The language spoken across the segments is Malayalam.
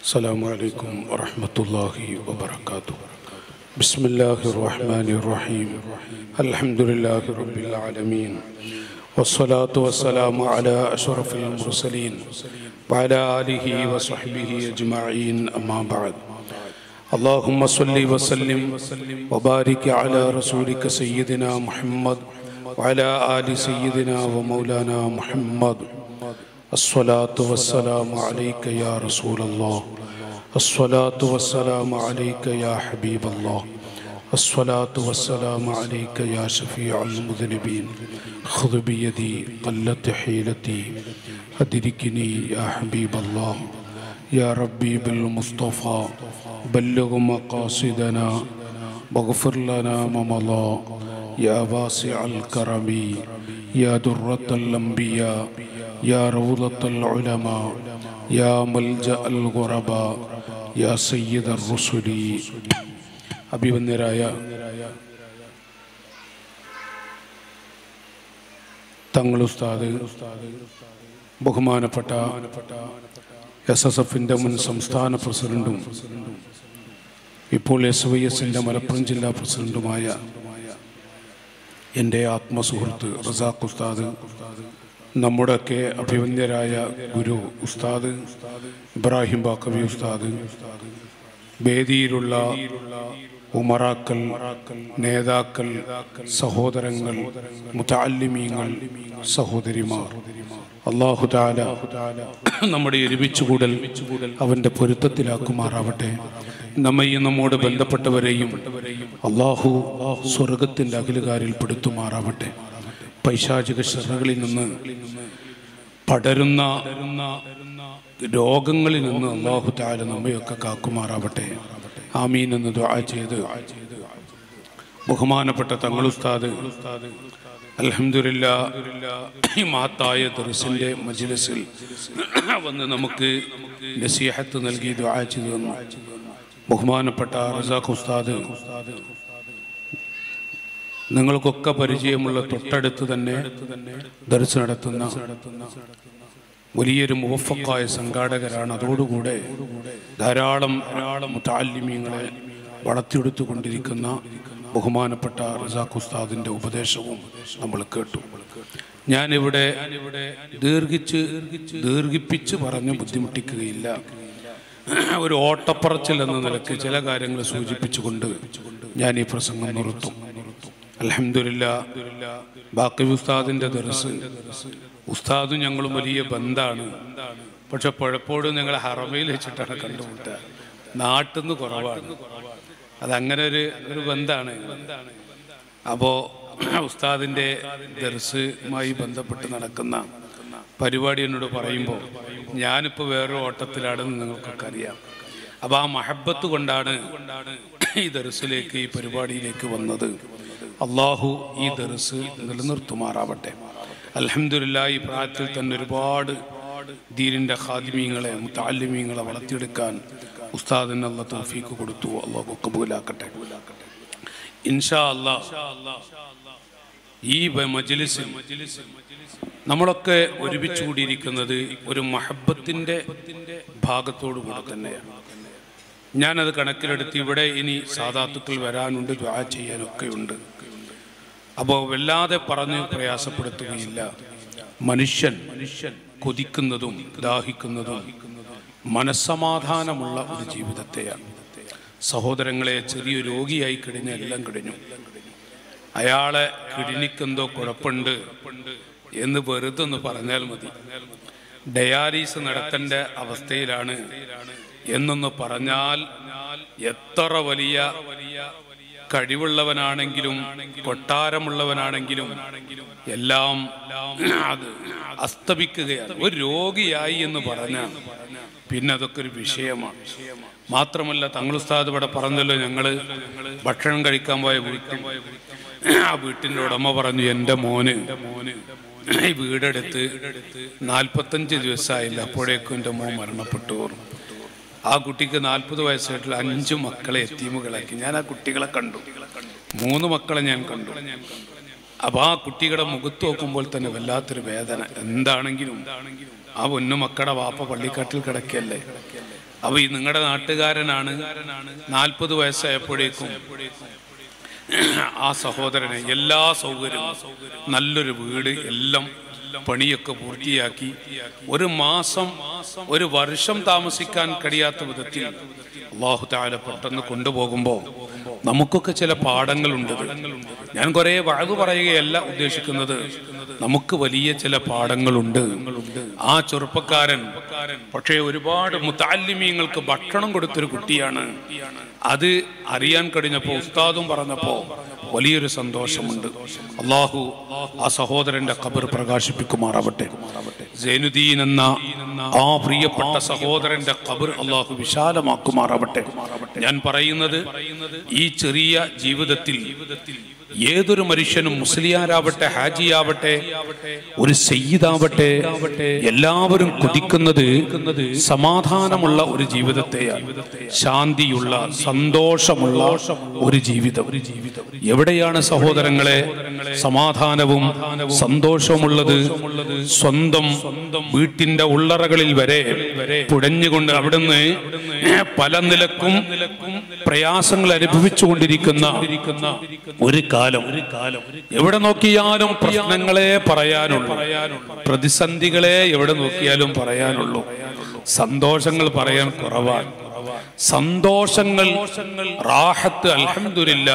السلام عليكم ورحمة الله وبركاته بسم الله الرحمن الرحيم الحمد لله رب العالمين والصلاة والسلام على أشرف المرسلين وعلى آله وصحبه أجمعين أما بعد اللهم صل وسلم وبارك على رسولك سيدنا محمد وعلى آل سيدنا ومولانا محمد الصلاة والسلام عليك يا رسول الله الصلاة والسلام عليك يا حبيب الله الصلاة والسلام عليك يا شفيع المذنبين خذ بيدي قلت حيلتي أدركني يا حبيب الله يا ربي بالمصطفى بلغ مقاصدنا واغفر لنا ما مضى يا واسع الكرم يا درة الأنبياء يا روضة العلماء يا ملجأ الغرباء يا سيد الرسل അഭിവന്യരായ തങ്ങൾ ഉസ്താദ് ബഹുമാനപ്പെട്ട എസ് എസ് എഫിൻ്റെ മുൻ സംസ്ഥാന പ്രസിഡന്റും ഇപ്പോൾ എസ് വൈ എസിൻ്റെ മലപ്പുറം ജില്ലാ പ്രസിഡന്റുമായ എൻ്റെ ആത്മസുഹൃത്ത് റസാഖ് ഉസ്താദ് നമ്മുടെയൊക്കെ അഭിവന്യരായ ഗുരു ഉസ്താദ് ഇബ്രാഹിം ബാക്കവി ഉസ്താദ് വേദിയിലുള്ള ഉമറാക്കൾ നേതാക്കൾ സഹോദരങ്ങൾ മുതാലിമീങ്ങൾ സഹോദരിമാർ അള്ളാഹു താല നമ്മുടെ ഒരുമിച്ചുകൂടൽ അവൻ്റെ പൊരുത്തത്തിലാക്കുമാറാവട്ടെ നമ്മയും നമ്മോട് ബന്ധപ്പെട്ടവരെയും അള്ളാഹു സ്വർഗത്തിൻ്റെ അഖിലുകാരിൽ പെടുത്തുമാറാവട്ടെ പൈശാചിക ശ്രദ്ധകളിൽ നിന്ന് പടരുന്ന രോഗങ്ങളിൽ നിന്ന് അള്ളാഹു താല നമ്മയൊക്കെ കാക്കുമാറാവട്ടെ ആമീൻ എന്ന് ദുആ ചെയ്ത് ബഹുമാനപ്പെട്ട തങ്ങളുസ്താദ് അലഹമില്ല ഈ മഹത്തായ ദർസിൻ്റെ മജിലസിൽ വന്ന് നമുക്ക് നസീഹത്ത് നൽകി ദുആ ചെയ്തു തന്നു ബഹുമാനപ്പെട്ട റസാഖ് ഉസ്താദ് നിങ്ങൾക്കൊക്കെ പരിചയമുള്ള തൊട്ടടുത്ത് തന്നെ ദർസ് നടത്തുന്ന വലിയൊരു മുവഫക്കായ സംഘാടകരാണ് അതോടുകൂടെ ധാരാളം ധാരാളം മുത്താലിമ്യങ്ങളെ വളർത്തിയെടുത്തുകൊണ്ടിരിക്കുന്ന ബഹുമാനപ്പെട്ട റസാഖ് ഉസ്താദിൻ്റെ ഉപദേശവും നമ്മൾ കേട്ടു ഞാനിവിടെ ദീർഘിച്ച് ദീർഘിപ്പിച്ച് പറഞ്ഞ് ബുദ്ധിമുട്ടിക്കുകയില്ല ഒരു ഓട്ടപ്പറച്ചിൽ എന്ന നിലക്ക് ചില കാര്യങ്ങൾ സൂചിപ്പിച്ചുകൊണ്ട് ഞാൻ ഈ പ്രസംഗം നിർത്തും അലഹമില്ല ബാക്കി ഉസ്താദിന്റെ ദർസ് ഉസ്താദും ഞങ്ങളും വലിയ ബന്ധാണ് പക്ഷെ പലപ്പോഴും ഞങ്ങൾ ഹറമയിൽ വെച്ചിട്ടാണ് കണ്ടുമുട്ടുക നാട്ടിൽ നിന്ന് കുറവാണ് അതങ്ങനെ ഒരു ഒരു ബന്ധാണ് അപ്പോ ഉസ്താദിന്റെ ദർസുമായി ബന്ധപ്പെട്ട് നടക്കുന്ന പരിപാടി എന്നോട് പറയുമ്പോൾ ഞാനിപ്പോൾ വേറൊരു ഓട്ടത്തിലാണെന്ന് നിങ്ങൾക്കൊക്കെ അറിയാം അപ്പോൾ ആ മഹബത്ത് കൊണ്ടാണ് ഈ ദർസിലേക്ക് ഈ പരിപാടിയിലേക്ക് വന്നത് അള്ളാഹു ഈ ദർസ് നിലനിർത്തുമാറാവട്ടെ അലഹമില്ല ഈ പ്രായത്തിൽ തന്നെ ഒരുപാട് ദീനിൻ്റെ ഖാദിമീങ്ങളെ മുത്താലിമീങ്ങളെ വളർത്തിയെടുക്കാൻ ഉസ്താദിന് അള്ള തോഫീക്ക് കൊടുത്തു അള്ളാഹു കബൂലാക്കട്ടെ ഇൻഷാ അല്ലാ ഈ മജിലിസിൽ നമ്മളൊക്കെ ഒരുമിച്ച് കൂടിയിരിക്കുന്നത് ഒരു മഹബത്തിൻ്റെ ഭാഗത്തോടു കൂടെ തന്നെയാണ് ഞാനത് കണക്കിലെടുത്ത് ഇവിടെ ഇനി സാധാത്തുക്കൾ വരാനുണ്ട് ദ്വാ ചെയ്യാനൊക്കെ ഉണ്ട് അപ്പോൾ വല്ലാതെ പറഞ്ഞ് പ്രയാസപ്പെടുത്തുകയില്ല മനുഷ്യൻ മനുഷ്യൻ കൊതിക്കുന്നതും ദാഹിക്കുന്നതും മനസ്സമാധാനമുള്ള ഒരു ജീവിതത്തെയാണ് സഹോദരങ്ങളെ ചെറിയ രോഗിയായി കഴിഞ്ഞ എല്ലാം കഴിഞ്ഞു അയാളെ കിഡ്നിക്കെന്തോ കുഴപ്പമുണ്ട് എന്ന് വെറുതെ ഒന്ന് പറഞ്ഞാൽ മതി ഡയാലിസ് നടത്തേണ്ട അവസ്ഥയിലാണ് എന്നൊന്ന് പറഞ്ഞാൽ എത്ര വലിയ കഴിവുള്ളവനാണെങ്കിലും കൊട്ടാരമുള്ളവനാണെങ്കിലും എല്ലാം അത് അസ്തമിക്കുകയാണ് ഒരു രോഗിയായി എന്ന് പറഞ്ഞാൽ പിന്നെ അതൊക്കെ ഒരു വിഷയമാണ് മാത്രമല്ല തങ്ങളുസ്താദ് ഇവിടെ പറഞ്ഞല്ലോ ഞങ്ങള് ഭക്ഷണം കഴിക്കാൻ പോയ വീട്ടിൽ ആ വീട്ടിൻ്റെ ഉടമ പറഞ്ഞു എൻ്റെ മോന് ഈ വീടെടുത്ത് നാൽപ്പത്തഞ്ച് ദിവസമായില്ല അപ്പോഴേക്കും എൻ്റെ മോൻ മരണപ്പെട്ടു ആ കുട്ടിക്ക് നാൽപ്പത് വയസ്സായിട്ടുള്ള അഞ്ച് മക്കളെ എത്തീമുകളാക്കി ഞാൻ ആ കുട്ടികളെ കണ്ടു മൂന്ന് മക്കളെ ഞാൻ കണ്ടു അപ്പൊ ആ കുട്ടികളുടെ മുഖത്ത് നോക്കുമ്പോൾ തന്നെ വല്ലാത്തൊരു വേദന എന്താണെങ്കിലും ആ പൊന്നു മക്കളുടെ വാപ്പ പള്ളിക്കാട്ടിൽ കിടക്കല്ലേ അപ്പൊ ഈ നിങ്ങളുടെ നാട്ടുകാരനാണ് നാൽപ്പത് വയസ്സായപ്പോഴേക്കും ആ സഹോദരന് എല്ലാ സൗകര്യവും നല്ലൊരു വീട് എല്ലാം പണിയൊക്കെ പൂർത്തിയാക്കി ഒരു മാസം ഒരു വർഷം താമസിക്കാൻ കഴിയാത്ത വിധത്തിൽ അള്ളാഹു താല പെട്ടെന്ന് കൊണ്ടുപോകുമ്പോൾ നമുക്കൊക്കെ ചില പാഠങ്ങളുണ്ട് ഞാൻ കുറെ വഴു പറയുകയല്ല ഉദ്ദേശിക്കുന്നത് നമുക്ക് വലിയ ചില പാഠങ്ങളുണ്ട് ആ ചെറുപ്പക്കാരൻ പക്ഷേ ഒരുപാട് മുത്താലിമീങ്ങൾക്ക് ഭക്ഷണം കൊടുത്തൊരു കുട്ടിയാണ് അത് അറിയാൻ കഴിഞ്ഞപ്പോ ഉസ്താദും പറഞ്ഞപ്പോ വലിയൊരു സന്തോഷമുണ്ട് അള്ളാഹു ആ സഹോദരന്റെ ഖബർ പ്രകാശിപ്പിക്കുമാറാവട്ടെ സൈനുദ്ദീൻ എന്ന ആ പ്രിയപ്പെട്ട സഹോദരന്റെ ഖബർ അള്ളാഹു വിശാലമാക്കുമാറാവട്ടെ ഞാൻ പറയുന്നത് ഈ ചെറിയ ജീവിതത്തിൽ ഏതൊരു മനുഷ്യനും മുസ്ലിയാരാവട്ടെ ഹാജിയാവട്ടെ ഒരു സയ്യിദാവട്ടെ എല്ലാവരും കൊതിക്കുന്നത് സമാധാനമുള്ള ഒരു ജീവിതത്തെയാണ് ശാന്തിയുള്ള സന്തോഷമുള്ള ഒരു ജീവിതം എവിടെയാണ് സഹോദരങ്ങളെ സമാധാനവും സന്തോഷവുമുള്ളത് സ്വന്തം വീട്ടിന്റെ ഉള്ളറകളിൽ വരെ പുടഞ്ഞുകൊണ്ട് അവിടുന്ന് പല നിലക്കും പ്രയാസങ്ങൾ അനുഭവിച്ചുകൊണ്ടിരിക്കുന്ന ഒരു കാലം എവിടെ നോക്കിയാലും പ്രശ്നങ്ങളെ പറയാനുള്ളൂ പ്രതിസന്ധികളെ എവിടെ നോക്കിയാലും പറയാനുള്ളൂ സന്തോഷങ്ങൾ പറയാൻ കുറവാണ് സന്തോഷങ്ങൾ റാഹത്ത് അൽഹംദുലില്ല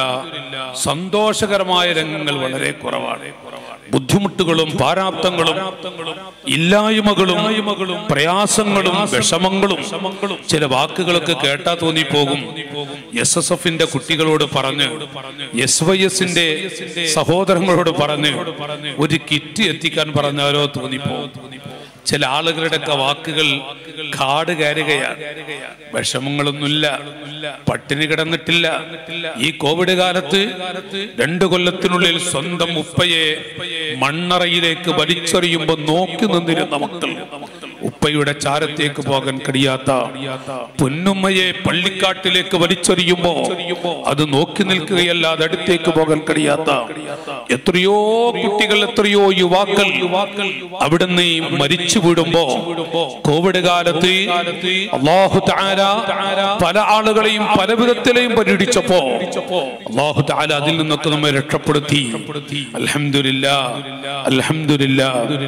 സന്തോഷകരമായ രംഗങ്ങൾ വളരെ കുറവാണ് ബുദ്ധിമുട്ടുകളും പാരാപ്തങ്ങളും ഇല്ലായ്മകളും പ്രയാസങ്ങളും വിഷമങ്ങളും ചില വാക്കുകളൊക്കെ കേട്ടാ തോന്നിപ്പോകും എസ് എസ് എഫിന്റെ കുട്ടികളോട് പറഞ്ഞ് എസ് വൈ എസിന്റെ സഹോദരങ്ങളോട് പറഞ്ഞ് ഒരു കിറ്റ് എത്തിക്കാൻ പറഞ്ഞാലോ തോന്നിപ്പോകും ചില ആളുകളുടെയൊക്കെ വാക്കുകൾ കാട് കയറുകയാണ് വിഷമങ്ങളൊന്നുമില്ല പട്ടിണി കിടന്നിട്ടില്ല ഈ കോവിഡ് കാലത്ത് രണ്ടു കൊല്ലത്തിനുള്ളിൽ സ്വന്തം ഉപ്പയെ മണ്ണറയിലേക്ക് വലിച്ചെറിയുമ്പോ നോക്കി നിന്നിരുന്ന മക്കൾ ഉപ്പയുടെ ചാരത്തേക്ക് പോകാൻ കഴിയാത്ത പൊന്നുമ്മയെ പള്ളിക്കാട്ടിലേക്ക് വലിച്ചെറിയുമ്പോ അത് നോക്കി നിൽക്കുകയല്ലാതെ അടുത്തേക്ക് പോകാൻ കഴിയാത്ത എത്രയോ കുട്ടികൾ എത്രയോ യുവാക്കൾ യുവാക്കൾ അവിടുന്ന് ഈ മരിച്ചു വീടുമ്പോ കോവിഡ് കാലത്ത് അള്ളാഹു താര പല ആളുകളെയും പല വിധത്തിലെയും പരീക്ഷിച്ചപ്പോ അള്ളാഹു താല അതിൽ നിന്നൊക്കെ നമ്മെ രക്ഷപ്പെടുത്തി അൽഹംദുലില്ല അൽഹംദുലില്ല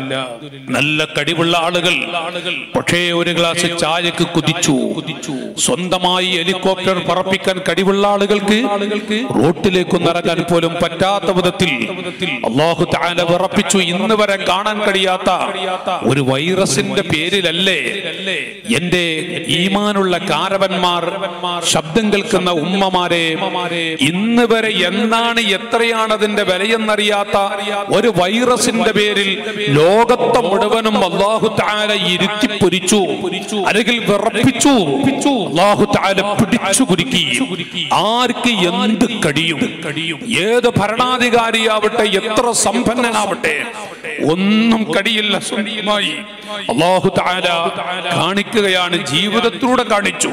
നല്ല കഴിവുള്ള ആളുകൾ പക്ഷേ ഒരു ഗ്ലാസ് ചായക്ക് കുതിച്ചു സ്വന്തമായി ഹെലികോപ്റ്റർ പറപ്പിക്കാൻ കഴിവുള്ള ആളുകൾക്ക് റോട്ടിലേക്ക് ഇറങ്ങാൻ പോലും പറ്റാത്ത വിധത്തിൽ അള്ളാഹു താല വിറപ്പിച്ചു ഇന്ന് വരെ കാണാൻ കഴിയാത്ത ഒരു വൈറസിന്റെ പേരിലല്ലേ എന്റെ ഈമാനുള്ള കാരവന്മാർ ശബ്ദം കേൾക്കുന്ന ഉമ്മമാരെ ഇന്ന് വരെ എന്നാണ് എത്രയാണ് അതിന്റെ വിലയെന്നറിയാത്ത ഒരു വൈറസിന്റെ പേരിൽ ലോകത്തെ മുഴുവനും അള്ളാഹു താല ഇരുത്തി പൊരിച്ചു അല്ലെങ്കിൽ വിറപ്പിച്ചു അള്ളാഹു താല പിടിച്ചു കുരുക്കി ആർക്ക് എന്ത് കഴിയും ഏത് ഭരണാധികാരിയാവട്ടെ എത്ര സമ്പന്നനാവട്ടെ ഒന്നും കഴിയില്ല സ്വന്തമായി അള്ളാഹു താല കാണിക്കുകയാണ് ജീവിതത്തിലൂടെ കാണിച്ചു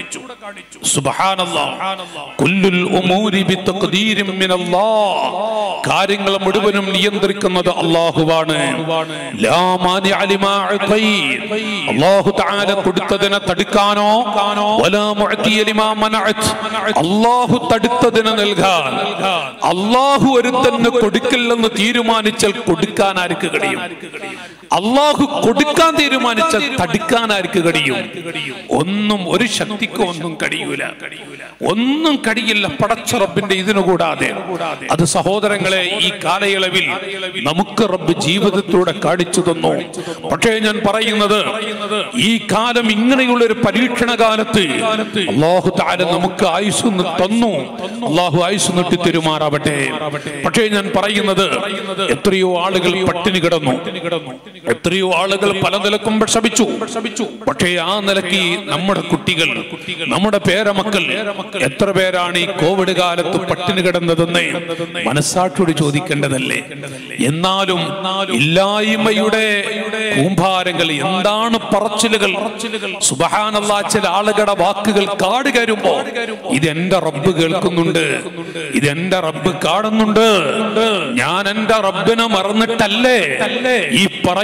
കുല്ലുൽ ഉമൂരി ബിത്തഖ്ദീരിൻ മിനല്ലാഹ് കാര്യങ്ങൾ മുഴുവനും നിയന്ത്രിക്കുന്നത് അള്ളാഹുവാണ് ലാ മാനിഅ ലിമാ അഅതൈൻ അള്ളാഹു തആല കൊടുത്തതിനെ തടുക്കാനോ വലാ മുഅതിയ ലിമാ മനഅത് അള്ളാഹു തടുത്തതിനെ നൽകാൻ അള്ളാഹു ഒരുത്തന് കൊടുക്കില്ലെന്ന് തീരുമാനിച്ചാൽ കൊടുക്കാൻ ആർക്ക് കഴിയും അള്ളാഹു കൊടുക്കാൻ തീരുമാനിച്ചാൽ തടുക്കാൻ ആർക്ക് കഴിയും ഒന്നും ഒരു ശക്തിക്ക് ഒന്നും കഴിയൂല ഒന്നും കഴിയില്ല പടച്ച റബ്ബിന്റെ ഇതിനു കൂടാതെ അത് സഹോദരങ്ങളെ ഈ കാലയളവിൽ നമുക്ക് റബ്ബ് ജീവിതത്തിലൂടെ കാണിച്ചു തന്നു പക്ഷേ ഞാൻ പറയുന്നത് ഈ കാലം ഇങ്ങനെയുള്ള ഒരു പരീക്ഷണ കാലത്ത് അള്ളാഹു താല നമുക്ക് ആയുസ് തന്നു അള്ളാഹു ആയുസ് നീട്ടി തെരുമാറാവട്ടെ പക്ഷേ ഞാൻ പറയുന്നത് എത്രയോ ആളുകൾ പട്ടിണി കിടന്നു എത്രയോ ആളുകൾ പല നിലക്കും വിഷമിച്ചു പക്ഷേ ആ നിലയ്ക്ക് നമ്മുടെ കുട്ടികൾ നമ്മുടെ പേരമക്കൾ എത്ര പേരാണ് ഈ കോവിഡ് കാലത്ത് പട്ടിണി കിടന്നതെന്ന് മനസ്സാക്ഷോട് ചോദിക്കേണ്ടതല്ലേ എന്നാലും ഇല്ലായ്മയുടെ കൂമ്പാരങ്ങൾ എന്താണ് പറച്ചിലുകൾ സുബഹാനല്ലാ ചില ആളുകളുടെ വാക്കുകൾ കാട് കയറുമ്പോ ഇത് എന്റെ റബ്ബ് കേൾക്കുന്നുണ്ട് ഇത് എന്റെ റബ്ബ് കാണുന്നുണ്ട് ഞാൻ എന്റെ റബ്ബിനെ മറന്നിട്ടല്ലേ ഈ പറയുന്ന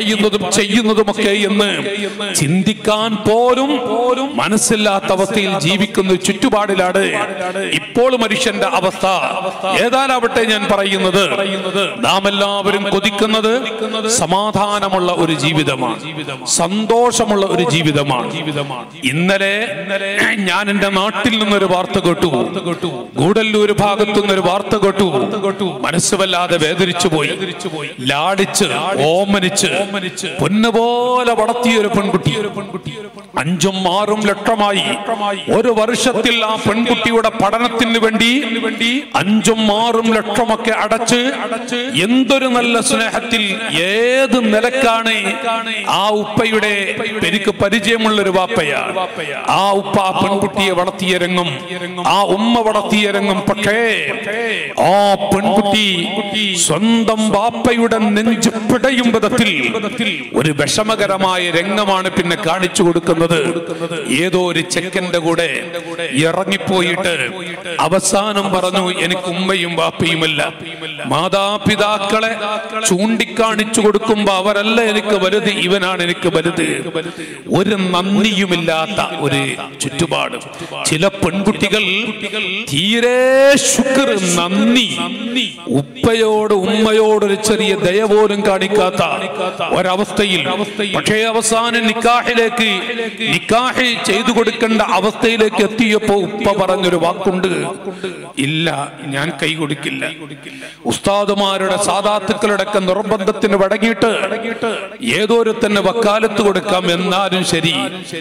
പറയുന്നതും ചെയ്യുന്നതുമൊക്കെ എന്ന് ചിന്തിക്കാൻ പോലും പോലും മനസ്സില്ലാത്ത അവസ്ഥയിൽ ജീവിക്കുന്ന ഒരു ചുറ്റുപാടിലാണ് ഇപ്പോൾ മനുഷ്യന്റെ അവസ്ഥ ഏതാലാവട്ടെ ഞാൻ പറയുന്നത് നാം എല്ലാവരും കൊതിക്കുന്നത് സമാധാനമുള്ള ഒരു ജീവിതമാണ് സന്തോഷമുള്ള ഒരു ജീവിതമാണ് ഇന്നലെ ഞാൻ എന്റെ നാട്ടിൽ നിന്നൊരു വാർത്ത കേട്ടു ഗൂഡല്ലൂർ ഭാഗത്തു നിന്നൊരു വാർത്ത കേട്ടു മനസ്സ് വല്ലാതെ വേദനിച്ചു പോയി ലാടിച്ച് ഓമനിച്ച് പൊന്നുപോലെ വളർത്തിയ ഒരു പെൺകുട്ടി അഞ്ചും ആറും ലക്ഷമായി ഒരു വർഷത്തിൽ ആ പെൺകുട്ടിയുടെ പഠനത്തിന് വേണ്ടി അഞ്ചും ആറും ലക്ഷമൊക്കെ അടച്ച് എന്തൊരു നല്ല സ്നേഹത്തിൽ ഏത് നിലക്കാണ് ആ ഉപ്പയുടെ എനിക്ക് പരിചയമുള്ള ഒരു വാപ്പയാണ് ആ ഉപ്പ ആ പെൺകുട്ടിയെ വളർത്തിയ രംഗം ആ ഉമ്മ വളർത്തിയ രംഗം പക്ഷേ ആ പെൺകുട്ടി സ്വന്തം വാപ്പയുടെ നെഞ്ച് പിടയും വിധത്തിൽ ഒരു വിഷമകരമായ രംഗമാണ് പിന്നെ കാണിച്ചു കൊടുക്കുന്നത് ഏതോ ഒരു ചെക്കന്റെ കൂടെ ഇറങ്ങിപ്പോയിട്ട് അവസാനം പറഞ്ഞു എനിക്ക് ഉമ്മയും വാപ്പയുമല്ല മാതാപിതാക്കളെ ചൂണ്ടിക്കാണിച്ചു കൊടുക്കുമ്പോ അവരല്ല എനിക്ക് വലുത് ഇവനാണ് എനിക്ക് വലുത് ഒരു നന്ദിയുമില്ലാത്ത ഒരു ചുറ്റുപാട് ചില പെൺകുട്ടികൾ തീരെ ശുക്ർ നന്ദി ഉപ്പയോട് ഉമ്മയോട് ഒരു ചെറിയ ദയ പോലും കാണിക്കാത്ത ഒരവസ്ഥയിൽ പക്ഷേ അവസാനം നിക്കാഹിലേക്ക് നിക്കാഹ് ചെയ്തു കൊടുക്കേണ്ട അവസ്ഥയിലേക്ക് എത്തിയപ്പോ ഉപ്പ പറഞ്ഞൊരു വാക്കുണ്ട് ഇല്ല ഞാൻ കൈ കൊടുക്കില്ല ഉസ്താദുമാരുടെ സാധാത്തുക്കളുടെ ഒക്കെ നിർബന്ധത്തിന് വടങ്ങിയിട്ട് ഏതോരു തന്നെ വക്കാലത്ത് കൊടുക്കാം എന്നാലും ശരി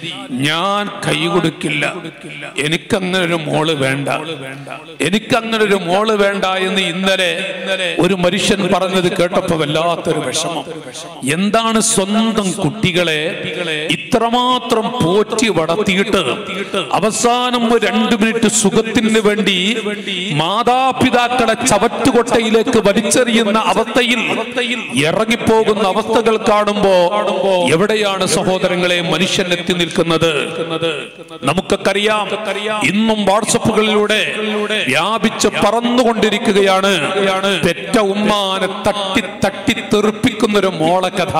ഞാൻ കൈ കൊടുക്കില്ല എനിക്കങ്ങനെ ഒരു മോള് വേണ്ട എനിക്കങ്ങനെ ഒരു മോള് വേണ്ട എന്ന് ഇന്നലെ ഒരു മനുഷ്യൻ പറഞ്ഞത് കേട്ടപ്പോ വല്ലാത്തൊരു വിഷമം എന്താണ് സ്വന്തം കുട്ടികളെ ഇത്രമാത്രം പോറ്റി വളർത്തിയിട്ട് അവസാനം ഒരു രണ്ടു മിനിറ്റ് സുഖത്തിന് വേണ്ടി മാതാപിതാക്കളെ ചവറ്റുകൊട്ടയിലേക്ക് വലിച്ചെറിയുന്ന അവസ്ഥയിൽ ഇറങ്ങിപ്പോകുന്ന അവസ്ഥകൾ കാണുമ്പോ എവിടെയാണ് സഹോദരങ്ങളെ മനുഷ്യൻ എത്തി നിൽക്കുന്നത് നമുക്കൊക്കെ അറിയാം ഇന്നും വാട്സപ്പുകളിലൂടെ വ്യാപിച്ച് പറന്നുകൊണ്ടിരിക്കുകയാണ് പെറ്റ ഉമ്മാനെ തട്ടി തട്ടി തെറിപ്പിക്കുന്ന ഒരു മോളെ കഥ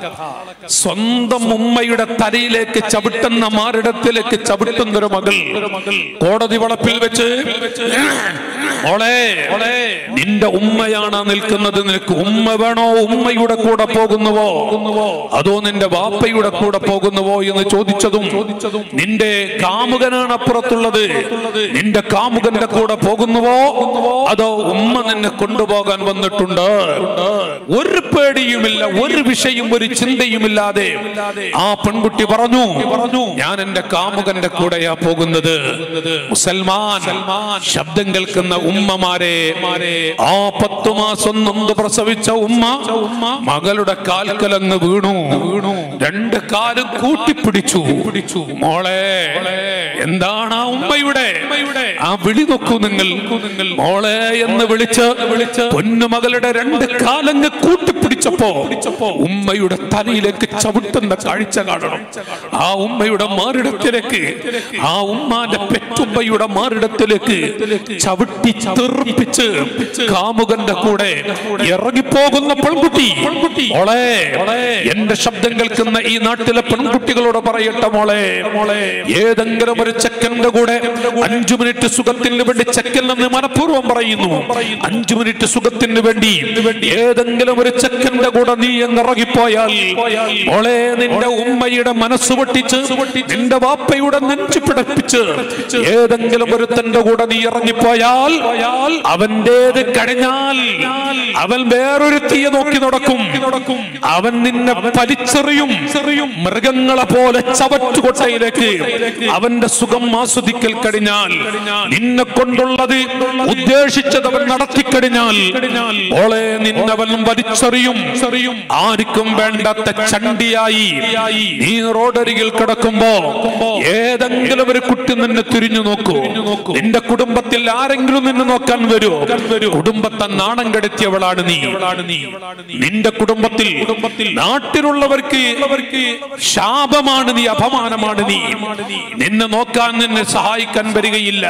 സ്വന്തം ഉമ്മയുടെ തലയിലേക്ക് ചവിട്ടുന്ന മാറിടത്തിലേക്ക് ചവിട്ടുന്ന ഒരു മകൾ കോടതി വളപ്പിൽ വെച്ച് മോളെ നിന്റെ ഉമ്മയാണ് നിൽക്കുന്നത് നിനക്ക് ഉമ്മ വേണോ ഉമ്മയുടെ കൂടെ പോകുന്നുവോ അതോ നിന്റെ വാപ്പയുടെ കൂടെ പോകുന്നുവോ എന്ന് ചോദിച്ചതും നിന്റെ കാമുകനാണ് അപ്പുറത്തുള്ളത് നിന്റെ കാമുകന്റെ കൂടെ പോകുന്നുവോ അതോ ഉമ്മ നിന്നെ കൊണ്ടുപോകാൻ വന്നിട്ടുണ്ട് ഒരു പേടിയുമില്ല ഒരു വിഷയം ഒരു ചിന്തയുമില്ലാതെ ആ പെൺകുട്ടി പറഞ്ഞു പറഞ്ഞു ഞാൻ എന്റെ കാമുകന്റെ കൂടെയാ പോകുന്നത് മുസൽമാൻ ശബ്ദം കേൾക്കുന്ന ഉമ്മമാരെ ആ പത്തു മാസം നൊന്ത് പ്രസവിച്ച ഉമ്മ മകളുടെ കാൽക്കലങ്ങ് വീണു വീണു രണ്ട് കാലും കൂട്ടിപ്പിടിച്ചു പിടിച്ചു മോളെ എന്താണ് ആ ഉമ്മയുടെ ആ വിളി നോക്കൂ നിങ്ങൾ മോളെ എന്ന് വിളിച്ച് വിളിച്ച് പൊന്നുമകളുടെ രണ്ട് കാലങ്ങ് കൂട്ടിപ്പിടിച്ചപ്പോ ഉമ്മയുടെ തലയിലേക്ക് ചവിട്ടുന്ന കാഴ്ച കാണണം ആ ഉമ്മയുടെ മാറിടത്തിലേക്ക് ആ ഉമ്മാന്റെ പെറ്റുമ്മയുടെ മാറിടത്തിലേക്ക് ചവിട്ടി തെറിപ്പിച്ച് കാമുകന്റെ കൂടെ ഇറങ്ങിപ്പോകുന്ന പെൺകുട്ടി മോളെ എന്റെ ശബ്ദം കേൾക്കുന്ന ഈ നാട്ടിലെ പെൺകുട്ടികളോട് പറയട്ടെ മോളെ മോളെ ഏതെങ്കിലും ഒരു ചെക്കന്റെ കൂടെ അഞ്ചു മിനിറ്റ് സുഖത്തിന് വേണ്ടി ചെക്കൻ എന്ന് മനഃപൂർവ്വം പറയുന്നു അഞ്ചു മിനിറ്റ് സുഖത്തിന് വേണ്ടി ഏതെങ്കിലും ഒരു ചെക്കന്റെ കൂടെ നീ ഇറങ്ങിപ്പോയാൽ മോളെ നിന്റെ ഉമ്മയുടെ മനസ്സ് പൊട്ടിച്ച് നിന്റെ വാപ്പയുടെ നെഞ്ചു പിടപ്പിച്ച് ഏതെങ്കിലും ഒരുത്തന്റെ കൂടെ നീ ഇറങ്ങിപ്പോയാൽ അവന്റേത് കഴിഞ്ഞാൽ അവൻ വേറൊരുത്തിയെ നോക്കി നടക്കും അവൻ നിന്നെ വലിച്ചെറിയും മൃഗങ്ങളെ പോലെ ചവറ്റുകൊട്ടയിലേക്ക് അവന്റെ സുഖം ആസ്വദിക്കൽ കഴിഞ്ഞാൽ നിന്നെ കൊണ്ടുള്ളത് ഉദ്ദേശിച്ചത് അവൻ നടത്തിക്കഴിഞ്ഞാൽ ഓളെ നിന്നവൻ വലിച്ചെറിയും ആർക്കും വേണ്ടാത്ത ചണ്ടിയായി നീ റോഡരികിൽ കിടക്കുമ്പോ ഏതെങ്കിലും ഒരു കുട്ടി നിന്നെ തിരിഞ്ഞു നോക്കൂ നിന്റെ കുടുംബത്തിൽ ആരെങ്കിലും നിന്നെ നോക്കാൻ വരൂ കുടുംബത്തെ നാണം കെടുത്തിയവളാണ് നീ നിന്റെ കുടുംബത്തിൽ നാട്ടിലുള്ളവർക്ക് ശാപമാണ് നീ അപമാനമാണ് നീ നിന്നെ നോക്കാൻ നിന്നെ സഹായിക്കാൻ വരികയില്ല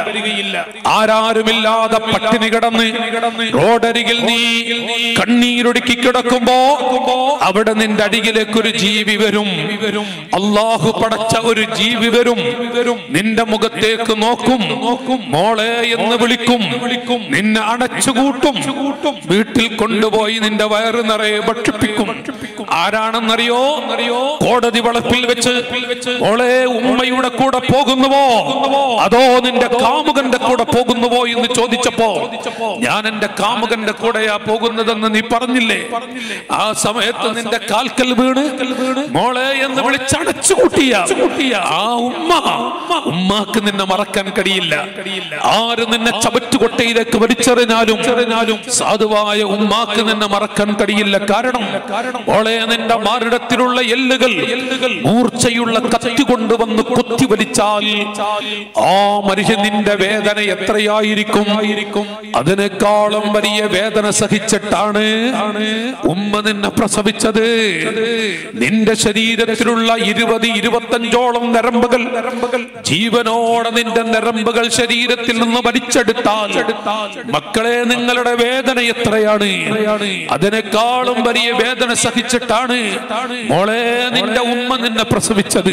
ആരാരുമില്ലാതെ പട്ടിണി കിടന്ന് റോഡരികിൽ നീ കണ്ണീരൊടുക്കി കിടക്കുമ്പോ കിടക്കുമ്പോ അവിടെ നിന്റെ അടിയിലേക്ക് ഒരു ജീവി വരും അള്ളാഹു പടച്ച ഒരു ജീവി വരും നിന്റെ മുഖത്തേക്ക് നോക്കും നോക്കും മോളെ എന്ന് വിളിക്കും വിളിക്കും നിന്നെ അടച്ചുകൂട്ടും വീട്ടിൽ കൊണ്ടുപോയി നിന്റെ വയറ് നിറയെ ഭക്ഷിപ്പിക്കും ആരാണെന്നറിയോ അറിയോ കോടതി വളപ്പിൽ വെച്ച് മോളെ ഉമ്മയുടെ കൂടെ പോകുന്നുവോ അതോ നിന്റെ കാമുകന്റെ കൂടെ പോകുന്നുവോ എന്ന് ചോദിച്ചപ്പോ ഞാൻ എന്റെ കാമുകന്റെ കൂടെയാ പോകുന്നതെന്ന് നീ പറഞ്ഞില്ലേ ആ സമയത്ത് നിന്റെ കാൽക്കൽ വീണ് മോളെ എന്ന് വിളിച്ചടച്ചു കൂട്ടിയ ആ ഉമ്മ ഉമ്മാക്ക് നിന്നെ മറക്കാൻ കഴിയില്ല ആര് നിന്നെ ചവറ്റുകൊട്ടയിലേക്ക് വലിച്ചെറിഞ്ഞാലും സാധുവായ ഉമ്മാക്ക് നിന്നെ മറക്കാൻ കഴിയില്ല കാരണം മോളെ നിന്റെ മാറിടത്തിലുള്ള എല്ലുകൾ മൂർച്ചയുള്ള കത്തി കൊണ്ടുവന്ന് കുത്തി വലിച്ചാൽ ആ മനുഷ്യൻ നിന്റെ വേദന എത്രയായിരിക്കും അതിനേക്കാളും വലിയ വേദന സഹിച്ചിട്ടാണ് ഉമ്മ നിന്നെ പ്രസവിച്ചത് നിന്റെ ശരീരത്തിലുള്ള ഇരുപത് ഇരുപത്തഞ്ചോളം നരമ്പുകൾ ജീവനോടെ നിന്റെ നരമ്പുകൾ ശരീരത്തിൽ നിന്ന് വലിച്ചെടുത്താൽ മക്കളെ നിങ്ങളുടെ വേദന എത്രയാണ് അതിനേക്കാളും വലിയ വേദന സഹിച്ചിട്ടാണ് മോളെ നിന്റെ ഉമ്മ നിന്നെ പ്രസവിച്ചത്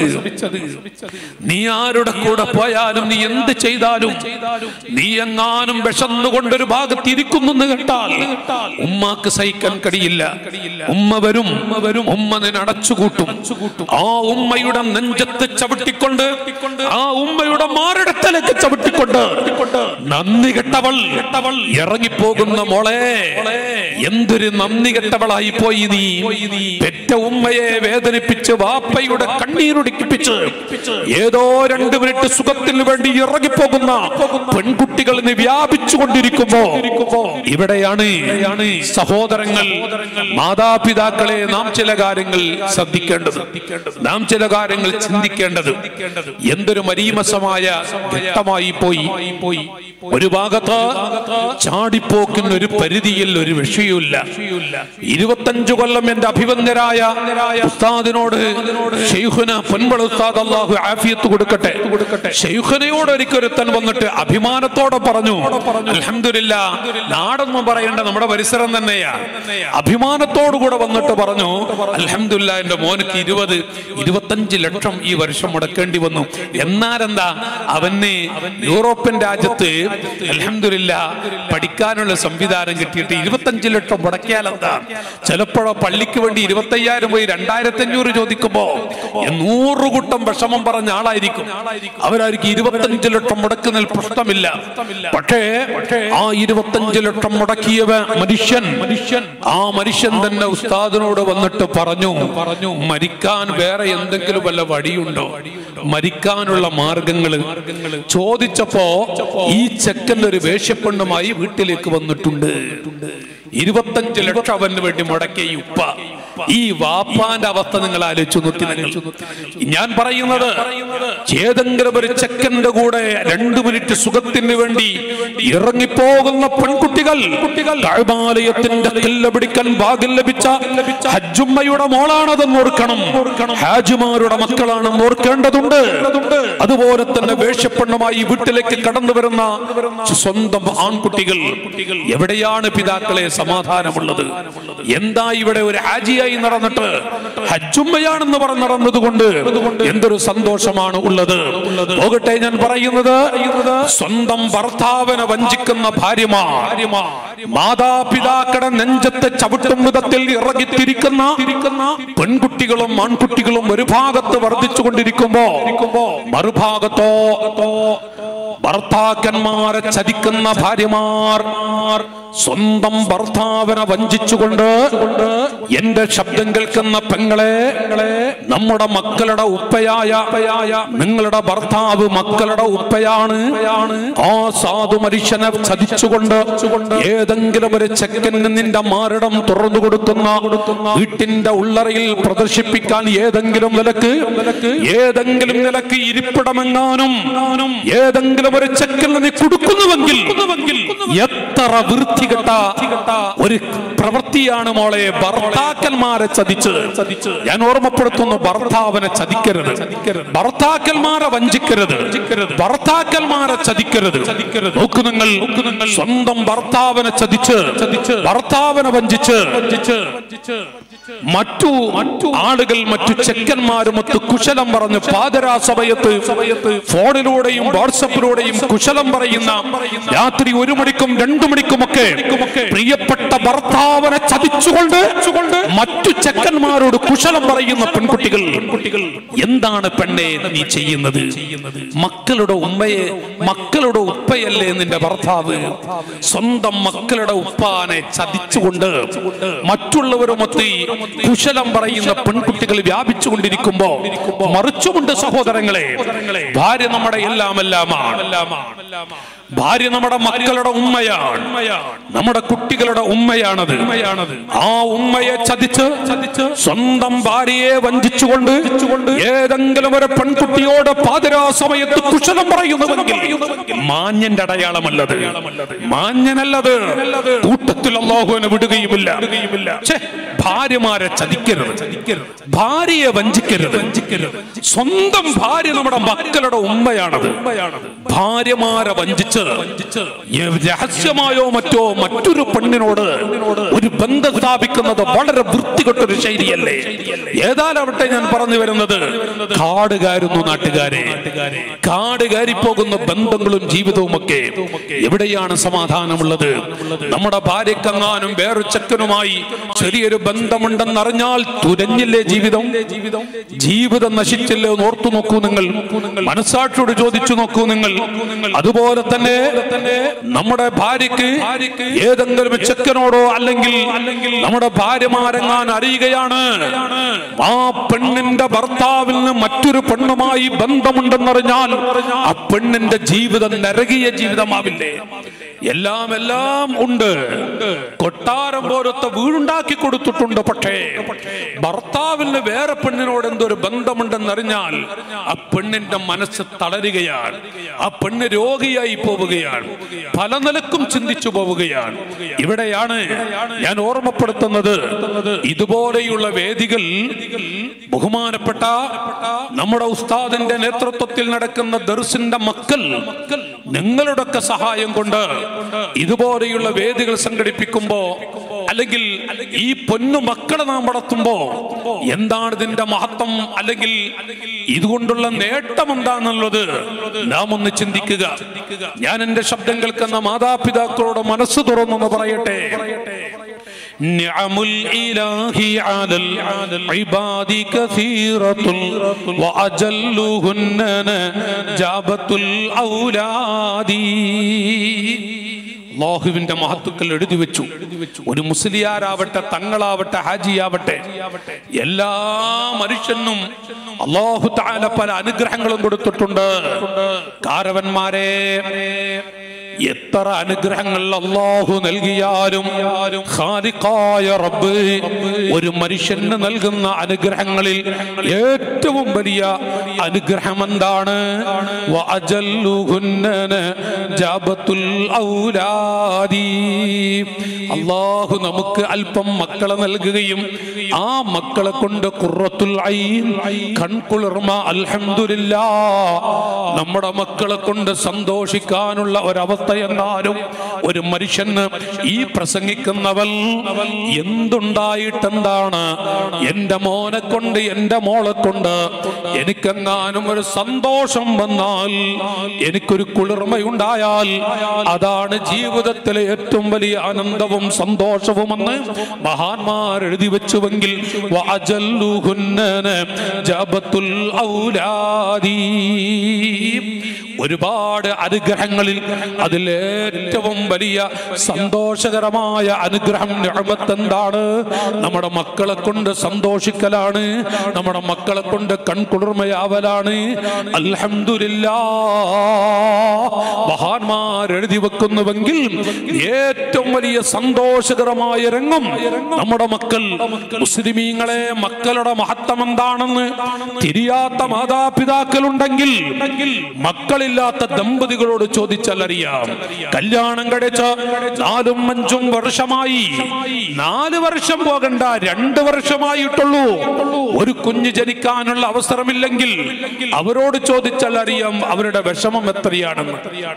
നീ ആരുടെ കൂടെ പോയാലും നീ എന്ത് ചെയ്താലും നീ എങ്ങാനും വിഷന്നുകൊണ്ടൊരു ഭാഗത്ത് ഇരിക്കുന്നു കേട്ടാൽ ഉമ്മാക്ക് സഹിക്കാൻ കഴിയില്ല ഉമ്മ വരും ഉമ്മ വരും ഉമ്മ നിന്നെ അടച്ചുകൂട്ടും ആ ഉമ്മയുടെ നെഞ്ചത്ത് ചവിട്ടിക്കൊണ്ട് ആ ഉമ്മയുടെ മാറിടത്തിലേക്ക് ചവിട്ടിക്കൊണ്ട് നന്ദി കെട്ടവൾ ഇറങ്ങിപ്പോകുന്ന മോളെ എന്തൊരു നന്ദി കെട്ടവളായി പോയി നീ പെറ്റ ഉമ്മയെ വേദനിപ്പിച്ച് വാപ്പയുടെ കണ്ണീരൊടുക്കിപ്പിച്ച് ഏതോ രണ്ട് മിനിറ്റ് സുഖത്തിന് വേണ്ടി ഇറങ്ങിപ്പോകുന്ന പെൺകുട്ടികൾ നീ വ്യാപിച്ചു കൊണ്ടിരിക്കുമ്പോ ഇവിടെയാണ് സഹോദരങ്ങൾ മാതാപിതാക്കളെ നാം ചില കാര്യങ്ങൾ ശ്രദ്ധിക്കേണ്ടത് നാം ചില കാര്യങ്ങൾ ചിന്തിക്കേണ്ടത് എന്തൊരു മരീമസമായ ഘട്ടമായി പോയി പോയി ഒരു ഭാഗത്ത് ചാടിപ്പോക്കുന്ന ഒരു പരിധിയിൽ ഒരു വിഷയമില്ല ഇരുപത്തഞ്ചു കൊല്ലം എന്റെ അഭിവന്ദരായ ഉസ്താദിനോട് ഷെയ്ഖുന പൊൻപള ഉസ്താദ് അള്ളാഹു ആഫിയത്ത് കൊടുക്കട്ടെ ഷെയ്ഖുനയോട് ഒരിക്കലൊരുത്തൻ വന്നിട്ട് അഭിമാനത്തോടെ പറഞ്ഞു അൽഹംദുലില്ല നാടൊന്നും പറയേണ്ട നമ്മുടെ പരിസരം തന്നെയാ അഭിമാനത്തോടു കൂടെ വന്നിട്ട് പറഞ്ഞു അൽഹംദുലില്ല എന്റെ മോനക്ക് ഇരുപത് ഇരുപത്തഞ്ച് ലക്ഷം ഈ വർഷം മുടക്കേണ്ടി വന്നു എന്നാലെന്താ അവന് യൂറോപ്യൻ രാജ്യത്ത് അൽഹംദുലില്ല പഠിക്കാനുള്ള സംവിധാനം കിട്ടിയിട്ട് ഇരുപത്തഞ്ച് ലക്ഷം മുടക്കിയാൽ എന്താ ചിലപ്പോഴോ പള്ളിക്ക് വേണ്ടി ഇരുപത്തയ്യായിരം പോയി രണ്ടായിരത്തി അഞ്ഞൂറ് ചോദിക്കുമ്പോ നൂറ് കൂട്ടം വിഷമം പറഞ്ഞ ആളായിരിക്കും അവരായിരിക്കും ഇരുപത്തഞ്ച് ലക്ഷം മുടക്കുന്നതിൽ പ്രശ്നമില്ല പക്ഷേ ആ ഇരുപത്തഞ്ച് ലക്ഷം മുടക്കിയവ മനുഷ്യൻ മനുഷ്യൻ ആ മനുഷ്യൻ തന്നെ ഉസ്താദിനോട് വന്നിട്ട് പറഞ്ഞു പറഞ്ഞു മരിക്കാൻ വേറെ എന്തെങ്കിലും വല്ല വഴിയുണ്ടോ മരിക്കാനുള്ള മാർഗങ്ങൾ ചോദിച്ചപ്പോ ഈ ചെക്കൻ ഒരു വേഷ്യപ്പെണ്ണുമായി വീട്ടിലേക്ക് വന്നിട്ടുണ്ട് ഇരുപത്തഞ്ച് ലക്ഷം അവന് വേണ്ടി മുടക്കിയ ഈ ഉപ്പ ഈ വാപ്പാന്റെ അവസ്ഥ നിങ്ങൾ ആലോചിച്ചു നോക്കി നിങ്ങൾ ഞാൻ പറയുന്നത് ഏതെങ്കിലും ഒരു ചെക്കന്റെ കൂടെ രണ്ടു മിനിറ്റ് സുഖത്തിന് വേണ്ടി ഇറങ്ങിപ്പോകുന്ന പെൺകുട്ടികൾ കഴബാലയത്തിന്റെ കല്ല് പിടിക്കാൻ ഭാഗ്യം ലഭിച്ച ഹജ്ജുമ്മയുടെ മോളാണതെന്ന് ഓർക്കണം ഹാജിമാരുടെ മക്കളാണെന്ന് ഓർക്കേണ്ടതുണ്ട് അതുപോലെ തന്നെ വേഷപ്പെണ്ണമായി വീട്ടിലേക്ക് കടന്നു വരുന്ന സ്വന്തം ആൺകുട്ടികൾ എവിടെയാണ് പിതാക്കളെ സമാധാനമുള്ളത് എന്താ ഇവിടെ ഒരു ഹാജിയായി നടന്നിട്ട് ഹജ്ജുമ്മയാണെന്ന് പറഞ്ഞ് നടന്നത് കൊണ്ട് എന്തൊരു സന്തോഷമാണ് ഉള്ളത് പോകട്ടെ ഞാൻ പറയുന്നത് സ്വന്തം ഭർത്താവിനെ വഞ്ചിക്കുന്ന ഭാര്യമാർ മാതാപിതാക്കളുടെ നെഞ്ചത്തെ ചവിട്ടും വിധത്തിൽ ഇറങ്ങിത്തിരിക്കുന്ന പെൺകുട്ടികളും ആൺകുട്ടികളും ഒരു ഭാഗത്ത് വർദ്ധിച്ചു കൊണ്ടിരിക്കുമ്പോ മറുഭാഗത്തോ ഭർത്താക്കന്മാരെ ചതിക്കുന്ന ഭാര്യമാർ സ്വന്തം ഭർത്താവിനെ വഞ്ചിച്ചുകൊണ്ട് എന്റെ ശബ്ദം കേൾക്കുന്ന പെങ്ങളെ നമ്മുടെ മക്കളുടെ ഉപ്പയായ നിങ്ങളുടെ ഭർത്താവ് മക്കളുടെ ഉപ്പയാണ് ആ സാധു മനുഷ്യനെ ചതിച്ചുകൊണ്ട് ഏതെങ്കിലും ഒരു ചെക്കന് നിന്റെ മാറിടം തുറന്നു കൊടുക്കുന്ന വീട്ടിന്റെ ഉള്ളറയിൽ പ്രദർശിപ്പിക്കാൻ ഏതെങ്കിലും നിലക്ക് ഏതെങ്കിലും നിലക്ക് ഇരിപ്പിടമെങ്ങാനും ഏതെങ്കിലും ഒരു ചെക്കന് നീ കൊടുക്കുന്നുവെങ്കിൽ എത്ര വൃത്തി വൃത്തികെട്ട ഒരു പ്രവൃത്തിയാണ് മോളെ ഭർത്താക്കന്മാരെ ചതിച്ച് ചതിച്ച് ഞാൻ ഓർമ്മപ്പെടുത്തുന്നു ഭർത്താവിനെ ചതിക്കരുത് ഭർത്താക്കന്മാരെ വഞ്ചിക്കരുത് ഭർത്താക്കന്മാരെ ചതിക്കരുത് നോക്കു നിങ്ങൾ സ്വന്തം ഭർത്താവിനെ ചതിച്ച് ചതിച്ച് ഭർത്താവിനെ വഞ്ചിച്ച് വഞ്ചിച്ച് മറ്റു മറ്റു ആളുകൾ മറ്റു ചെക്കന്മാരുമൊത്ത് കുശലം പറഞ്ഞ് പാതിരാ സമയത്ത് സമയത്ത് ഫോണിലൂടെയും വാട്സപ്പിലൂടെയും കുശലം പറയുന്ന രാത്രി ഒരു മണിക്കും രണ്ടു മണിക്കുമൊക്കെ പ്രിയപ്പെട്ട ഭർത്താവിനെ ചതിച്ചുകൊണ്ട് മറ്റു ചെക്കന്മാരോട് കുശലം പറയുന്ന പെൺകുട്ടികൾ പെൺകുട്ടികൾ എന്താണ് പെണ്ണെ നീ ചെയ്യുന്നത് മക്കളുടെ ഉമ്മയെ മക്കളുടെ ഉപ്പയല്ലേ നിന്റെ ഭർത്താവ് സ്വന്തം മക്കളുടെ ഉപ്പാനെ ചതിച്ചുകൊണ്ട് മറ്റുള്ളവരുമൊത്ത് ഈ കുശലം പറയുന്ന പെൺകുട്ടികൾ വ്യാപിച്ചുകൊണ്ടിരിക്കുമ്പോ മറിച്ചുമുണ്ട് സഹോദരങ്ങളെ ഭാര്യ നമ്മുടെ എല്ലാം എല്ലാമാണ് ഭാര്യ നമ്മുടെ മക്കളുടെ ഉമ്മയാണ് നമ്മുടെ കുട്ടികളുടെ ഉമ്മയാണത് ഉമ്മയാണത് ആ ഉമ്മയെ ചതിച്ച് ചതിച്ച് സ്വന്തം ഭാര്യയെ വഞ്ചിച്ചുകൊണ്ട് ഏതെങ്കിലും ഒരു പെൺകുട്ടിയോട് പാതിരാ സമയത്ത് കുശലം പറയുന്നുവെങ്കിൽ മാന്യന്റെ അടയാളമല്ലത് മാന്യനല്ലത് കൂട്ടത്തിൽ അള്ളാഹുവിനെ വിടുകയുമില്ല ഛെ, ഭാര്യമാരെ ചതിക്കരുത് ഭാര്യയെ വഞ്ചിക്കരുത് വഞ്ചിക്കരുത് സ്വന്തം ഭാര്യ നമ്മുടെ മക്കളുടെ ഉമ്മയാണത് ഭാര്യമാരെ വഞ്ചിച്ച് ഏ, രഹസ്യമായോ മറ്റോ മറ്റൊരു പെണ്ണിനോട് ഒരു ബന്ധം സ്ഥാപിക്കുന്നത് വളരെ വൃത്തികെട്ടൊരു ശൈലിയല്ലേ ഏതാലാവട്ടെ ഞാൻ പറഞ്ഞു വരുന്നത് കാട് കയറുന്നു നാട്ടുകാരെ കാട് കയറിപ്പോകുന്ന ബന്ധങ്ങളും ജീവിതവും ഒക്കെ എവിടെയാണ് സമാധാനമുള്ളത് നമ്മുടെ ഭാര്യക്കെങ്ങാനും വേറൊരു ചെക്കനുമായി ചെറിയൊരു ബന്ധമുണ്ടെന്നറിഞ്ഞാൽ തുരഞ്ഞില്ലേ ജീവിതം ജീവിതം നശിച്ചില്ലേ എന്ന് ഓർത്തു നോക്കൂ നിങ്ങൾ മനസ്സാക്ഷിയോട് ചോദിച്ചു നോക്കൂ നിങ്ങൾ അതുപോലെ തന്നെ നമ്മുടെ ഭാര്യക്ക് ഏതെങ്കിലും ചെക്കനോടോ അല്ലെങ്കിൽ അല്ലെങ്കിൽ നമ്മുടെ ഭാര്യമാരെങ്ങാൻ അറിയുകയാണ് ആ പെണ്ണിന്റെ ഭർത്താവിന് മറ്റൊരു പെണ്ണുമായി ബന്ധമുണ്ടെന്നറിഞ്ഞാൽ ആ പെണ്ണിന്റെ ജീവിതം നരകീയ ജീവിതമാവില്ലേ എല്ലാം എല്ലാം ഉണ്ട് കൊട്ടാരം പോലത്തെ വീടുണ്ടാക്കി കൊടുത്തിട്ടുണ്ട് പക്ഷേ ഭർത്താവിന് വേറെ പെണ്ണിനോട് എന്തൊരു ബന്ധമുണ്ടെന്നറിഞ്ഞാൽ ആ പെണ്ണിന്റെ മനസ്സ് തളരുകയാണ് ആ പെണ്ണ് രോഗിയായി പോവുകയാണ് പല നിലക്കും ചിന്തിച്ചു പോവുകയാണ് ഇവിടെയാണ് ഞാൻ ഓർമ്മപ്പെടുത്തുന്നത് ഇതുപോലെയുള്ള വേദികൾ ബഹുമാനപ്പെട്ട നമ്മുടെ ഉസ്താദിന്റെ നേതൃത്വത്തിൽ നടക്കുന്ന ദർസിന്റെ മക്കൾ നിങ്ങളുടെയൊക്കെ സഹായം കൊണ്ട് ഇതുപോലെയുള്ള വേദികൾ സംഘടിപ്പിക്കുമ്പോ അല്ലെങ്കിൽ ഈ പൊന്നു മക്കളെ നാം വളർത്തുമ്പോ എന്താണ് ഇതിന്റെ മഹത്വം അല്ലെങ്കിൽ ഇതുകൊണ്ടുള്ള നേട്ടം എന്താണെന്നുള്ളത് നാം ഒന്ന് ചിന്തിക്കുക ഞാൻ എന്റെ ശബ്ദം കേൾക്കുന്ന മാതാപിതാക്കളോട് മനസ്സ് തുറന്നൊന്ന് പറയട്ടെ نعم الإله على العباد كثيرة وأجلهن جابة الأولاد അള്ളാഹുവിന്റെ മഹത്തുക്കൾ എഴുതി വെച്ചു ഒരു മുസ്ലിയാരാവട്ടെ തങ്ങളാവട്ടെ ഹാജിയാവട്ടെ എല്ലാ മനുഷ്യനും അള്ളാഹു താല പല അനുഗ്രഹങ്ങളും കൊടുത്തിട്ടുണ്ട് കാരവന്മാരെ എത്ര അനുഗ്രഹങ്ങൾ അള്ളാഹു നൽകിയാലും ഖാലിഖായ റബ്ബ് ഒരു മനുഷ്യന് നൽകുന്ന അനുഗ്രഹങ്ങളിൽ ഏറ്റവും വലിയ അനുഗ്രഹം എന്താണ് വഅജല്ലുഹുന്നന ജാബത്തുൽ ഔലാദി അള്ളാഹു നമുക്ക് അല്പം മക്കളെ നൽകുകയും ആ മക്കളെ കൊണ്ട് ഖുറത്തുൽ ഐൻ കൺകുളിർമ അൽഹംദുലില്ലാ നമ്മുടെ മക്കളെ കൊണ്ട് സന്തോഷിക്കാനുള്ള ഒരവസ്ഥ എന്നാലും ഒരു മനുഷ്യന് ഈ പ്രസംഗിക്കുന്നവൻ എന്തുണ്ടായിട്ടെന്താണ് എന്റെ മോനെ കൊണ്ട് എന്റെ മോളെ കൊണ്ട് എനിക്കെങ്ങാനും ഒരു സന്തോഷം വന്നാൽ എനിക്കൊരു കുളിർമയുണ്ടായാൽ അതാണ് ജീവിതത്തിലെ ഏറ്റവും വലിയ ആനന്ദവും സന്തോഷവുമെന്ന് മഹാന്മാർ എഴുതി വെച്ചുവെങ്കിൽ വഅജല്ലുഹുന്നന ജബത്തുൽ ഔലാദി ഒരുപാട് അനുഗ്രഹങ്ങളിൽ അതിലേറ്റവും വലിയ സന്തോഷകരമായ അനുഗ്രഹം നിഅമത്ത് എന്താണ് നമ്മുടെ മക്കളെ കൊണ്ട് സന്തോഷിക്കലാണ് നമ്മുടെ മക്കളെ കൊണ്ട് കൺകുളിർമയാവലാണ് അൽഹംദുലില്ലാ മഹാന്മാർ എഴുതി വെക്കുന്നുവെങ്കിൽ ഏറ്റവും വലിയ സന്തോഷകരമായ രംഗം നമ്മുടെ മക്കൾ മുസ്ലിമീങ്ങളെ മക്കളുടെ മഹത്വം എന്താണെന്ന് തിരിയാത്ത മാതാപിതാക്കളുണ്ടെങ്കിൽ മക്കളില്ലാത്ത ദമ്പതികളോട് ചോദിച്ചാൽ അറിയാം കല്യാണം കഴിച്ച നാലും അഞ്ചും വർഷമായി നാല് വർഷം പോകണ്ട രണ്ട് വർഷമായിട്ടുള്ളൂ ഒരു കുഞ്ഞ് ജനിക്കാനുള്ള അവസരമില്ലെങ്കിൽ അവരോട് ചോദിച്ചാൽ അറിയാം അവരുടെ വിഷമം എത്രയാണെന്ന്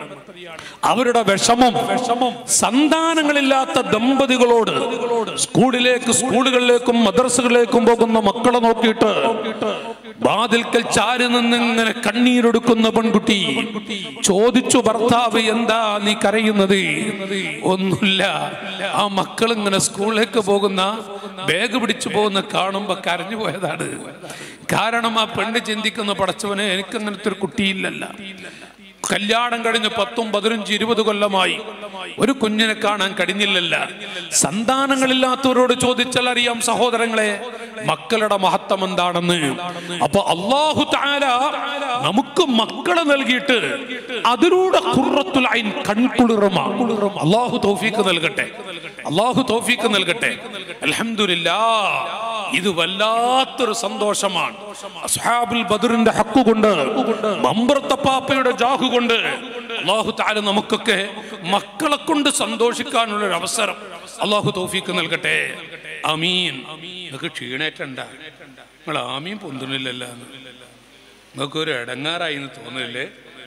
അവരുടെ വിഷമം സന്താനങ്ങളില്ലാത്ത ദമ്പതികളോട് സ്കൂളിലേക്ക് സ്കൂളുകളിലേക്കും മദ്രസകളിലേക്കും പോകുന്ന മക്കളെ നോക്കിയിട്ട് വാതിൽക്കൽ ചാരി നിന്ന് ഇങ്ങനെ കണ്ണീരൊടുക്കുന്ന പെൺകുട്ടി ചോദിച്ചു ഭർത്താവ് എന്താ നീ കരയുന്നത് ഒന്നുമില്ല ആ മക്കൾ ഇങ്ങനെ സ്കൂളിലേക്ക് പോകുന്ന ബാഗ് പിടിച്ചു പോകുന്ന കാണുമ്പോ കരഞ്ഞു പോയതാണ് കാരണം ആ പെണ്ണ് ചിന്തിക്കുന്ന പടച്ചവനെ എനിക്ക് അങ്ങനത്തെ ഒരു കുട്ടിയില്ലല്ല കല്യാണം കഴിഞ്ഞ് പത്തും പതിനഞ്ച് ഇരുപത് കൊല്ലമായി ഒരു കുഞ്ഞിനെ കാണാൻ കഴിഞ്ഞില്ലല്ല സന്താനങ്ങളില്ലാത്തവരോട് ചോദിച്ചാൽ അറിയാം സഹോദരങ്ങളെ മക്കളുടെ മഹത്വം എന്താണെന്ന് അപ്പൊ അള്ളാഹു താല നമുക്ക് മക്കളെ നൽകിയിട്ട് അതിലൂടെ ഖുർറത്തുൽ ഐൻ കൺകുളിർമ അള്ളാഹു തൗഫീക്ക് നൽകട്ടെ അള്ളാഹു തൗഫീക്ക് നൽകട്ടെ അൽഹംദുലില്ലാ ഇത് വല്ലാത്തൊരു സന്തോഷമാണ് അസ്ഹാബുൽ ബദറിന്റെ ഹക്കു കൊണ്ട് മമ്പർത്തപ്പാപ്പയുടെ ജാഹു കൊണ്ട് അള്ളാഹു താല നമുക്കൊക്കെ മക്കളെ കൊണ്ട് സന്തോഷിക്കാനുള്ള ഒരു അവസരം അള്ളാഹു തൗഫീക്ക് നൽകട്ടെ അമീൻ നിങ്ങൾക്ക് ക്ഷീണേറ്റണ്ട നിങ്ങൾ ആമീൻ പൊന്തുന്നില്ലല്ലോ നിങ്ങൾക്ക് ഒരു ഇടങ്ങാറായി എന്ന് തോന്നില്ലേ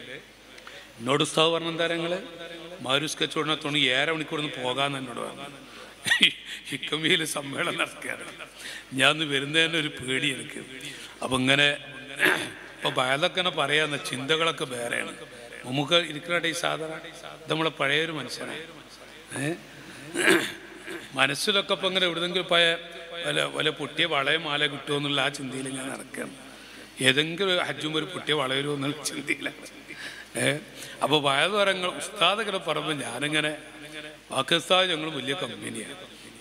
എന്നോട് ഉസ്താവ് പറഞ്ഞ എന്താ നിങ്ങള് മാരുസ് കച്ചവടനെ തുണി ഏറെ മണിക്കൂർ പോകാന്ന് എന്നോട് പറഞ്ഞു ഹിക്കമിയിൽ സമ്മേളനം നടക്കുകയാണ് ഞാൻ ഒന്ന് വരുന്നതിന് ഒരു പേടി എനിക്ക് അപ്പൊ ഇങ്ങനെ ഇപ്പൊ ഭയതൊക്കെ ഇങ്ങനെ പറയാന്ന ചിന്തകളൊക്കെ വേറെയാണ് നമുക്ക് ഇരിക്കട്ടെ ഈ സാധാരണ ഇത് നമ്മളെ പഴയൊരു മനുഷ്യനാണ് ഏ മനസ്സിലൊക്കെ ഇപ്പൊ ഇങ്ങനെ എവിടെന്നെങ്കിലും പോയ വല്ല വല്ല പൊട്ടിയ വളയം മാല കിട്ടുമോ എന്നുള്ള ആ ചിന്തയിൽ ഞാൻ നടക്കുകയാണ് ഏതെങ്കിലും ഹജ്ജും ഒരു പൊട്ടിയ വളരുമോ എന്നുള്ള ചിന്തയിലാണ് ഏ അപ്പോൾ വയതുവരങ്ങൾ ഉസ്താദൊക്കെ പറയുമ്പോൾ ഞാനിങ്ങനെ പാകിസ്ഥാൻ ഞങ്ങൾ വലിയ കമ്പനിയാണ്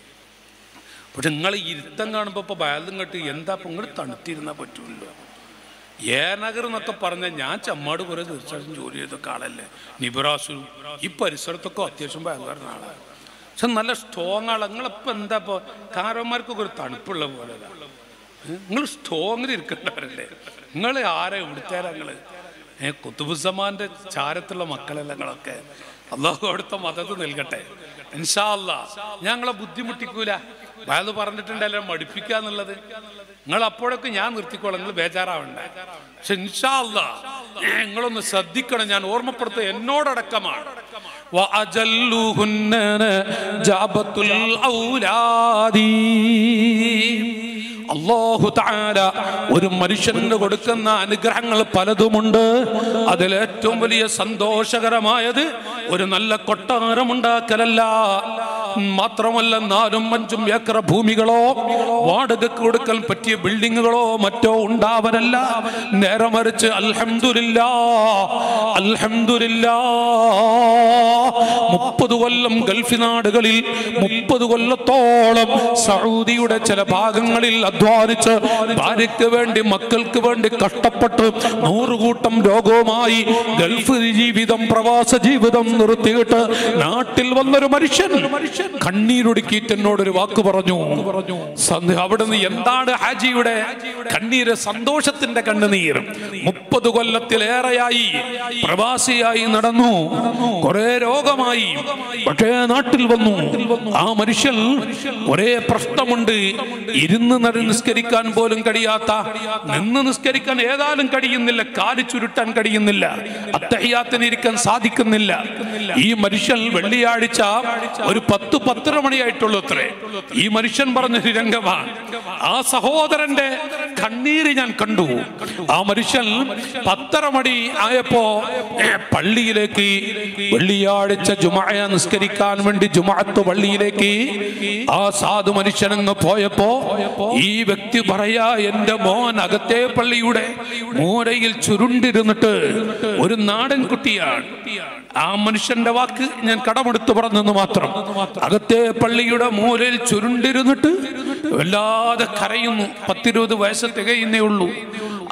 പക്ഷെ നിങ്ങൾ ഇരുത്തം കാണുമ്പോൾ ഇപ്പോൾ വയലും കെട്ട് എന്താ ഇപ്പം നിങ്ങൾ തണുത്തിരുന്നാൽ പറ്റൂല്ലോ ഏ നഗർ എന്നൊക്കെ പറഞ്ഞാൽ ഞാൻ ചമ്മാട് കുറേ തീർച്ചയായിട്ടും ജോലി ചെയ്തൊക്കെ ആളല്ലേ നിബറാസു ഈ പരിസരത്തൊക്കെ അത്യാവശ്യം വയലുകാരൻ ആളാണ് പക്ഷെ നല്ല സ്ട്രോങ് ആളാണ് നിങ്ങളിപ്പോൾ എന്താ ഇപ്പോൾ കാരന്മാർക്കൊക്കെ ഒരു തണുപ്പുള്ള പോലെ നിങ്ങൾ സ്ട്രോങ്ങിൽ ഇരിക്കേണ്ടവരല്ലേ നിങ്ങൾ ആരെ ഇവിടുത്തേരാ നിങ്ങൾ ഏ കുത്തുബുസമാന്റെ ചാരത്തുള്ള മക്കളല്ല നിങ്ങളൊക്കെ അള്ളാഹു അവിടുത്തെ മതത്ത് നൽകട്ടെ ഇൻഷാ അല്ലാ ഞങ്ങളെ ബുദ്ധിമുട്ടിക്കൂല വയത് പറഞ്ഞിട്ടുണ്ടല്ലോ മടിപ്പിക്കാന്നുള്ളത് നിങ്ങൾ അപ്പോഴൊക്കെ ഞാൻ നിർത്തിക്കോളാം നിങ്ങൾ ബേജാറാവണ്ട പക്ഷെ ഇൻഷാ അല്ലാ നിങ്ങളൊന്ന് ശ്രദ്ധിക്കണം ഞാൻ ഓർമ്മപ്പെടുത്തുക എന്നോടടക്കമാണ് وأجلهن جابة الأولاد അള്ളാഹു താര ഒരു മനുഷ്യന് കൊടുക്കുന്ന അനുഗ്രഹങ്ങൾ പലതുമുണ്ട് അതിൽ ഏറ്റവും വലിയ സന്തോഷകരമായത് ഒരു നല്ല കൊട്ടാരം ഉണ്ടാക്കലല്ല മാത്രമല്ല നാലും അഞ്ചും ഏക്കർ ഭൂമികളോ വാടകയ്ക്ക് കൊടുക്കാൻ പറ്റിയ ബിൽഡിങ്ങുകളോ മറ്റോ ഉണ്ടാവനല്ല നേരെ മറിച്ച് അൽഹംദുലില്ലാ അൽഹംദുലില്ലാ മുപ്പത് കൊല്ലം ഗൾഫ് നാടുകളിൽ മുപ്പത് കൊല്ലത്തോളം സൗദിയുടെ ചില ഭാഗങ്ങളിൽ അധ്വാനിച്ച് ഭാര്യയ്ക്ക് വേണ്ടി മക്കൾക്ക് വേണ്ടി കഷ്ടപ്പെട്ട് നൂറുകൂട്ടം രോഗവുമായി ഗൾഫ് ജീവിതം പ്രവാസ ജീവിതം നിർത്തിയിട്ട് നാട്ടിൽ വന്നൊരു മനുഷ്യൻ കണ്ണീരൊടുക്കിയിട്ട് എന്നോടൊരു വാക്ക് പറഞ്ഞു സന്ധ്യ അവിടുന്ന് എന്താണ് ഹാജിയുടെ കണ്ണീര് സന്തോഷത്തിന്റെ കണ്ണുനീർ മുപ്പത് കൊല്ലത്തിലേറെയായി പ്രവാസിയായി നടന്നു കുറെ രോഗമായി പക്ഷേ നാട്ടിൽ വന്നു ആ മനുഷ്യൻ ഒരേ പ്രശ്നമുണ്ട് ഇരുന്ന് നട നിസ്കരിക്കാൻ പോലും കഴിയാത്ത നിന്ന് നിസ്കരിക്കാൻ ഏതായാലും കഴിയുന്നില്ല കാല് ചുരുട്ടാൻ കഴിയുന്നില്ല അത്തഹിയാത്തിന് ഇരിക്കാൻ സാധിക്കുന്നില്ല ഈ മനുഷ്യൻ വെള്ളിയാഴ്ച ഒരു പത്ത് പത്തര മണിയായിട്ടുള്ളൂ അത്രേ ഈ മനുഷ്യൻ പറഞ്ഞൊരു രംഗമാണ് ആ സഹോദരന്റെ കണ്ണീര് ഞാൻ കണ്ടു ആ മനുഷ്യൻ പത്തര മണി ആയപ്പോ പള്ളിയിലേക്ക് വെള്ളിയാഴ്ച ജുമായ നിസ്കരിക്കാൻ വേണ്ടി ജുമാഅത്ത് പള്ളിയിലേക്ക് ആ സാധു മനുഷ്യനങ്ങ് പോയപ്പോ ഈ വ്യക്തി പറയാ എന്റെ മോൻ അകത്തെ പള്ളിയുടെ മൂരയിൽ ചുരുണ്ടിരുന്നിട്ട് ഒരു നാടൻ കുട്ടിയാണ് ആ മനുഷ്യന്റെ വാക്ക് ഞാൻ കടമെടുത്ത് പറഞ്ഞെന്ന് മാത്രം അകത്തെ പള്ളിയുടെ മൂലയിൽ ചുരുണ്ടിരുന്നിട്ട് വല്ലാതെ കരയുന്നു പത്തിരുപത് വയസ്സ് തികയുന്നേ ഉള്ളൂ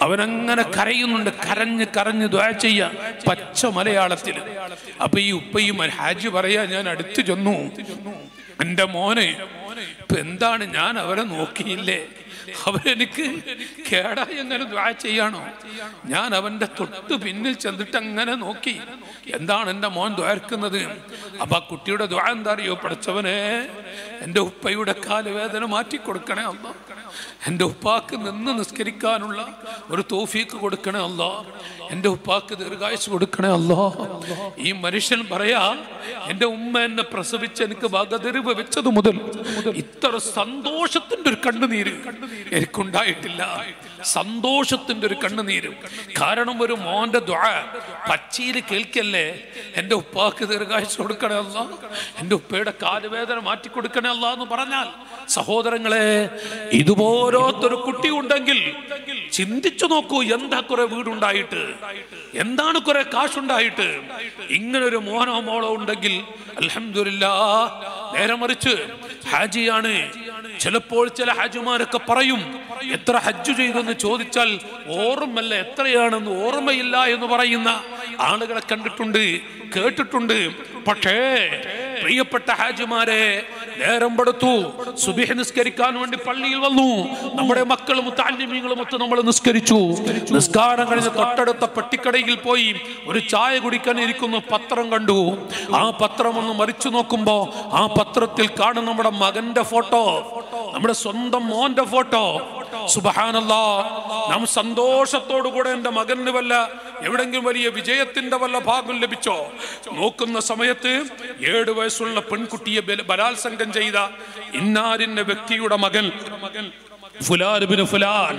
അവനങ്ങനെ കരയുന്നുണ്ട് കരഞ്ഞ് കരഞ്ഞ് ദ്വാ ചെയ്യാ പച്ച മലയാളത്തിൽ അപ്പൊ ഈ ഉപ്പയും ഹാജി പറയാ ഞാൻ അടുത്ത് ചെന്നു എന്റെ മോനെ ഇപ്പൊ എന്താണ് ഞാൻ അവരെ നോക്കിയില്ലേ അവരെനിക്ക് കേടായി എങ്ങനെ ദ്വാ ചെയ്യാണോ ഞാൻ അവന്റെ തൊട്ട് പിന്നിൽ ചെന്നിട്ട് അങ്ങനെ നോക്കി എന്താണ് എൻ്റെ മോൻ ദ്വാർക്കുന്നത് അപ്പൊ ആ കുട്ടിയുടെ ദ്വാ എന്താ അറിയോ പഠിച്ചവനെ എൻ്റെ ഉപ്പയുടെ കാലുവേദന മാറ്റി കൊടുക്കണേ അല്ല എൻ്റെ ഉപ്പാക്ക് നിന്ന് നിസ്കരിക്കാനുള്ള ഒരു തോഫീക്ക് കൊടുക്കണേ അല്ല എൻ്റെ ഉപ്പാക്ക് ദീർഘായുസ് കൊടുക്കണേ അല്ലോ ഈ മനുഷ്യൻ പറയാ എൻ്റെ ഉമ്മ എന്നെ പ്രസവിച്ച് എനിക്ക് വകതിരിവ് വെച്ചത് മുതൽ ഇത്ര സന്തോഷത്തിന്റെ ഒരു കണ്ണുനീര് എനിക്കുണ്ടായിട്ടില്ല സന്തോഷത്തിന്റെ ഒരു കണ്ണുനീര് കാരണം ഒരു മോന്റെ ദ്വാ പച്ചയിൽ കേൾക്കല്ലേ എൻ്റെ ഉപ്പാക്ക് ദീർഘായുസ് കൊടുക്കണേ അല്ല എൻ്റെ ഉപ്പയുടെ കാലുവേദന മാറ്റി കൊടുക്കണേ അല്ല എന്ന് പറഞ്ഞാൽ സഹോദരങ്ങളെ ഇതുപോലത്തൊരു കുട്ടി ഉണ്ടെങ്കിൽ ചിന്തിച്ചു നോക്കൂ എന്താ കുറെ വീടുണ്ടായിട്ട് എന്താണ് കുറെ കാശുണ്ടായിട്ട് ഇങ്ങനെ ഒരു മോനോ മോളോ ഉണ്ടെങ്കിൽ അലഹമില്ല നേരെ മറിച്ച് ഹാജിയാണ് ചിലപ്പോൾ ചില ഹാജിമാരൊക്കെ പറയും എത്ര ഹജ്ജ് ചെയ്തെന്ന് ചോദിച്ചാൽ ഓർമ്മല്ല എത്രയാണെന്ന് ഓർമ്മയില്ല എന്ന് പറയുന്ന ആളുകളെ കണ്ടിട്ടുണ്ട് കേട്ടിട്ടുണ്ട് പക്ഷേ പ്രിയപ്പെട്ട ഹാജിമാരെ നേരം പെടുത്തു സുബിഹ് നിസ്കരിക്കാൻ വേണ്ടി പള്ളിയിൽ വന്നു നമ്മുടെ മക്കളും താല്യമീങ്ങളും ഒത്ത് നമ്മൾ നിസ്കരിച്ചു നിസ്കാരം കഴിഞ്ഞ് തൊട്ടടുത്ത പെട്ടിക്കടയിൽ പോയി ഒരു ചായ കുടിക്കാൻ ഇരിക്കുന്നു പത്രം കണ്ടു ആ പത്രം ഒന്ന് മറിച്ചു നോക്കുമ്പോ ആ പത്രത്തിൽ കാണും നമ്മുടെ മകന്റെ ഫോട്ടോ നമ്മുടെ സ്വന്തം മോന്റെ ഫോട്ടോ സുബഹാനല്ലാ നാം സന്തോഷത്തോടു കൂടെ എന്റെ മകന് വല്ല എവിടെങ്കിലും വലിയ വിജയത്തിന്റെ വല്ല ഭാഗം ലഭിച്ചോ നോക്കുന്ന സമയത്ത് ഏഴ് വയസ്സുള്ള പെൺകുട്ടിയെ ബല- ബലാത്സംഗം ചെയ്ത ഇന്നാരിന്റെ വ്യക്തിയുടെ മകൻ ഫുലാൻ ബിൻ ഫുലാൻ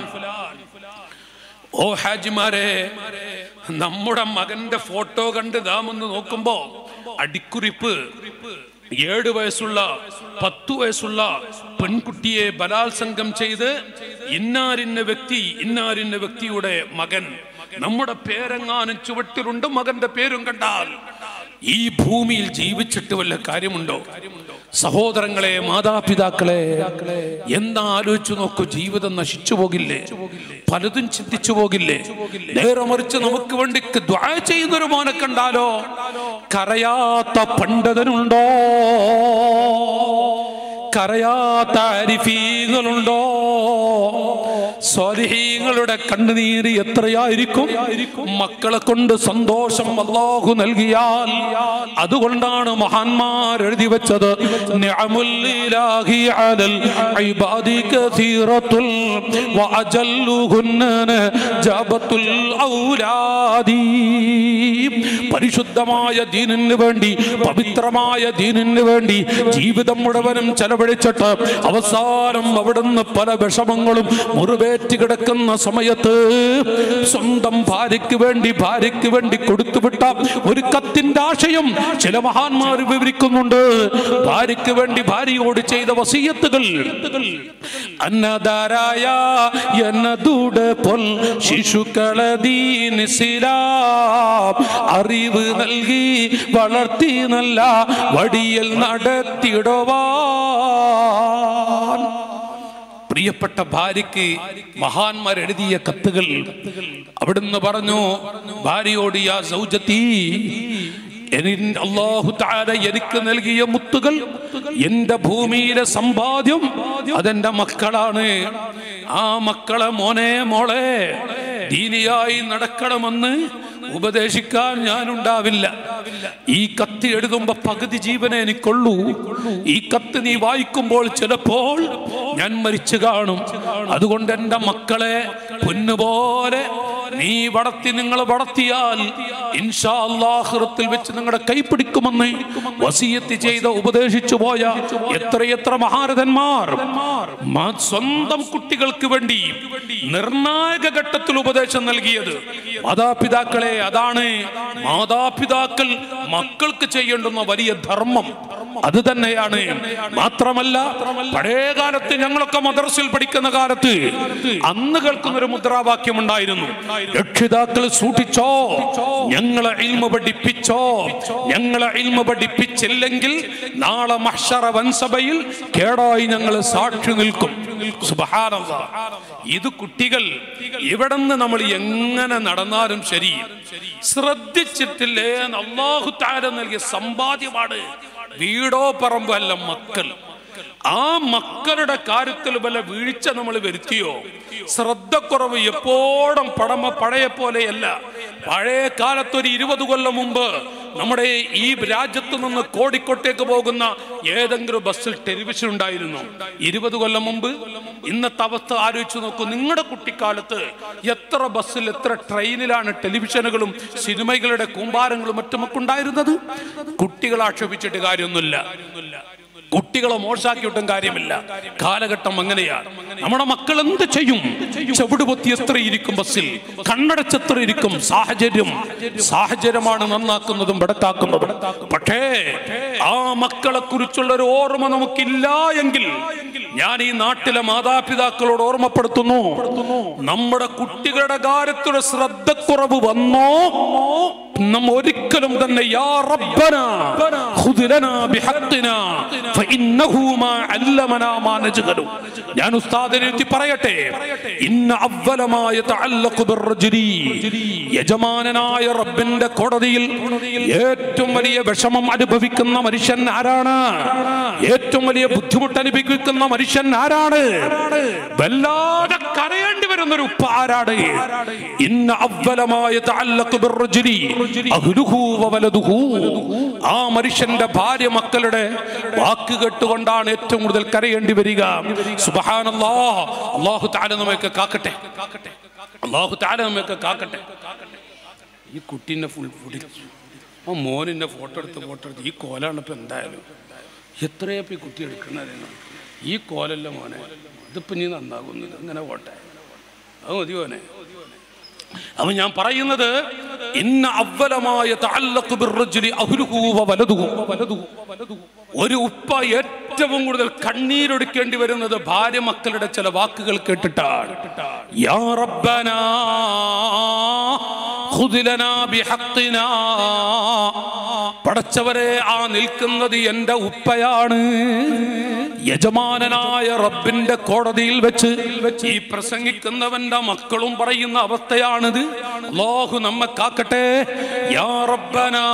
ഓ ഹാജിമാരെ നമ്മുടെ മകന്റെ ഫോട്ടോ കണ്ട് നാം ഒന്ന് നോക്കുമ്പോ അടിക്കുറിപ്പ് ഏഴ് വയസ്സുള്ള പത്തു വയസ്സുള്ള പെൺകുട്ടിയെ ബലാത്സംഗം ചെയ്ത് ഇന്നാരിന്ന വ്യക്തി ഇന്നാരിന്ന വ്യക്തിയുടെ മകൻ നമ്മുടെ പേരെങ്ങാനും ചുവട്ടിലുണ്ട് മകന്റെ പേരും കണ്ടാൽ ഈ ഭൂമിയിൽ ജീവിച്ചിട്ട് വല്ല കാര്യമുണ്ടോ സഹോദരങ്ങളെ മാതാപിതാക്കളെ എന്താ ആലോചിച്ചു നോക്കൂ ജീവിതം നശിച്ചു പോകില്ലേ പലതും ചിന്തിച്ചു പോകില്ലേ നേരെ മറിച്ച് നമുക്ക് വേണ്ടി ദ്വാ ചെയ്യുന്നൊരു മോനെ കണ്ടാലോ കരയാത്ത പണ്ഡിതനുണ്ടോ കരയാത്ത അരിഫീങ്ങളുണ്ടോ സ്വാലിഹീങ്ങളുടെ കണ്ണുനീര് എത്രയായിരിക്കും മക്കളെ കൊണ്ട് സന്തോഷം അള്ളാഹു നൽകിയാൽ അതുകൊണ്ടാണ് മഹാന്മാർ എഴുതി വെച്ചത് നിഅമുൽ ഇലാഹി അലൽ ഇബാദി കസീറത്തുൽ വഅജല്ലുഹുന്ന ജാബത്തുൽ ഔലാദി പരിശുദ്ധമായ ദീനിന് വേണ്ടി പവിത്രമായ ദീനിന് വേണ്ടി ജീവിതം മുഴുവനും ചെലവഴിച്ചിട്ട് അവസാനം അവിടുന്ന് പല വിഷമങ്ങളും മുറിവേറ്റ് കിടക്കുന്ന സമയത്ത് സ്വന്തം ഭാര്യയ്ക്ക് വേണ്ടി ഭാര്യയ്ക്ക് വേണ്ടി കൊടുത്തുവിട്ട ഒരു കത്തിന്റെ ആശയം ചില മഹാന്മാർ വിവരിക്കുന്നുണ്ട് ഭാര്യയ്ക്ക് വേണ്ടി ഭാര്യയോട് ചെയ്ത വസീയത്തുകൾ അന്നദാരായ എന്നതൂടെ പൊൽ ശിശുക്കളെ ദീനിസിലാം അറിവ് നൽകി വളർത്തി നല്ല വടിയിൽ നടത്തിയിടുവാൻ പ്രിയപ്പെട്ട ഭാര്യയ്ക്ക് മഹാന്മാർ എഴുതിയ കത്തുകൾ അവിടുന്ന് പറഞ്ഞു ഭാര്യയോട് യാ സൗജത്തി എനി- അല്ലാഹു തആല എനിക്ക് നൽകിയ മുത്തുകൾ എന്റെ ഭൂമിയിലെ സമ്പാദ്യം അതെന്റെ മക്കളാണ് ആ മക്കളെ മോനെ മോളെ ദീനിയായി നടക്കണമെന്ന് ഉപദേശിക്കാൻ ഞാനുണ്ടാവില്ല ഈ കത്ത് എഴുതുമ്പോ പകുതി ജീവനെ എനിക്കുള്ളൂ ഈ കത്ത് നീ വായിക്കുമ്പോൾ ചിലപ്പോൾ ഞാൻ മരിച്ചു കാണും അതുകൊണ്ട് എൻ്റെ മക്കളെ പൊന്നുപോലെ നീ വളർത്തി നിങ്ങൾ വളർത്തിയാൽ ഇൻഷാ അല്ലാഹുറത്തിൽ വെച്ച് നിങ്ങളുടെ കൈപ്പിടിക്കുമെന്ന് വസീയത്ത് ചെയ്ത ഉപദേശിച്ചു പോയ എത്രയെത്ര മഹാരഥന്മാർ മാ- സ്വന്തം കുട്ടികൾക്ക് വേണ്ടി നിർണായക ഘട്ടത്തിൽ ഉപദേശം നൽകിയത് മാതാപിതാക്കളെ അതാണ് മാതാപിതാക്കൾ മക്കൾക്ക് ചെയ്യേണ്ടുന്ന വലിയ ധർമ്മം അത് തന്നെയാണ് മാത്രമല്ല പഴയ കാലത്ത് ഞങ്ങളൊക്കെ മദ്രസിൽ പഠിക്കുന്ന കാലത്ത് അന്ന് കേൾക്കുന്ന ഒരു മുദ്രാവാക്യം ഉണ്ടായിരുന്നു രക്ഷിതാക്കൾ സൂക്ഷിച്ചോ ഞങ്ങളെ ഇൽമ പഠിപ്പിച്ചോ ഞങ്ങളെ ഇൽമ പഠിപ്പിച്ചില്ലെങ്കിൽ നാളെ മഹ്ഷറ വൻസഭയിൽ കേടായി ഞങ്ങൾ സാക്ഷി നിൽക്കും സുബ്ഹാനല്ലാഹ്. ഇത് കുട്ടികൾ ഇവിടെ നിന്ന് നമ്മൾ എങ്ങനെ നടന്നാലും ശരി ശ്രദ്ധിച്ചിട്ടില്ലേ അള്ളാഹു താര നൽകിയ സമ്പാദ്യമാണ് വീടോ പറമ്പോ അല്ല മക്കൾ ആ മക്കളുടെ കാര്യത്തിൽ വല്ല വീഴ്ച നമ്മൾ വരുത്തിയോ ശ്രദ്ധക്കുറവ് എപ്പോഴും പടമ പഴയ പോലെയല്ല പഴയ കാലത്ത് ഒരു ഇരുപത് കൊല്ലം മുമ്പ് നമ്മുടെ ഈ രാജ്യത്ത് നിന്ന് കോഴിക്കോട്ടേക്ക് പോകുന്ന ഏതെങ്കിലും ബസ്സിൽ ടെലിവിഷൻ ഉണ്ടായിരുന്നു ഇരുപത് കൊല്ലം മുമ്പ് ഇന്നത്തെ അവസ്ഥ ആലോചിച്ച് നോക്കൂ നിങ്ങളുടെ കുട്ടിക്കാലത്ത് എത്ര ബസ്സിൽ എത്ര ട്രെയിനിലാണ് ടെലിവിഷനുകളും സിനിമകളുടെ കൂമ്പാരങ്ങളും മറ്റുമൊക്കെ ഉണ്ടായിരുന്നത് കുട്ടികളെ ആക്ഷേപിച്ചിട്ട് കാര്യമൊന്നുമില്ല കുട്ടികളെ മോശാക്കിയിട്ടും കാര്യമില്ല കാലഘട്ടം അങ്ങനെയാണ് നമ്മുടെ മക്കൾ എന്ത് ചെയ്യും ചവിട് പൊത്തി എത്ര ഇരിക്കും ബസ്സിൽ കണ്ണടച്ചെത്ര ഇരിക്കും സാഹചര്യം സാഹചര്യമാണ് നന്നാക്കുന്നതും വെടക്കാക്കുന്നതും പക്ഷേ ആ മക്കളെ കുറിച്ചുള്ള ഒരു ഓർമ്മ നമുക്കില്ല എങ്കിൽ ഞാൻ ഈ നാട്ടിലെ മാതാപിതാക്കളോട് ഓർമ്മപ്പെടുത്തുന്നു നമ്മുടെ കുട്ടികളുടെ കാര്യത്തിൽ ശ്രദ്ധക്കുറവ് വന്നോ നാം ഒരിക്കലും തന്നെ യാ റബ്ബന ഖുദ് ലനാ ബിഹഖ്ന ഫഇന്നഹു മാ അല്ലമനാ മാ നജ്ഹലു ഞാൻ ഉസ്താദിനെ എത്തി പറയട്ടെ ഇന്ന അവ്വല മാ യതഅല്ലഖു ബിർറജുലി യജമാനനായ റബ്ബിന്റെ കോടതിയിൽ ഏറ്റവും വലിയ വിഷമം അനുഭവിക്കുന്ന മനുഷ്യൻ ആരാണ് ഏറ്റവും വലിയ ബുദ്ധിമുട്ട് അനുഭവിക്കുന്ന മനുഷ്യൻ ആരാണ് വല്ലാതെ കരയേണ്ടി വരുന്ന ഒരു ഉപ്പ ആരാണ് ഇന്ന അവലമായ ആ മനുഷ്യന്റെ ഭാര്യ മക്കളുടെ വാക്ക് കേട്ടുകൊണ്ടാണ് ഏറ്റവും കൂടുതൽ കരയേണ്ടി വരിക സുബഹാനല്ലാ അള്ളാഹു താല നമ്മയൊക്കെ കാക്കട്ടെ അള്ളാഹു താല നമ്മയൊക്കെ കാക്കട്ടെ ഈ കുട്ടീനെ ഫുൾ പിടിച്ചു ആ മോനിന്റെ ഫോട്ടോ എടുത്ത് ഫോട്ടോ എടുത്ത് ഈ കോലാണ് ഇപ്പൊ എന്തായാലും എത്രയപ്പോ ഈ കുട്ടി എടുക്കണതിന് ഈ കോലല്ല മോനെ ഇതിപ്പോ നീ നന്നാകുന്നില്ല ഇങ്ങനെ പോട്ടെ അത് മതി മോനെ അപ്പൊ ഞാൻ പറയുന്നത് ഇന്ന അവലമായ തഅല്ലഖു ബിർറജുലി അഹ്ലുഹു വവലദുഹു ഒരു ഉപ്പ ഏറ്റവും കൂടുതൽ കണ്ണീരൊടുക്കേണ്ടി വരുന്നത് ഭാര്യ മക്കളുടെ ചില വാക്കുകൾ കേട്ടിട്ടാണ് യാ റബ്ബനാ ഖുദ് ലനാ ബിഹഖ്നാ പടച്ചവരെ ആ നിൽക്കുന്നത് എൻ്റെ ഉപ്പയാണ് യജമാനനായ റബ്ബിന്റെ കോടതിയിൽ വെച്ച് ഈ പ്രസംഗിക്കുന്നവന്റെ മക്കളും പറയുന്ന അവസ്ഥയാണിത് അല്ലാഹു നമ്മെ കാക്കട്ടെ യാ റബ്ബനാ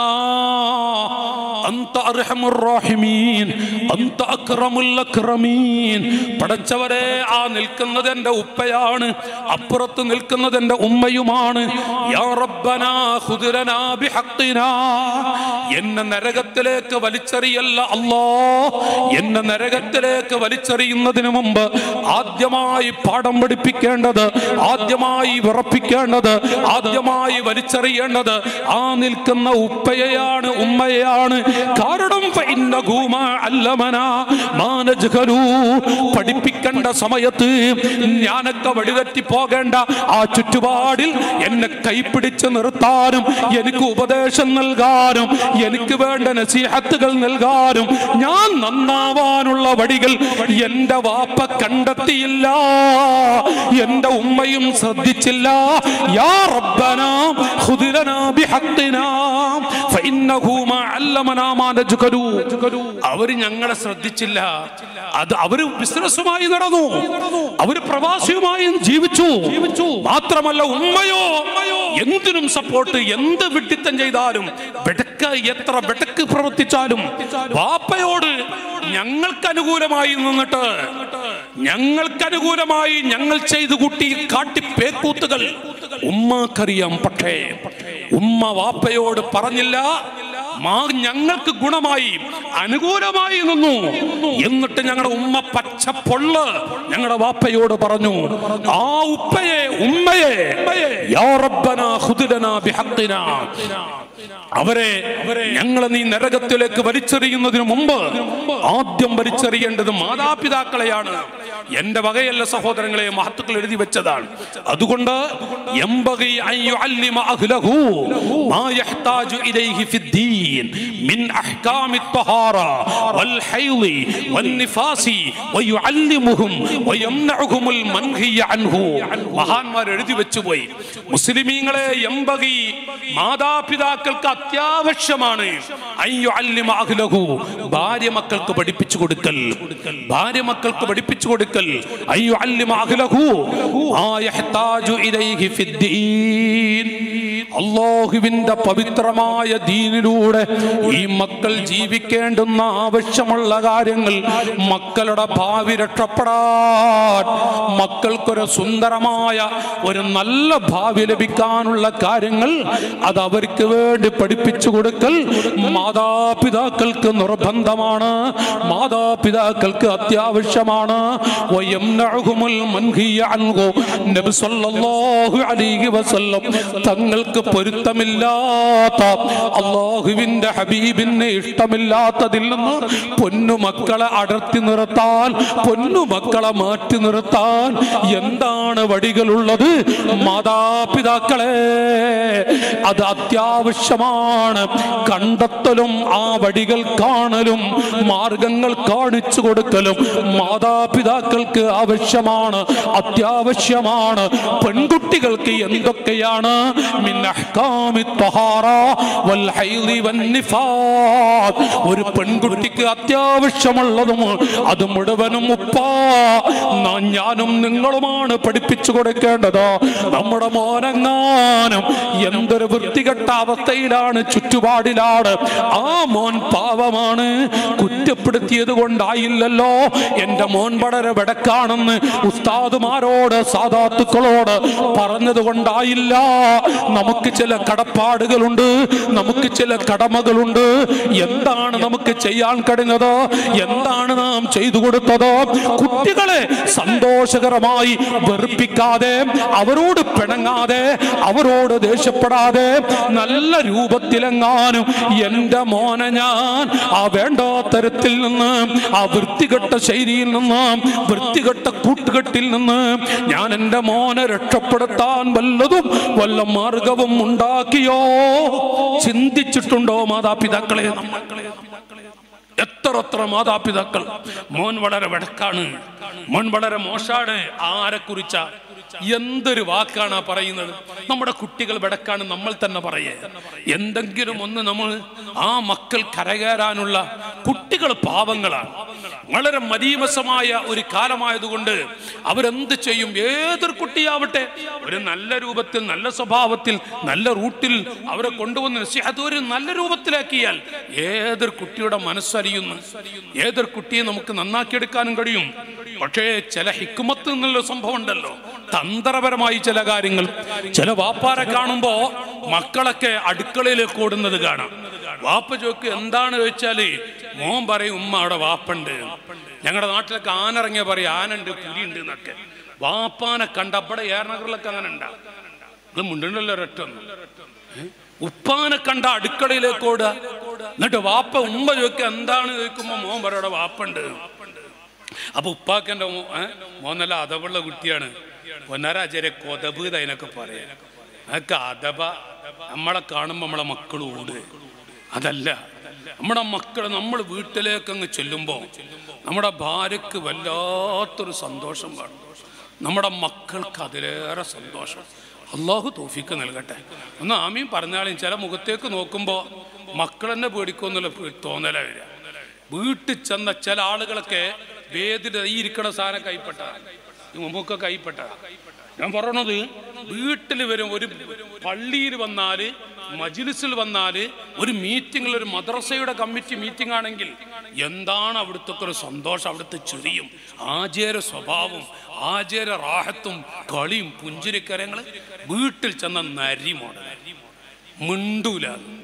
അന്ത അർഹമുർ റഹീമീൻ അന്ത അക്രമുൽ അക്രമീൻ പടച്ചവരെ ആ നിൽക്കുന്നത് എൻ്റെ ഉപ്പയാണ് അപ്പുറത്ത് നിൽക്കുന്നത് എൻ്റെ ഉമ്മയുമാണ് യാ റബ്ബനാ ഖുദ് ലനാ ബിഹഖ്നാ എന്നെ നരകത്തിലേക്ക് വലിച്ചെറിയല്ല അല്ലാ എന്നെ നരകത്തിലേക്ക് വലിച്ചെറിയുന്നതിന് മുമ്പ് ആദ്യമായി പാഠം പഠിപ്പിക്കേണ്ടത് ആദ്യമായി വിറപ്പിക്കേണ്ടത് ആദ്യമായി വലിച്ചെറിയേണ്ടത് ആ നിൽക്കുന്ന ഉപ്പയെയാണ് ഉമ്മയെയാണ് കാരണം ഫഇന്നഹു മാ അല്ലമനാ മാ നജ്ഹലു. പഠിപ്പിക്കേണ്ട സമയത്ത് ഞാനൊക്കെ വഴിതെറ്റി പോകേണ്ട ആ ചുറ്റുപാടിൽ എന്നെ കൈപ്പിടിച്ച് നിർത്താനും എനിക്ക് ഉപദേശം നൽകാനും എനിക്ക് വേണ്ട നസീഹത്തുകൾ നൽകാനും ഞാൻ നന്നാവാനുള്ള വഴികൾ എന്റെ വാപ്പ കണ്ടെത്തിയില്ല എന്റെ ഉമ്മയും ശ്രദ്ധിച്ചില്ല യാ റബ്ബനാ ഖുദ് ലനാ ബിഹഖ്നാ ഫഇന്നഹു മാ അല്ലമനാ മാ നജ്കലു അവര് ഞങ്ങളെ ശ്രദ്ധിച്ചില്ല അത് അവര് ബിസിനസ്സുമായി നടന്നു അവര് പ്രവാസിയുമായി ജീവിച്ചു മാത്രമല്ല ഉമ്മയോ എന്തിനും സപ്പോർട്ട് എന്ത് വിഡിത്തം ചെയ്താലും വെടക്ക് എത്ര വെടക്ക് പ്രവർത്തിച്ചാലും വാപ്പയോട് ഞങ്ങൾക്ക് അനുകൂലമായി നിന്നിട്ട് ഞങ്ങൾക്ക് അനുകൂലമായി ഞങ്ങൾ ചെയ്തു കൂട്ടി കാട്ടി പേക്കൂത്തുകൾ ഉമ്മക്കറിയാം പക്ഷേ ഉമ്മ വാപ്പയോട് പറഞ്ഞില്ല മാ ഞങ്ങൾക്ക് ഗുണമായി അനുകൂലമായി നിന്നു എന്നിട്ട് ഞങ്ങളുടെ ഉമ്മ പച്ച പൊള്ള് ഞങ്ങളുടെ വാപ്പയോട് പറഞ്ഞു ആ ഉപ്പയെ ഉമ്മയെ യാ റബ്ബനാ ഖുദ്ലനാ ബിഹഖ്നാ അവരെ ഞങ്ങളെ നീ നരകത്തിലേക്ക് വലിച്ചെറിയുന്നതിന് മുമ്പ് ആദ്യം വലിച്ചെറിയേണ്ടത് മാതാപിതാക്കളെയാണ് എന്റെ വകയല്ല സഹോദരങ്ങളെ മഹത്തുക്കൾ എഴുതി വെച്ചതാണ് അതുകൊണ്ട് യംബഗി അൻ യുഅല്ലിമ അഹ്ലഹു മാ യഹ്താജു ഇലൈഹി ഫിദ്ദീൻ الدين من أحكام الطهارة والحيض والنفاس ويعلمهم ويمنعهم المنهي عنه മഹാന്മാർ എഴുതി വെച്ചുപോയി മുസ്ലിമീങ്ങളെ എമ്പകി മാതാപിതാക്കൾക്ക് അത്യാവശ്യമാണ് അയ്യുഅല്ലിമ അഹ്ലഹു. ഭാര്യ മക്കൾക്ക് പഠിപ്പിച്ചു കൊടുക്കൽ ഭാര്യ മക്കൾക്ക് പഠിപ്പിച്ചു കൊടുക്കൽ അയ്യുഅല്ലിമ അഹ്ലഹു മാ യഹ്താജു ഇലൈഹി ഫിദ്ദീൻ. അള്ളാഹുവിന്റെ പവിത്രമായ ദീനിലൂടെ ഈ മക്കൾ ജീവിക്കേണ്ടുന്ന ആവശ്യമുള്ള കാര്യങ്ങൾ മക്കളുടെ ഭാവി രക്ഷപ്പെടാൻ മക്കൾക്കൊരു സുന്ദരമായ ഒരു നല്ല ഭാവി ലഭിക്കാനുള്ള കാര്യങ്ങൾ അത് അവർക്ക് വേണ്ടി പഠിപ്പിച്ചു കൊടുക്കൽ മാതാപിതാക്കൾക്ക് നിർബന്ധമാണ് മാതാപിതാക്കൾക്ക് അത്യാവശ്യമാണ് വയംനഉഹുമുൽ മൻഹിയ അൻഹു. നബി സല്ലല്ലാഹു അലൈഹി വസല്ലം തങ്ങൾക്ക് പൊരുത്തമില്ലാത്ത അള്ളാഹുവിന്റെ ഹബീബിനെ ഇഷ്ടമില്ലാത്തതിൽ നിന്ന് പൊന്നുമക്കളെ അടർത്തി നിർത്താൻ പൊന്നുമക്കളെ മാറ്റി നിർത്താൻ എന്താണ് വടികളുള്ളത് മാതാപിതാക്കളെ അത് അത്യാവശ്യമാണ് കണ്ടെത്തലും ആ വടികൾ കാണലും മാർഗങ്ങൾ കാണിച്ചു കൊടുക്കലും മാതാപിതാക്കൾക്ക് ആവശ്യമാണ് അത്യാവശ്യമാണ് പെൺകുട്ടികൾക്ക് എന്തൊക്കെയാണ് മിൻ അഹ്കാമി ത്വഹാറ വൽ ഹൈളി വൻ നിഫാസ്. ഒരു പെൺകുട്ടിക്ക് അത്യാവശ്യമുള്ളതും അത് മുഴുവനും ഉപ്പാ നാ- ഞാനും നിങ്ങളുമാണ് പഠിപ്പിച്ചു കൊടുക്കേണ്ടത് നമ്മുടെ മോനങ്ങാനും എന്തൊരു വൃത്തികെട്ട അവസ്ഥയിലാണ് ചുറ്റുപാടിലാണ് ആ മോൻ പാവമാണ് കുറ്റപ്പെടുത്തിയത് കൊണ്ടായില്ലല്ലോ എന്റെ മോൻ വളരെ വെടക്കാണെന്ന് ഉസ്താദുമാരോട് സാധാത്തുക്കളോട് പറഞ്ഞത് കൊണ്ടായില്ല നമുക്ക് ചില കടപ്പാടുകളുണ്ട് നമുക്ക് ചില കടമകളുണ്ട് എന്താണ് നമുക്ക് ചെയ്യാൻ കഴിഞ്ഞത് എന്താണ് നാം ചെയ്തു കൊടുത്തത് കുട്ടികളെ സന്തോഷകരമായി വെറുപ്പിക്കാതെ അവരോട് പിണങ്ങാതെ അവരോട് ദേഷ്യപ്പെടാതെ നല്ല രൂപത്തിലെങ്ങാനും എന്റെ മോനെ ഞാൻ ആ വേണ്ടാത്തരത്തിൽ നിന്ന് ആ വൃത്തികെട്ട ശൈലിയിൽ നിന്ന് വൃത്തികെട്ട കൂട്ടുകെട്ടിൽ നിന്ന് ഞാൻ എൻ്റെ മോനെ രക്ഷപ്പെടുത്താൻ വല്ലതും വല്ല മാർഗവും ഉണ്ടാക്കിയോ ചിന്തിച്ചിട്ടുണ്ടോ മാതാപിതാക്കളെ നമ്മൾ എത്ര എത്ര മാതാപിതാക്കൾ മോൻ വളരെ വെടക്കാണ് മോൻ വളരെ മോശാണ് ആരെ കുറിച്ച എന്തൊരു വാക്കാണ് ആ പറയുന്നത് നമ്മുടെ കുട്ടികൾ വെടക്കാണ് നമ്മൾ തന്നെ പറയേ എന്തെങ്കിലും ഒന്ന് നമ്മൾ ആ മക്കൾ കരകയറാനുള്ള കുട്ടികൾ പാവങ്ങളാണ് വളരെ മരീമസമായ ഒരു കാലമായതുകൊണ്ട് അവരെന്ത് ചെയ്യും ഏതൊരു കുട്ടിയാവട്ടെ ഒരു നല്ല രൂപത്തിൽ നല്ല സ്വഭാവത്തിൽ നല്ല റൂട്ടിൽ അവരെ കൊണ്ടുവന്ന് നസിഹത്ത് ഒരു നല്ല രൂപത്തിലാക്കിയാൽ ഏതൊരു കുട്ടിയുടെ മനസ്സറിയുന്നു ഏതൊരു കുട്ടിയെ നമുക്ക് നന്നാക്കിയെടുക്കാനും കഴിയും പക്ഷേ ചില ഹിക്കുമത്ത് എന്നുള്ള സംഭവം ഉണ്ടല്ലോ തന്ത്രപരമായി ചില കാര്യങ്ങൾ ചില വാപ്പാരെ കാണുമ്പോ മക്കളൊക്കെ അടുക്കളയിലേക്ക് ഓടുന്നത് കാണാം വാപ്പ ചോക്ക് എന്താണ് ചോദിച്ചാല് മോൻ പറയും ഉമ്മ അവിടെ വാപ്പുണ്ട് ഞങ്ങളുടെ നാട്ടിലൊക്കെ ആനിറങ്ങിയ പറയും ആനുണ്ട് പുലിയുണ്ട് എന്നൊക്കെ വാപ്പാനെ കണ്ട അവിടെ ഏറനഗറിലൊക്കെ അങ്ങനെ ഉണ്ടാ അത് മുണ്ടുണ്ടല്ലോ ഒരൊറ്റൊന്നും ഉപ്പാനെ കണ്ട അടുക്കളയിലേക്ക് ഓടുക എന്നിട്ട് വാപ്പ ഉമ്മ ചോദിക്കുക എന്താണ് ചോദിക്കുമ്പോ മോൻ പറയുടെ വാപ്പുണ്ട് അപ്പൊ ഉപ്പാക്കെന്റെ മോ ഏ? മോൻ നല്ല അതവുള്ള കുട്ടിയാണ് പൊന്നരാചാര്യ കൊതബ് അതിനൊക്കെ പറയാം അതൊക്കെ അതബ നമ്മളെ കാണുമ്പോ നമ്മളെ മക്കൾ ഓട് അതല്ല നമ്മുടെ മക്കൾ നമ്മൾ വീട്ടിലേക്ക് അങ്ങ് ചെല്ലുമ്പോ നമ്മുടെ ഭാര്യക്ക് വല്ലാത്തൊരു സന്തോഷം കാണും നമ്മുടെ മക്കൾക്ക് അതിലേറെ സന്തോഷം അള്ളാഹു തോഫിക്ക് നൽകട്ടെ ഒന്ന് ആമീൻ പറഞ്ഞാലും ചില മുഖത്തേക്ക് നോക്കുമ്പോൾ മക്കൾ തന്നെ പേടിക്കുമെന്നുള്ള പേ- തോന്നലാ വരിക വീട്ടിൽ ചെന്ന ചില ആളുകളൊക്കെ വേദിൽ ഈ ഇരിക്കണ സാധനം കൈപ്പെട്ട ഈ മുമ്പൊക്കെ കൈപ്പെട്ട ഞാൻ പറയണത് വീട്ടിൽ വരും ഒരു പള്ളിയിൽ വന്നാല് മജിലിസിൽ വന്നാല് ഒരു മീറ്റിംഗിൽ ഒരു മദ്രസയുടെ കമ്മിറ്റി മീറ്റിംഗ് ആണെങ്കിൽ എന്താണ് അവിടുത്തെ ഒരു സന്തോഷം അവിടുത്തെ ചെറിയും ആചാര സ്വഭാവം ആചാര റാഹത്തും കളിയും പുഞ്ചിരിക്കരങ്ങൾ വീട്ടിൽ ചെന്ന നരി മോഡൽ മിണ്ടൂല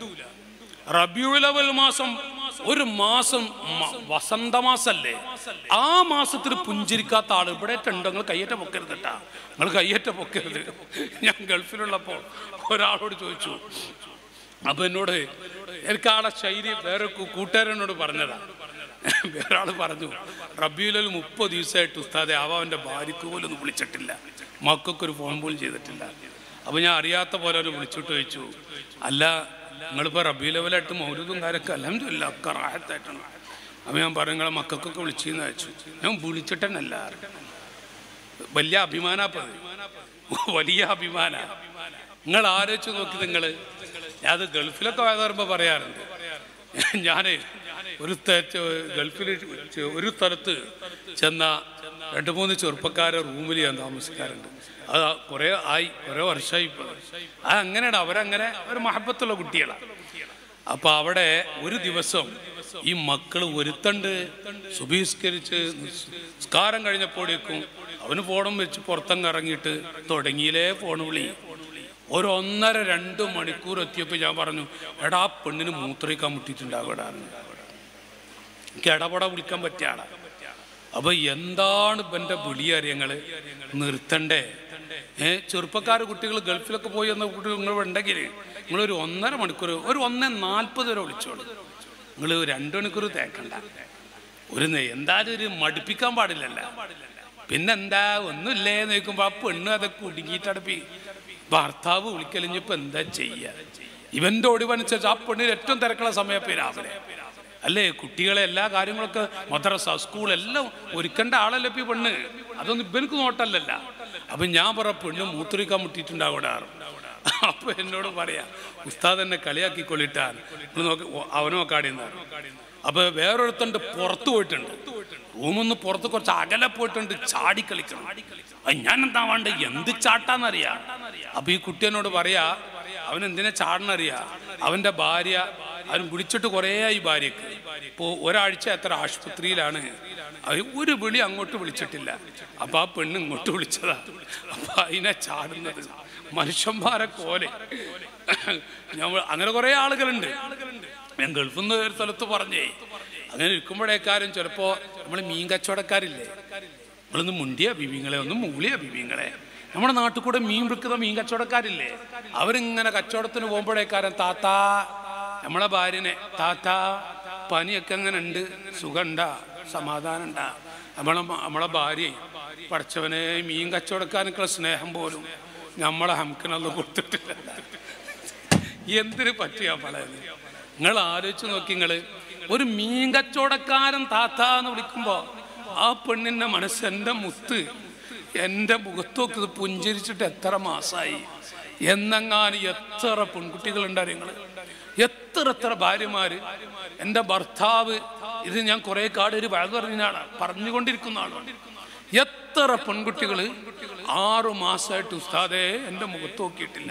റബിയുലവൽ മാസം ഒരു മാസം മ- വസന്തമാസല്ലേ ആ മാസത്തിൽ പുഞ്ചിരിക്കാത്ത ആൾ ഇവിടെ ഉണ്ടോ നിങ്ങൾ കയ്യേറ്റ പൊക്കരുത് കേട്ടാ നിങ്ങൾ കയ്യേറ്റ പൊക്കരുത് ഞാൻ ഗൾഫിലുള്ളപ്പോൾ ഒരാളോട് ചോദിച്ചു അപ്പൊ എന്നോട് എനിക്ക് ആളെ ശൈലി വേറെ കൂ- കൂട്ടുകാരനോട് പറഞ്ഞതാ വേറെ ആള് പറഞ്ഞു റബിയുലൽ മുപ്പത് ദിവസമായിട്ട് ഉസ്താദെ അവൻ്റെ ഭാര്യക്ക് പോലും ഒന്നും വിളിച്ചിട്ടില്ല മക്കൾക്കൊരു ഫോൺ പോലും ചെയ്തിട്ടില്ല അപ്പൊ ഞാൻ അറിയാത്ത പോലെ അവർ വിളിച്ചിട്ട് ചോദിച്ചു അല്ല നിങ്ങളിപ്പോൾ റബി ലെവലായിട്ട് മൗലൂദും കാര്യമൊക്കെ അലഹമില്ല ഒക്കെ റാഹത്തായിട്ടാണ് അപ്പം ഞാൻ പറഞ്ഞു നിങ്ങളെ മക്കൾക്കൊക്കെ വിളിച്ചെന്ന് അയച്ചു ഞാൻ വിളിച്ചിട്ടെന്നല്ല വലിയ അഭിമാനപ്പത് വലിയ അഭിമാന നിങ്ങൾ ആലോചിച്ച് നോക്കി നിങ്ങൾ അത് ഗൾഫിലൊക്കെ വരുമ്പോൾ പറയാറുണ്ട് ഞാൻ ഒരു സ്ഥ- ഗൾഫിൽ ചെ- ഒരു സ്ഥലത്ത് ചെന്ന രണ്ട് മൂന്ന് ചെറുപ്പക്കാരെ റൂമിൽ ഞാൻ താമസിക്കാറുണ്ട് അത് കുറേ ആയി കുറേ വർഷമായി ഇപ്പോൾ അത് അങ്ങനെയാണ് അവരങ്ങനെ ഒരു മഹബത്തുള്ള കുട്ടികളാണ് അപ്പൊ അവിടെ ഒരു ദിവസം ഈ മക്കൾ ഒരുത്തണ്ട് സുബീസ്കരിച്ച് നിസ്കാരം കഴിഞ്ഞപ്പോഴേക്കും അവന് ഫോണും വെച്ച് പുറത്തങ്ങ് ഇറങ്ങിയിട്ട് തുടങ്ങിയില്ലേ ഫോൺ വിളി ഒരു ഒന്നര രണ്ട് മണിക്കൂർ എത്തിയപ്പോൾ ഞാൻ പറഞ്ഞു എടാ ആ പെണ്ണിന് മൂത്രയിക്കാൻ മുട്ടിയിട്ടുണ്ടാവിടാ എനിക്ക് ഇടപെട വിളിക്കാൻ പറ്റിയ ആളാ അപ്പൊ എന്താണ് ഇവന്റെ വിളി അറിയങ്ങള് നിർത്തണ്ടേ ഏ ചെറുപ്പക്കാർ കുട്ടികൾ ഗൾഫിലൊക്കെ പോയി എന്ന കുട്ടികൾ നിങ്ങൾ ഉണ്ടെങ്കിൽ നിങ്ങൾ ഒരു ഒന്നര മണിക്കൂർ ഒരു ഒന്നേ നാൽപ്പത് വരെ വിളിച്ചോളൂ നിങ്ങൾ രണ്ട് മണിക്കൂർ തേക്കണ്ട ഒരു നെ- എന്തായാലും ഒരു മടുപ്പിക്കാൻ പാടില്ലല്ല പിന്നെന്താ ഒന്നുമില്ലേ എന്ന് ചോദിക്കുമ്പോ ആ പെണ്ണ് അതൊക്കെ കുടുങ്ങിയിട്ടടപ്പി ഭർത്താവ് വിളിക്കലിഞ്ഞിപ്പോ എന്താ ചെയ്യ ഇവന്റെ ഒടിവനുസരിച്ച് ആ പെണ്ണിന് ഏറ്റവും തിരക്കുള്ള സമയം ഇപ്പൊ ഈ രാവിലെ അല്ലേ കുട്ടികളെ എല്ലാ കാര്യങ്ങളൊക്കെ മദ്രസ സ്കൂൾ എല്ലാം ഒരുക്കേണ്ട ആളല്ലേ ഇപ്പൊ ഈ പെണ്ണ് അതൊന്നും ഇവനക്ക് നോട്ടല്ലല്ല അപ്പൊ ഞാൻ പറ പെണ്ണ് മൂത്രിക്കാൻ മുട്ടിയിട്ടുണ്ടാവിടാറ് അപ്പൊ എന്നോട് പറയാ ഉസ്താദ് എന്നെ കളിയാക്കിക്കൊള്ളിട്ടാൻ നോക്കി അവനോ കാടിയെന്നാണ് അപ്പൊ വേറൊരുത്തണ്ട് പുറത്തു പോയിട്ടുണ്ട് റൂമിന്ന് പുറത്ത് കുറച്ച് അകലെ പോയിട്ടുണ്ട് ചാടി കളിക്കണം അത് ഞാൻ എന്താ വേണ്ട എന്ത് ചാട്ടാന്നറിയാ അപ്പൊ ഈ കുട്ടി എന്നോട് പറയാ അവൻ എന്തിനാ ചാടണറിയാ അവന്റെ ഭാര്യ അവൻ വിളിച്ചിട്ട് കുറേ ആയി ഭാര്യക്ക് ഇപ്പോൾ ഒരാഴ്ച എത്ര ആശുപത്രിയിലാണ് അത് ഒരു വിളി അങ്ങോട്ട് വിളിച്ചിട്ടില്ല അപ്പൊ ആ പെണ്ണ് ഇങ്ങോട്ട് വിളിച്ചതാ അപ്പൊ അതിനെ ചാടുന്നത് മനുഷ്യന്മാരെ പോലെ ഞമ്മൾ അങ്ങനെ കുറെ ആളുകളുണ്ട് ഞാൻ ഗൾഫിൽ നിന്ന് ഒരു സ്ഥലത്ത് പറഞ്ഞേ അങ്ങനെ ഇരിക്കുമ്പോഴേക്കാരും ചിലപ്പോ നമ്മൾ മീൻ കച്ചവടക്കാരില്ലേ നമ്മളൊന്ന് മുണ്ടിയ ബിബിങ്ങളെ ഒന്ന് മൂളിയ ബിബിങ്ങളെ നമ്മുടെ നാട്ടിൽ കൂടെ മീൻ വിൽക്കുന്ന മീൻ കച്ചവടക്കാരില്ലേ അവരിങ്ങനെ കച്ചവടത്തിന് പോകുമ്പോഴേക്കാരൻ താത്താ നമ്മളെ ഭാര്യനെ താത്താ പനിയൊക്കെ എങ്ങനെ ഉണ്ട് സുഖണ്ട സമാധാനം ഉണ്ടാ നമ്മളെ നമ്മളെ ഭാര്യ പഠിച്ചവനെ മീൻ കച്ചവടക്കാർക്കുള്ള സ്നേഹം പോലും നമ്മളെ ഹംക്കിനൊന്നും കൊടുത്തിട്ടില്ല എന്തിനു പറ്റിയാ പറയുന്നത് നിങ്ങൾ ആലോചിച്ച് നോക്കി നിങ്ങള് ഒരു മീൻ കച്ചവടക്കാരൻ താത്ത എന്ന് വിളിക്കുമ്പോ ആ പെണ്ണിന്റെ മനസ്സ് എൻ്റെ മുത്ത് എൻ്റെ മുഖത്തൊക്കെ ഇത് പുഞ്ചിരിച്ചിട്ട് എത്ര മാസായി എന്നെങ്ങാനും എത്ര പെൺകുട്ടികളുണ്ടായിരുന്നു നിങ്ങള് എത്ര എത്ര ഭാര്യമാര് എൻ്റെ ഭർത്താവ് ഇത് ഞാൻ കുറെ കാട് ഒരു വഴ പറഞ്ഞാണ് പറഞ്ഞുകൊണ്ടിരിക്കുന്ന ആളാണ് എത്ര പെൺകുട്ടികള് ആറു മാസമായിട്ട് ഉസ്താദെ എൻ്റെ മുഖത്ത് നോക്കിയിട്ടില്ല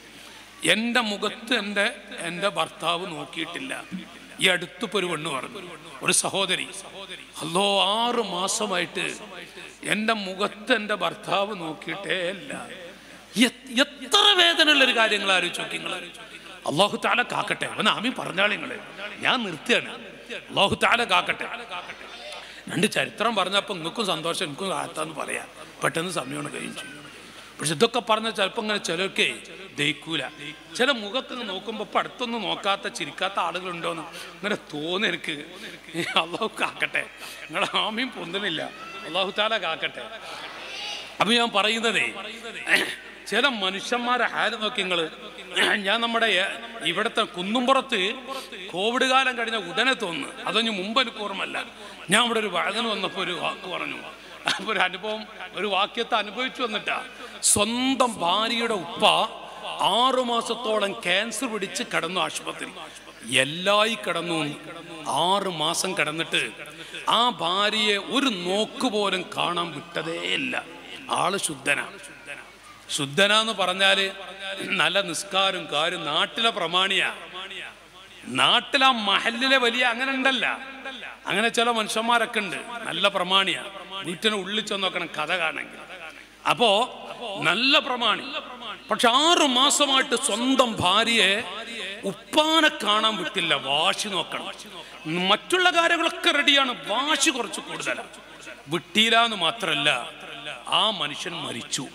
എൻ്റെ മുഖത്ത് എൻ്റെ എൻ്റെ ഭർത്താവ് നോക്കിയിട്ടില്ല ഈ അടുത്തിപ്പോ ഒരു പെണ്ണ് പറഞ്ഞു ഒരു സഹോദരി അല്ലോ ആറ് മാസമായിട്ട് എൻ്റെ മുഖത്ത് എൻ്റെ ഭർത്താവ് നോക്കിയിട്ടേ ഇല്ല എ- എത്ര വേദനയുള്ള ഒരു കാര്യങ്ങൾ ആലോചിച്ച് നോക്കി നിങ്ങൾ അള്ളാഹു താല കാക്കട്ടെ അവൻ ആമി പറഞ്ഞാളി നിങ്ങള് ഞാൻ നിർത്തിയാണ് അള്ളാഹു താല കാക്കട്ടെ രണ്ട് ചരിത്രം പറഞ്ഞപ്പോൾ നിങ്ങൾക്കും സന്തോഷം എനിക്കും ആത്താന്ന് പറയാം പെട്ടെന്ന് സമയമാണ് കഴിയും ചെയ്യും പക്ഷെ ഇതൊക്കെ പറഞ്ഞ ചിലപ്പോൾ ഇങ്ങനെ ചിലർക്ക് ദഹിക്കൂല ചില മുഖത്ത് നോക്കുമ്പോൾ ഇപ്പം അടുത്തൊന്നും നോക്കാത്ത ചിരിക്കാത്ത ആളുകളുണ്ടോന്ന് ഇങ്ങനെ തോന്നി എനിക്ക് അള്ളാഹു കാക്കട്ടെ നിങ്ങളെ ആമയും പൊന്തുന്നില്ല അള്ളാഹു താല കാക്കട്ടെ അപ്പൊ ഞാൻ പറയുന്നതേ ചില മനുഷ്യന്മാരെ ഹാല് നോക്കി നിങ്ങള് ഞാൻ നമ്മുടെ ഏ- ഇവിടുത്തെ കുന്നുംപുറത്ത് കോവിഡ് കാലം കഴിഞ്ഞ ഉടനെ തോന്നുന്നു അതൊന്നും മുമ്പ് എനിക്ക് ഓർമ്മല്ല ഞാൻ ഇവിടെ ഒരു വഴകന് വന്നപ്പോൾ ഒരു വാക്ക് പറഞ്ഞു അപ്പൊ ഒരു അനുഭവം ഒരു വാക്യത്തെ അനുഭവിച്ചു വന്നിട്ടാ സ്വന്തം ഭാര്യയുടെ ഉപ്പ ആറു മാസത്തോളം ക്യാൻസർ പിടിച്ച് കിടന്നു ആശുപത്രി എല്ലായി കിടന്നു ആറ് മാസം കിടന്നിട്ട് ആ ഭാര്യയെ ഒരു നോക്ക് പോലും കാണാൻ വിട്ടതേയില്ല ആള് ശുദ്ധനാ ശുദ്ധനാന്ന് പറഞ്ഞാല് നല്ല നിസ്കാരം കാര്യം നാട്ടിലെ പ്രമാണിയാ നാട്ടിലെ ആ മഹലിലെ വലിയ അങ്ങനെ ഉണ്ടല്ല അങ്ങനെ ചില മനുഷ്യന്മാരൊക്കെ ഉണ്ട് നല്ല പ്രമാണിയാ വീട്ടിന് ഉള്ളിൽ ചെന്ന് നോക്കണം കഥ കാണെങ്കിൽ അപ്പോ നല്ല പ്രമാണി പക്ഷെ ആറു മാസമായിട്ട് സ്വന്തം ഭാര്യയെ ഉപ്പാനെ കാണാൻ വിട്ടില്ല വാശി നോക്കണം മറ്റുള്ള കാര്യങ്ങളൊക്കെ റെഡിയാണ് വാശി കുറച്ച് കൂടുതലാണ് വിട്ടില്ല എന്ന് മാത്രല്ല ആ മനുഷ്യൻ മരിച്ചു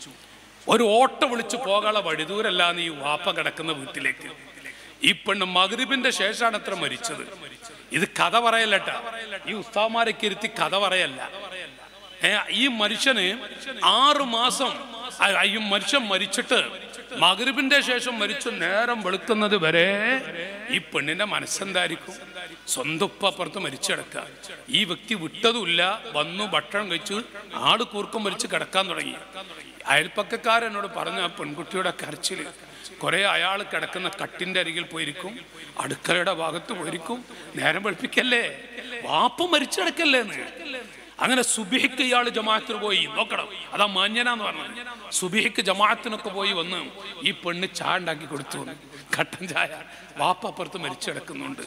ഒരു ഓട്ടോ വിളിച്ച് പോകാനുള്ള വഴിദൂരല്ലാന്ന് ഈ വാപ്പ കിടക്കുന്ന വീട്ടിലേക്ക് ഈ പെണ്ണ് മകരിബിന്റെ ശേഷമാണ് അത്ര മരിച്ചത് ഇത് കഥ പറയല്ലട്ട ഈ ഉസ്താമാരൊക്കെ ഇരുത്തി കഥ പറയല്ല ഏ, ഈ മനുഷ്യന് ആറു മാസം ആ, ഈ മനുഷ്യൻ മരിച്ചിട്ട് മകരുവിന്റെ ശേഷം മരിച്ചു നേരം വെളുക്കുന്നത് വരെ ഈ പെണ്ണിന്റെ മനസ്സെന്തായിരിക്കും സ്വന്തം ഉപ്പ അപ്പുറത്ത് മരിച്ചു കിടക്കുക ഈ വ്യക്തി വിട്ടതുമില്ല വന്നു ഭക്ഷണം കഴിച്ചു ആള് കൂർക്കം വലിച്ച് കിടക്കാൻ തുടങ്ങി അയൽപ്പക്കക്കാരെന്നോട് പറഞ്ഞു ആ പെൺകുട്ടിയുടെ കരച്ചില് കുറെ അയാൾ കിടക്കുന്ന കട്ടിന്റെ അരികിൽ പോയിരിക്കും അടുക്കളയുടെ ഭാഗത്ത് പോയിരിക്കും നേരം വെളുപ്പിക്കല്ലേ വാപ്പ മരിച്ചു കിടക്കല്ലേ എന്ന് അങ്ങനെ സുബിഹിക്ക് ഇയാൾ ജമാഅത്തിന് പോയി നോക്കണം അതാ മാന്യനാന്ന് പറഞ്ഞത് സുബിഹിക്ക് ജമാഅത്തിനൊക്കെ പോയി വന്ന് ഈ പെണ്ണ് ചായ ഉണ്ടാക്കി കൊടുത്തു കട്ടൻ ചായ വാപ്പ അപ്പുറത്ത് മരിച്ചു കിടക്കുന്നുണ്ട്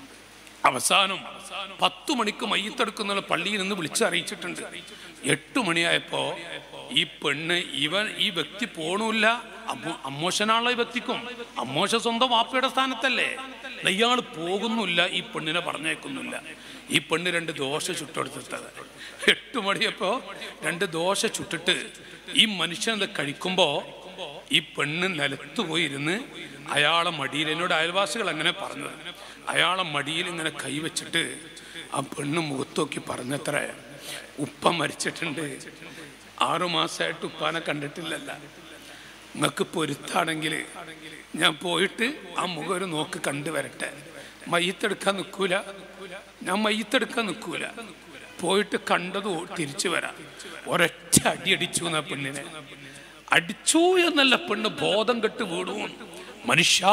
അവസാനം പത്തു മണിക്ക് മയ്യത്തെടുക്കുന്ന പള്ളിയിൽ നിന്ന് വിളിച്ചറിയിച്ചിട്ടുണ്ട് എട്ട് മണിയായപ്പോ ഈ പെണ്ണ് ഇവൻ ഈ വ്യക്തി പോണില്ല അമ്മോശനാണല്ലോ ഈ വ്യക്തിക്കും അമ്മോശ സ്വന്തം വാപ്പയുടെ സ്ഥാനത്തല്ലേ ഇയാൾ പോകുന്നില്ല ഈ പെണ്ണിനെ പറഞ്ഞേക്കുന്നില്ല ഈ പെണ്ണ് രണ്ട് ദോശ ചുട്ടെടുത്തിട്ടത് എട്ട് മണിയപ്പോ രണ്ട് ദോശ ചുട്ടിട്ട് ഈ മനുഷ്യൻ അത് കഴിക്കുമ്പോ ഈ പെണ്ണ് നിലത്ത് പോയിരുന്ന് അയാളെ മടിയിൽ എന്നോട് അയൽവാസികൾ അങ്ങനെ പറഞ്ഞത് അയാളെ മടിയിൽ ഇങ്ങനെ കൈവച്ചിട്ട് ആ പെണ്ണ് മുഖത്ത് നോക്കി പറഞ്ഞത്ര ഉപ്പ മരിച്ചിട്ടുണ്ട് ആറു മാസമായിട്ട് ഉപ്പാനെ കണ്ടിട്ടില്ലല്ല നിങ്ങൾക്ക് പൊരുത്താണെങ്കിൽ ഞാൻ പോയിട്ട് ആ മുഖം ഒരു നോക്ക് കണ്ടുവരട്ടെ മയ്യത്തെടുക്കാൻ നിൽക്കൂല ഞാൻ മയ്യത്തെടുക്കാൻ നിൽക്കൂല പോയിട്ട് കണ്ടത് തിരിച്ചു വരാം ഒരൊറ്റ അടി അടിച്ചു എന്ന പെണ്ണിനെ അടിച്ചു എന്നല്ല പെണ്ണ് ബോധം കെട്ട് വീണു മനുഷ്യ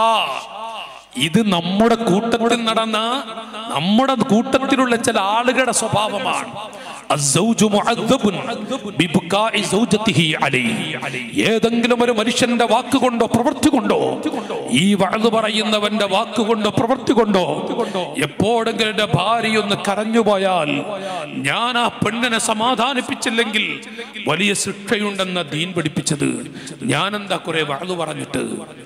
ഇത് നമ്മുടെ കൂട്ടത്തിൽ നടന്ന നമ്മുടെ കൂട്ടത്തിലുള്ള ചില ആളുകളുടെ സ്വഭാവമാണ് الزوج معذب ببكاء زوجته عليه ഏതെങ്കിലും ഒരു മനുഷ്യന്റെ വാക്കുകൊണ്ടോ പ്രവൃത്തി കൊണ്ടോ ഈ വഴുതു പറയുന്നവന്റെ വാക്കുകൊണ്ടോ പ്രവൃത്തി കൊണ്ടോ എപ്പോഴെങ്കിലും എന്റെ ഭാര്യ ഒന്ന് കരഞ്ഞുപോയാൽ ഞാൻ ആ പെണ്ണിനെ സമാധാനിപ്പിച്ചില്ലെങ്കിൽ വലിയ ശിക്ഷയുണ്ടെന്ന ദീൻ പഠിപ്പിച്ചത് ഞാൻ എന്താ കുറെ വഴുതു പറഞ്ഞിട്ട്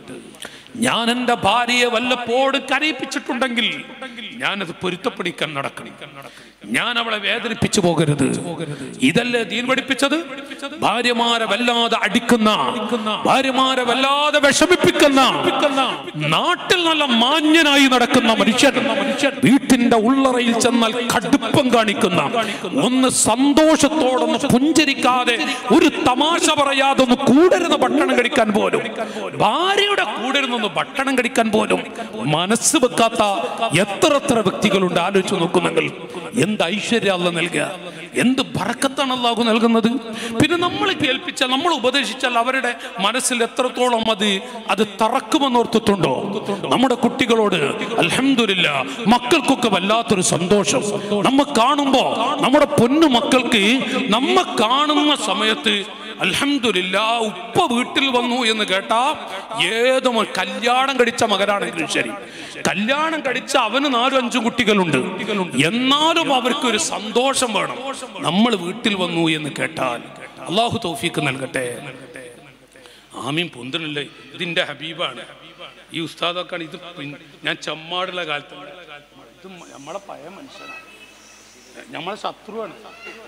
ഞാൻ എൻ്റെ ഭാര്യയെ വല്ലപ്പോഴും കരയിപ്പിച്ചിട്ടുണ്ടെങ്കിൽ ഞാനത് പൊരുത്തപ്പെടിക്കാൻ നടക്കണം ഞാൻ അവളെ വേദനിപ്പിച്ചു പോകരുത് ഇതല്ലേ ദീൻ പഠിപ്പിച്ചത് ഭാര്യമാരെ വല്ലാതെ അടിക്കുന്ന ഭാര്യമാരെ വല്ലാതെ വിഷമിപ്പിക്കുന്ന നാട്ടിൽ നല്ല മാന്യനായി നടക്കുന്ന മനുഷ്യൻ വീട്ടിന്റെ ഉള്ളറയിൽ ചെന്നാൽ കടുപ്പം കാണിക്കുന്ന ഒന്ന് സന്തോഷത്തോടൊന്ന് പുഞ്ചരിക്കാതെ ഒരു തമാശ പറയാതെ ഒന്ന് കൂടരുന്ന് ഭക്ഷണം കഴിക്കാൻ പോലും ഭാര്യയുടെ കൂടരുന്നൊന്ന് ഭക്ഷണം കഴിക്കാൻ പോലും മനസ്സ് വെക്കാത്ത എത്ര എത്ര വ്യക്തികളുണ്ട് ആലോചിച്ച് നോക്കുന്നെങ്കിൽ എന്ത് ഐശ്വര്യ അല്ല നൽകുക എന്ത് ബറക്കത്താണ് അള്ളാഹു നൽകുന്നത് പിന്നെ നമ്മൾ കേൾപ്പിച്ചാൽ നമ്മൾ ഉപദേശിച്ചാൽ അവരുടെ മനസ്സിൽ എത്രത്തോളം അത് അത് തറക്കുമെന്നോർത്തിട്ടുണ്ടോ നമ്മുടെ കുട്ടികളോട് അലഹമില്ല മക്കൾക്കൊക്കെ വല്ലാത്തൊരു സന്തോഷം നമ്മ കാണുമ്പോ നമ്മുടെ പൊന്നു മക്കൾക്ക് നമ്മ കാണുന്ന സമയത്ത് അൽഹംദുലില്ല ഉപ്പ വീട്ടിൽ വന്നു എന്ന് കേട്ടാ ഏത് മ- കല്യാണം കഴിച്ച മകനാണെങ്കിലും ശരി കല്യാണം കഴിച്ച അവന് നാലും അഞ്ചും കുട്ടികളുണ്ട് എന്നാലും അവർക്ക് ഒരു സന്തോഷം വേണം നമ്മൾ വീട്ടിൽ വന്നു എന്ന് കേട്ടാൽ അള്ളാഹു തൗഫീക്ക് നൽകട്ടെ ആമീൻ പൊന്തണില്ലേ ഇതിന്റെ ഹബീബാണ് ഈ ഉസ്താദൊക്കെയാണ് ഇത് പിൻ- ഞാൻ ചമ്മാടുള്ള കാലത്ത് ഇത് നമ്മളെ പഴയ മനുഷ്യനാണ് നമ്മളെ ശത്രുവാണ്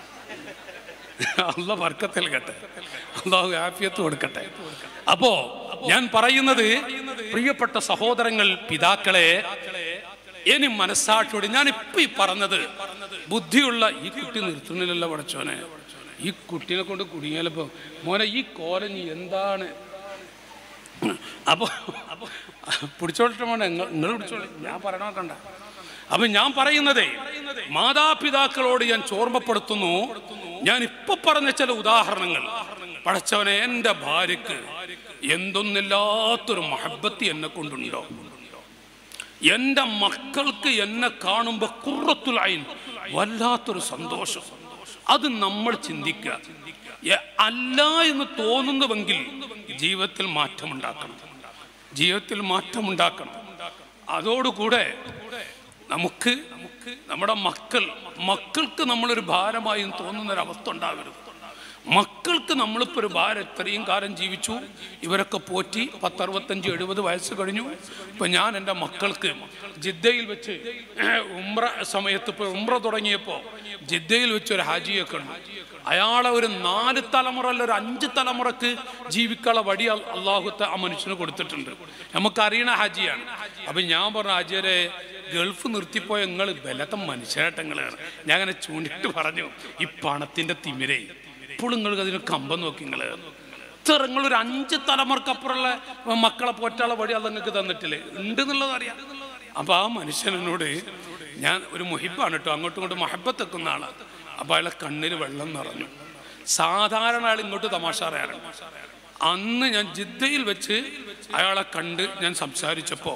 അല്ല വർക്കത്തിൽ കേട്ടെ അള്ളാഹു ആഫിയത്ത് കൊടുക്കട്ടെ അപ്പോ ഞാൻ പറയുന്നത് പ്രിയപ്പെട്ട സഹോദരങ്ങൾ പിതാക്കളെ ഇനി മനസ്സാക്ഷിയോട് ഞാൻ ഇപ്പൊ ഈ പറഞ്ഞത് ബുദ്ധിയുള്ള ഈ കുട്ടി നിർത്തുന്നില്ലല്ലോ പടച്ചോനെ ഈ കുട്ടീനെ കൊണ്ട് കുടുങ്ങിയാലിപ്പോ മോനെ ഈ കോല നീ എന്താണ് അപ്പൊ അപ്പൊ പിടിച്ചോട്ടെ മോനെ നിങ്ങൾ പിടിച്ചോളി ഞാൻ പറയണോ കണ്ട അപ്പൊ ഞാൻ പറയുന്നതേ മാതാപിതാക്കളോട് ഞാൻ ചോർമ്മപ്പെടുത്തുന്നു ഞാൻ ഇപ്പൊ പറഞ്ഞ ചില ഉദാഹരണങ്ങൾ പടച്ചവനെ എൻ്റെ ഭാര്യക്ക് എന്തൊന്നില്ലാത്തൊരു മഹബത്തി എന്നെ കൊണ്ടുണ്ടോ എൻ്റെ മക്കൾക്ക് എന്നെ കാണുമ്പോൾ കുറത്തുലായി വല്ലാത്തൊരു സന്തോഷം അത് നമ്മൾ ചിന്തിക്കുക എ- അല്ല എന്ന് തോന്നുന്നുവെങ്കിൽ ജീവിതത്തിൽ മാറ്റമുണ്ടാക്കണം ജീവിതത്തിൽ മാറ്റമുണ്ടാക്കണം അതോടുകൂടെ നമുക്ക് നമുക്ക് നമ്മുടെ മക്കൾ മക്കൾക്ക് നമ്മളൊരു ഭാരമായി തോന്നുന്ന ഒരു അവസ്ഥ ഉണ്ടാവരുത് മക്കൾക്ക് നമ്മളിപ്പോൾ ഒരു ഭാരം ഇത്രയും കാലം ജീവിച്ചു ഇവരൊക്കെ പോറ്റി പത്തറുപത്തഞ്ച് എഴുപത് വയസ്സ് കഴിഞ്ഞു ഇപ്പൊ ഞാൻ എൻ്റെ മക്കൾക്ക് ജിദ്ദയിൽ വെച്ച് ഉംറ സമയത്ത് ഇപ്പോൾ ഉംറ തുടങ്ങിയപ്പോൾ ജിദ്ദയിൽ വെച്ച് ഒരു ഹാജിയൊക്കെ ഉണ്ട് അയാളെ ഒരു നാല് തലമുറ അല്ല ഒരു അഞ്ച് തലമുറക്ക് ജീവിക്കാനുള്ള വഴി അൽ- അള്ളാഹുത്തെ ആ മനുഷ്യന് കൊടുത്തിട്ടുണ്ട് നമുക്കറിയണ ഹാജിയാണ് അപ്പൊ ഞാൻ പറഞ്ഞ ഹാജിയരെ ഗൾഫ് നിർത്തിപ്പോയ നിങ്ങൾ ബലത്തെ മനുഷ്യരാട്ടങ്ങളാണ് ഞാൻ അങ്ങനെ ചൂണ്ടിട്ട് പറഞ്ഞു ഈ പണത്തിന്റെ തിമിരേ ഇപ്പോൾ നിങ്ങൾക്ക് അതിന് കമ്പം നോക്കി നിങ്ങൾ എത്ര നിങ്ങളൊരു അഞ്ച് തലമുറക്കപ്പുറമുള്ള മക്കളെ പോറ്റാളെ വഴി അത് നിങ്ങൾക്ക് തന്നിട്ടില്ലേ ഉണ്ട് എന്നുള്ളത് അറിയാം അപ്പൊ ആ മനുഷ്യനോട് ഞാൻ ഒരു മുഹിബാണ് കേട്ടോ അങ്ങോട്ടും ഇങ്ങോട്ടും മഹബത്തെക്കുന്ന ആളാണ് അപ്പൊ അയാളെ കണ്ണിൽ വെള്ളം നിറഞ്ഞു സാധാരണ ആൾ ഇങ്ങോട്ട് തമാശ പറയാറുണ്ട് അന്ന് ഞാൻ ജിദ്ദയിൽ വെച്ച് അയാളെ കണ്ട് ഞാൻ സംസാരിച്ചപ്പോ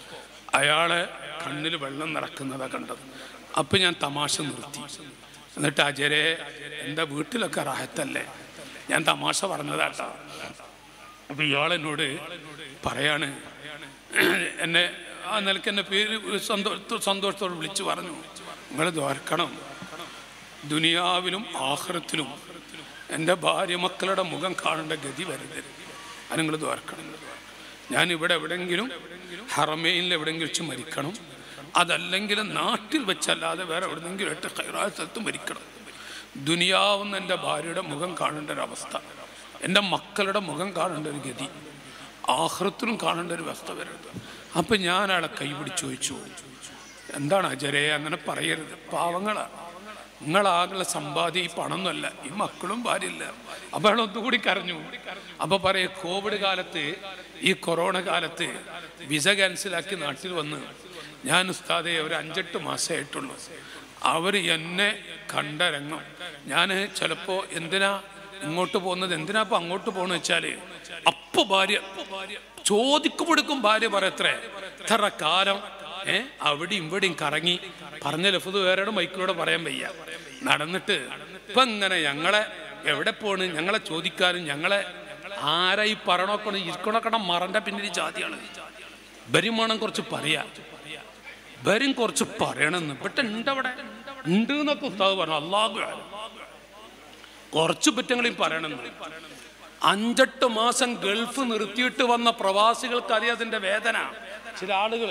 അയാളെ കണ്ണിൽ വെള്ളം നിറക്കുന്നതാ കണ്ടത് അപ്പൊ ഞാൻ തമാശ നിർത്തി എന്നിട്ട് അജരെ എൻ്റെ വീട്ടിലൊക്കെ റാഹത്തല്ലേ ഞാൻ തമാശ പറഞ്ഞതാട്ടാ അപ്പൊ ഇയാളെന്നോട് പറയാണ് എന്നെ ആ നിലക്ക് എന്നെ പേര് സന്തോഷ സന്തോഷത്തോട് വിളിച്ചു പറഞ്ഞു നിങ്ങൾ ദ്വാർക്കണം ദുനിയാവിലും ആഹ്റത്തിലും എൻ്റെ ഭാര്യ മക്കളുടെ മുഖം കാണേണ്ട ഗതി വരുന്നത് അത് നിങ്ങൾ ദ്വാർക്കണം ഞാൻ ഇവിടെ എവിടെങ്കിലും ഹറമേയിൽ എവിടെങ്കിലും വെച്ച് മരിക്കണം അതല്ലെങ്കിൽ നാട്ടിൽ വെച്ചല്ലാതെ വേറെ എവിടെന്നെങ്കിലും എട്ട് കൈറായ സ്ഥലത്ത് മരിക്കണം ദുനിയാവുന്ന എൻ്റെ ഭാര്യയുടെ മുഖം കാണേണ്ട ഒരു അവസ്ഥ എൻ്റെ മക്കളുടെ മുഖം കാണേണ്ട ഒരു ഗതി ആഹൃത്തിലും കാണേണ്ട ഒരു അവസ്ഥ വരരുത് അപ്പം ഞാൻ അയാളെ കൈപിടിച്ച് ചോദിച്ചു എന്താണ് അജരെ അങ്ങനെ പറയരുത് പാവങ്ങളാണ് നിങ്ങളാകുള്ള സമ്പാദ്യം ഈ പണമൊന്നുമല്ല ഈ മക്കളും ഭാര്യയില്ല അപ്പൊ അയാൾ ഒന്നുകൂടി കരഞ്ഞു അപ്പൊ പറയ കോവിഡ് കാലത്ത് ഈ കൊറോണ കാലത്ത് വിസ ക്യാൻസലാക്കി നാട്ടിൽ വന്ന് ഞാൻ ഉസ്താദെ ഒരു അഞ്ചെട്ട് മാസമായിട്ടുള്ളൂ അവർ എന്നെ കണ്ട രംഗം ഞാൻ ചിലപ്പോൾ എന്തിനാ ഇങ്ങോട്ട് പോകുന്നത് എന്തിനാ ഇപ്പൊ അങ്ങോട്ട് പോകണമെന്ന് വെച്ചാല് അപ്പൊ ഭാര്യ ചോദിക്കുമ്പോഴേക്കും ഭാര്യ പറയത്രേ ഇത്ര കാലം ഏ അവിടെയും ഇവിടെയും കറങ്ങി പറഞ്ഞ ലഫുത് വേറെ മൈക്കിലൂടെ പറയാൻ വയ്യ നടന്നിട്ട് ഇപ്പൊ ഇങ്ങനെ ഞങ്ങളെ എവിടെ പോണ് ഞങ്ങളെ ചോദിക്കാനും ഞങ്ങളെ ആരായി പറയണോക്കണം ഇരിക്കണോക്കണം മറന്റെ പിന്നിൽ ജാതിയാണ് ബരും വേണം കുറച്ച് പറയാ ബരും കുറച്ച് പറയണമെന്ന് ബട്ട് ഉണ്ട് അവിടെ ഉണ്ട് എന്നൊക്കെ ഉസ്താദ് പറഞ്ഞു അള്ളാഹു ആലം. കുറച്ച് പറ്റങ്ങളെയും പറയണമെന്ന് അഞ്ചെട്ട് മാസം ഗൾഫ് നിർത്തിയിട്ട് വന്ന പ്രവാസികൾക്ക് അറിയാം അതിന്റെ വേദന ചില ആളുകൾ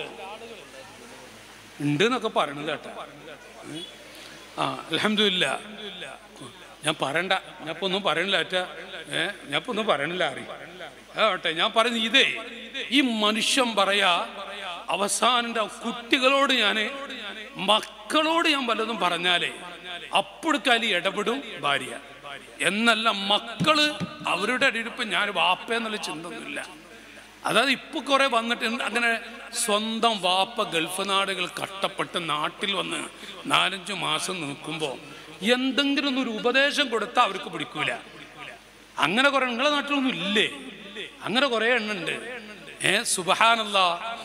ഉണ്ട് എന്നൊക്കെ പറയണത് കേട്ടാ ഉം. ആ അലഹമില്ല ഞാൻ പറയണ്ട ഞാൻ ഇപ്പൊ ഒന്നും പറയണില്ല ഏറ്റാ ഏ ഞാൻ ഇപ്പൊ ഒന്നും പറയണില്ല അറി ആട്ടെ ഞാൻ പറയുന്നത് ഇതേ ഈ മനുഷ്യൻ പറയാ അവസാനം എൻ്റെ കുട്ടികളോട് ഞാൻ മക്കളോട് ഞാൻ വല്ലതും പറഞ്ഞാലേ അപ്പോഴേക്കാലി ഇടപെടും ഭാര്യ എന്നല്ല മക്കള് അവരുടെ ഇടയിലിപ്പം ഞാൻ വാപ്പ എന്നുള്ള ചിന്തയൊന്നുമില്ല അതായത് ഇപ്പൊ കുറെ വന്നിട്ട് എന്ത് അങ്ങനെ സ്വന്തം വാപ്പ ഗൾഫ് നാടുകൾ കഷ്ടപ്പെട്ട് നാട്ടിൽ വന്ന് നാലഞ്ചു മാസം നിൽക്കുമ്പോൾ എന്തെങ്കിലും ഒരു ഉപദേശം കൊടുത്താൽ അവർക്ക് പിടിക്കൂല അങ്ങനെ കുറെ നിങ്ങളെ നാട്ടിലൊന്നും ഇല്ലേ അങ്ങനെ കുറെ എണ്ണുണ്ട് ഏ സുബഹാനല്ല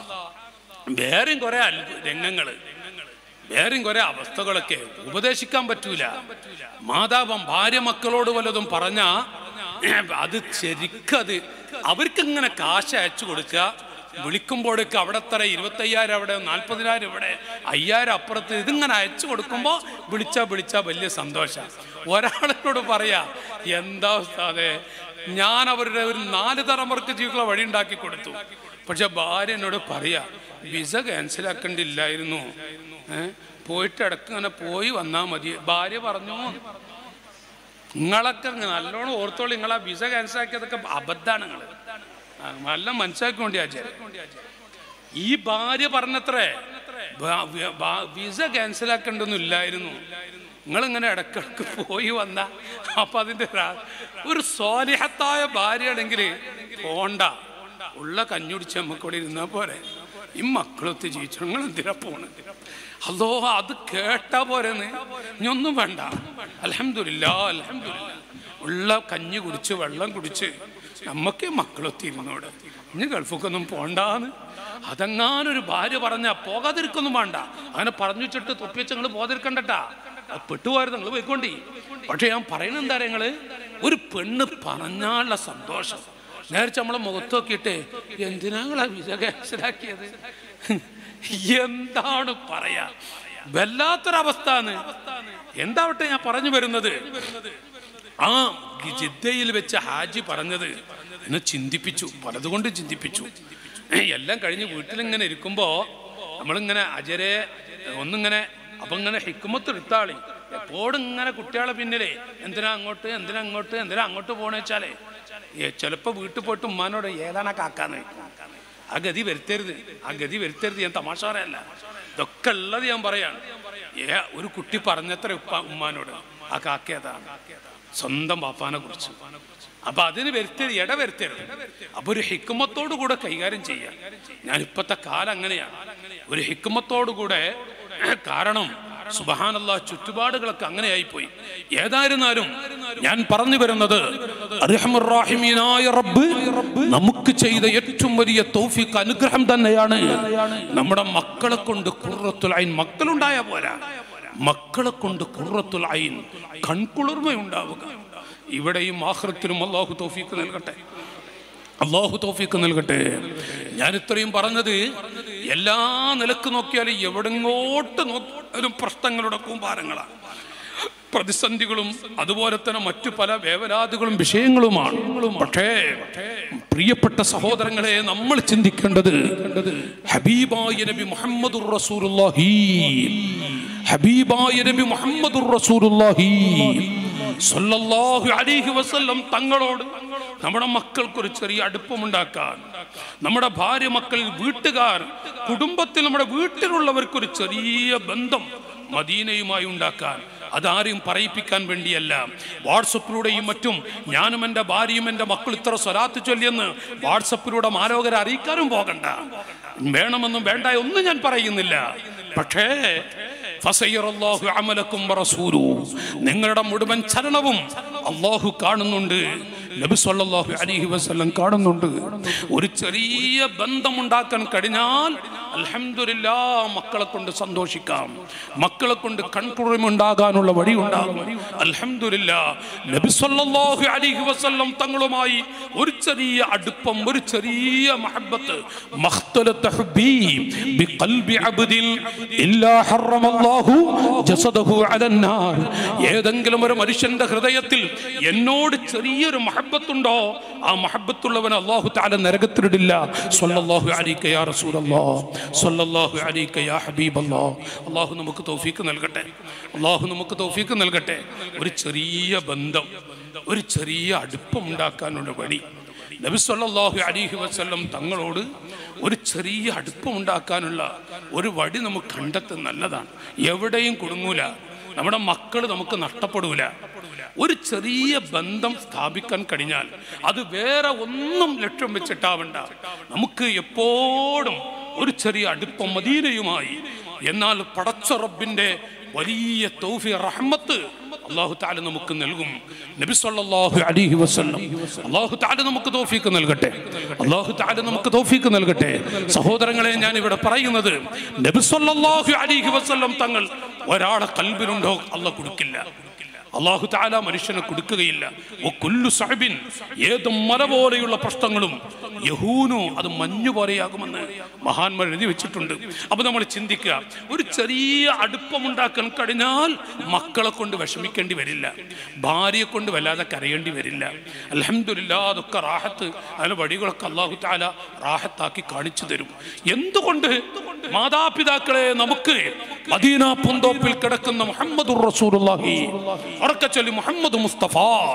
വേറെയും കുറെ അത്ഭു- രംഗങ്ങള് വേറെയും കുറെ അവസ്ഥകളൊക്കെ ഉപദേശിക്കാൻ പറ്റൂല മാതാപം ഭാര്യ മക്കളോട് വല്ലതും പറഞ്ഞ അത് ശരിക്കത് അവർക്ക് ഇങ്ങനെ കാശ് അയച്ചു കൊടുക്കുക വിളിക്കുമ്പോഴേക്ക് അവിടെ തര ഇരുപത്തയ്യായിരം അവിടെ നാൽപ്പതിനായിരം ഇവിടെ അയ്യായിരം അപ്പുറത്ത് ഇതിങ്ങനെ അയച്ചു കൊടുക്കുമ്പോൾ വിളിച്ചാ വിളിച്ചാ വലിയ സന്തോഷം ഒരാളിനോട് പറയാ എന്താ ഉസ്താദേ ഞാൻ അവരുടെ ഒരു നാല് തലമുറക്ക് ജീവിക്കുള്ള വഴി ഉണ്ടാക്കി കൊടുത്തു പക്ഷെ ഭാര്യ എന്നോട് പറയാ വിസ ക്യാൻസലാക്കണ്ടില്ലായിരുന്നു ഏഹ് പോയിട്ട് ഇടക്ക് ഇങ്ങനെ പോയി വന്നാ മതി ഭാര്യ പറഞ്ഞു നിങ്ങളൊക്കെ നല്ലോണം ഓർത്തോളി നിങ്ങൾ ആ വിസ ക്യാൻസലാക്കിയതൊക്കെ അബദ്ധാണ് നിങ്ങൾ നല്ല മനസ്സിലാക്കി വേണ്ടി ആചാര്യ ഈ ഭാര്യ പറഞ്ഞത്രേ ബ- വ- ബ- വിസ ക്യാൻസലാക്കേണ്ടൊന്നും ഇല്ലായിരുന്നു നിങ്ങളിങ്ങനെ ഇടക്കിടക്ക് പോയി വന്ന അപ്പൊ അതിന്റെ രാ- ഒരു സ്വാലിഹത്തായ ഭാര്യയാണെങ്കിൽ പോണ്ട ഉള്ള കഞ്ഞുടിച്ച് നമുക്ക് ഇവിടെ ഇരുന്നാ പോരെ ഈ മക്കളൊത്ത് ജീവിച്ചു നിങ്ങൾ എന്തിനാ പോണത് അതോ അത് കേട്ടാ പോരെന്ന് ഇനി ഒന്നും വേണ്ട അലഹമില്ല അലഹമില്ല ഉള്ള കഞ്ഞി കുടിച്ച് വെള്ളം കുടിച്ച് നമുക്ക് മക്കളൊത്തി ഇരുന്നോട് ഇനി ഗൾഫൊക്കൊന്നും പോണ്ടാന്ന് അതെങ്ങാനൊരു ഭാര്യ പറഞ്ഞ പോകാതിരിക്കൊന്നും വേണ്ട അങ്ങനെ പറഞ്ഞു വെച്ചിട്ട് തൊപ്പി വെച്ച് നിങ്ങൾ പോകാതിരിക്കണ്ടട്ടാ അത് പെട്ടുപോയത് നിങ്ങൾ പോയിക്കൊണ്ടി പക്ഷെ ഞാൻ പറയുന്നത് എന്താ നിങ്ങള് ഒരു പെണ്ണ് പറഞ്ഞാലുള്ള സന്തോഷം നേരത്തെ നമ്മളെ മുഖത്ത് നോക്കിയിട്ട് എന്തിനാ നിങ്ങളാ വിസ ക്യാൻസലാക്കിയത് എന്താണ് പറയാ വല്ലാത്തൊരവസ്ഥ എന്താവട്ടെ ഞാൻ പറഞ്ഞു വരുന്നത് ആ ജിദ്ദയിൽ വെച്ച ഹാജി പറഞ്ഞത് എന്നെ ചിന്തിപ്പിച്ചു പലതുകൊണ്ട് ചിന്തിപ്പിച്ചു എല്ലാം കഴിഞ്ഞ് വീട്ടിലിങ്ങനെ ഇരിക്കുമ്പോ നമ്മളിങ്ങനെ അജരെ ഒന്നിങ്ങനെ അപ്പൊ ഇങ്ങനെ ഹിക്കുമത്ത് എടുത്താളി എപ്പോഴും ഇങ്ങനെ കുട്ടികളെ പിന്നിലേ എന്തിനാ അങ്ങോട്ട് എന്തിനാ അങ്ങോട്ട് എന്തിനാ അങ്ങോട്ട് പോണെന്ന് വെച്ചാലേ ഏ, ചിലപ്പോ വീട്ടിൽ പോയിട്ട് ഉമ്മാനോട് ഏതാണ് കാക്കാന്ന് ചോദിക്കും. ആ ഗതി വരുത്തരുത് ആ ഗതി വരുത്തരുത് ഞാൻ തമാശ പറയല്ല ഇതൊക്കെ ഉള്ളത് ഞാൻ പറയാണ് ഏ ഒരു കുട്ടി പറഞ്ഞത്ര ഉപ്പ ഉമ്മാനോട് ആ കാക്കയതാണ് സ്വന്തം പാപ്പാനെ കുറിച്ച് അപ്പൊ അതിന് വരുത്തരുത് ഇട വരുത്തരുത് അപ്പൊ ഒരു ഹിക്കുമത്തോടു കൂടെ കൈകാര്യം ചെയ്യാം ഞാൻ ഇപ്പത്തെ കാലം അങ്ങനെയാണ് ഒരു ഹിക്കുമത്തോടു കൂടെ കാരണം സുബഹാനല്ല ചുറ്റുപാടുകളൊക്കെ അങ്ങനെ ആയിപ്പോയി ഏതായിരുന്നാലും ഞാൻ പറഞ്ഞു വരുന്നത് അർഹമുറാഹിമീനായ റബ്ബ് നമുക്ക് ചെയ്ത ഏറ്റവും വലിയ തൗഫീഖ് അനുഗ്രഹം തന്നെയാണ് നമ്മുടെ മക്കളെ കൊണ്ട് കുറത്തുൽ ഐൻ മക്കളുണ്ടായ പോരാ മക്കളെ കൊണ്ട് കുറത്തുൽ ഐൻ കൺകുളിർമയുണ്ടാവുക ഇവിടെയും ആഹ്റത്തിലും അള്ളാഹു തൗഫീഖ് നൽകട്ടെ അള്ളാഹു തോഫിക്ക് നൽകട്ടെ ഞാൻ ഇത്രയും പറഞ്ഞത് എല്ലാ നിലക്ക് നോക്കിയാലും എവിടെങ്ങോട്ട് നോക്കിയാലും പ്രശ്നങ്ങളുടെ കൂമ്പാരങ്ങളാണ് പ്രതിസന്ധികളും അതുപോലെ തന്നെ മറ്റു പല വേവലാതികളും വിഷയങ്ങളുമാണ് പക്ഷേ പ്രിയപ്പെട്ട സഹോദരങ്ങളെ നമ്മൾ ചിന്തിക്കേണ്ടത് ഹബീബായ നബി മുഹമ്മദുർ റസൂലുള്ളാഹി ഹബീബായ നബി മുഹമ്മദുർ റസൂലുള്ളാഹി സല്ലല്ലാഹു അലൈഹി വസല്ലം തങ്ങളോട് നമ്മുടെ മക്കൾക്കൊരു ചെറിയ അടുപ്പമുണ്ടാക്കാൻ നമ്മുടെ ഭാര്യ മക്കൾ വീട്ടുകാർ കുടുംബത്തിൽ നമ്മുടെ വീട്ടിലുള്ളവർക്കൊരു ചെറിയ ബന്ധം മദീനയുമായി ഉണ്ടാക്കാൻ അതാരെയും പറയിപ്പിക്കാൻ വേണ്ടിയല്ല വാട്സപ്പിലൂടെയും മറ്റും ഞാനും എൻ്റെ ഭാര്യയും എൻ്റെ മക്കൾ ഇത്ര സ്വലാത്ത് ചൊല്ലിയെന്ന് വാട്സപ്പിലൂടെ മാലോകരെ അറിയിക്കാനും പോകണ്ട വേണമെന്നും വേണ്ട ഒന്നും ഞാൻ പറയുന്നില്ല പക്ഷേ ഫസയ്യറല്ലാഹു അമലക്കും വറസൂലു. നിങ്ങളുടെ മുഴുവൻ ചലനവും അള്ളാഹു കാണുന്നുണ്ട് നബി സല്ലല്ലാഹു അലൈഹി വസല്ലം കാണുന്നുണ്ട് ഒരു ചെറിയ ബന്ധമുണ്ടാക്കാൻ കഴിഞ്ഞാൽ അൽഹംദുലില്ലാ മക്കളെ കൊണ്ട് സന്തോഷിക്കാം മക്കളെ കൊണ്ട് കൺകുളിമുണ്ടാകാനുള്ള വഴി ഉണ്ടാകും അൽഹംദുലില്ലാ നബി സല്ലല്ലാഹു അലൈഹി വസല്ലം തങ്ങളുമായി ഒരു ചെറിയ അടുപ്പം ഒരു ചെറിയ മഹബ്ബത്ത് മഖ്തലത ഹുബി ബിഖൽബി അബ്ദിൻ ഇല്ലാ ഹറമല്ലാഹു ജസദഹു അലന്നാർ ഏതെങ്കിലും ഒരു മനുഷ്യന്റെ ഹൃദയത്തിൽ എന്നോട് ചെറിയൊരു മഹബത്തുണ്ടോ ആ മഹബത്തുള്ളവൻ അള്ളാഹു താല നരകത്തിലിടില്ല സ്വല്ലല്ലാഹു അലൈക യാ റസൂലല്ലാഹ് സ്വല്ലല്ലാഹു അലൈക യാ ഹബീബല്ലാഹ് അള്ളാഹു നമുക്ക് തൗഫീക്ക് നൽകട്ടെ അള്ളാഹു നമുക്ക് തൗഫീക്ക് നൽകട്ടെ ഒരു ചെറിയ ബന്ധം ഒരു ചെറിയ അടുപ്പം ഉണ്ടാക്കാനുള്ള വഴി നബി സല്ലല്ലാഹു അലൈഹി വസല്ലം തങ്ങളോട് ഒരു ചെറിയ അടുപ്പം ഉണ്ടാക്കാനുള്ള ഒരു വഴി നമുക്ക് കണ്ടെത്തുന്നത് നല്ലതാണ് എവിടെയും കുടുങ്ങൂല നമ്മുടെ മക്കൾ നമുക്ക് നഷ്ടപ്പെടൂല ഒരു ചെറിയ ബന്ധം സ്ഥാപിക്കാൻ കഴിഞ്ഞാൽ അത് വേറെ ഒന്നും ലക്ഷ്യം വെച്ചിട്ടാവണ്ട നമുക്ക് എപ്പോഴും ഒരു ചെറിയ അടുപ്പം മദീനയുമായി എന്നാൽ പടച്ച റബ്ബിന്റെ വലിയ തൗഫി റഹ്മത്ത് അള്ളാഹു താല നമുക്ക് നൽകും നബി സല്ലല്ലാഹു അലൈഹി വസല്ലം അള്ളാഹു താല നമുക്ക് തൗഫീക്ക് നൽകട്ടെ അള്ളാഹു താല നമുക്ക് തൗഫീക്ക് നൽകട്ടെ സഹോദരങ്ങളെ ഞാൻ ഇവിടെ പറയുന്നത് നബി സല്ലല്ലാഹു അലൈഹി വസല്ലം തങ്ങൾ ഒരാളെ കൽബിലുണ്ടോ അല്ല കൊടുക്കില്ല അള്ളാഹു താല മനുഷ്യനെ കൊടുക്കുകയില്ല ഓ കൊല്ലു സാഹിബിൻ ഏത് മല പോലെയുള്ള പ്രശ്നങ്ങളും യഹൂനു അത് മഞ്ഞു പോലെയാകുമെന്ന് മഹാന്മാർ എഴുതി വെച്ചിട്ടുണ്ട് അപ്പൊ നമ്മൾ ചിന്തിക്കുക ഒരു ചെറിയ അടുപ്പമുണ്ടാക്കാൻ കഴിഞ്ഞാൽ മക്കളെ കൊണ്ട് വിഷമിക്കേണ്ടി വരില്ല ഭാര്യയെ കൊണ്ട് വല്ലാതെ കരയേണ്ടി വരില്ല അലഹമില്ല അതൊക്കെ റാഹത്ത് അതിന് വഴികളൊക്കെ അള്ളാഹു താല റാഹത്താക്കി കാണിച്ചു തരും എന്തുകൊണ്ട് മാതാപിതാക്കളെ നമുക്ക് മദീന പൂന്തോപ്പിൽ കിടക്കുന്ന മുഹമ്മദ് റസൂലുള്ളാഹി ഉറക്കെ ചൊല്ലി മുഹമ്മദ് മുസ്തഫ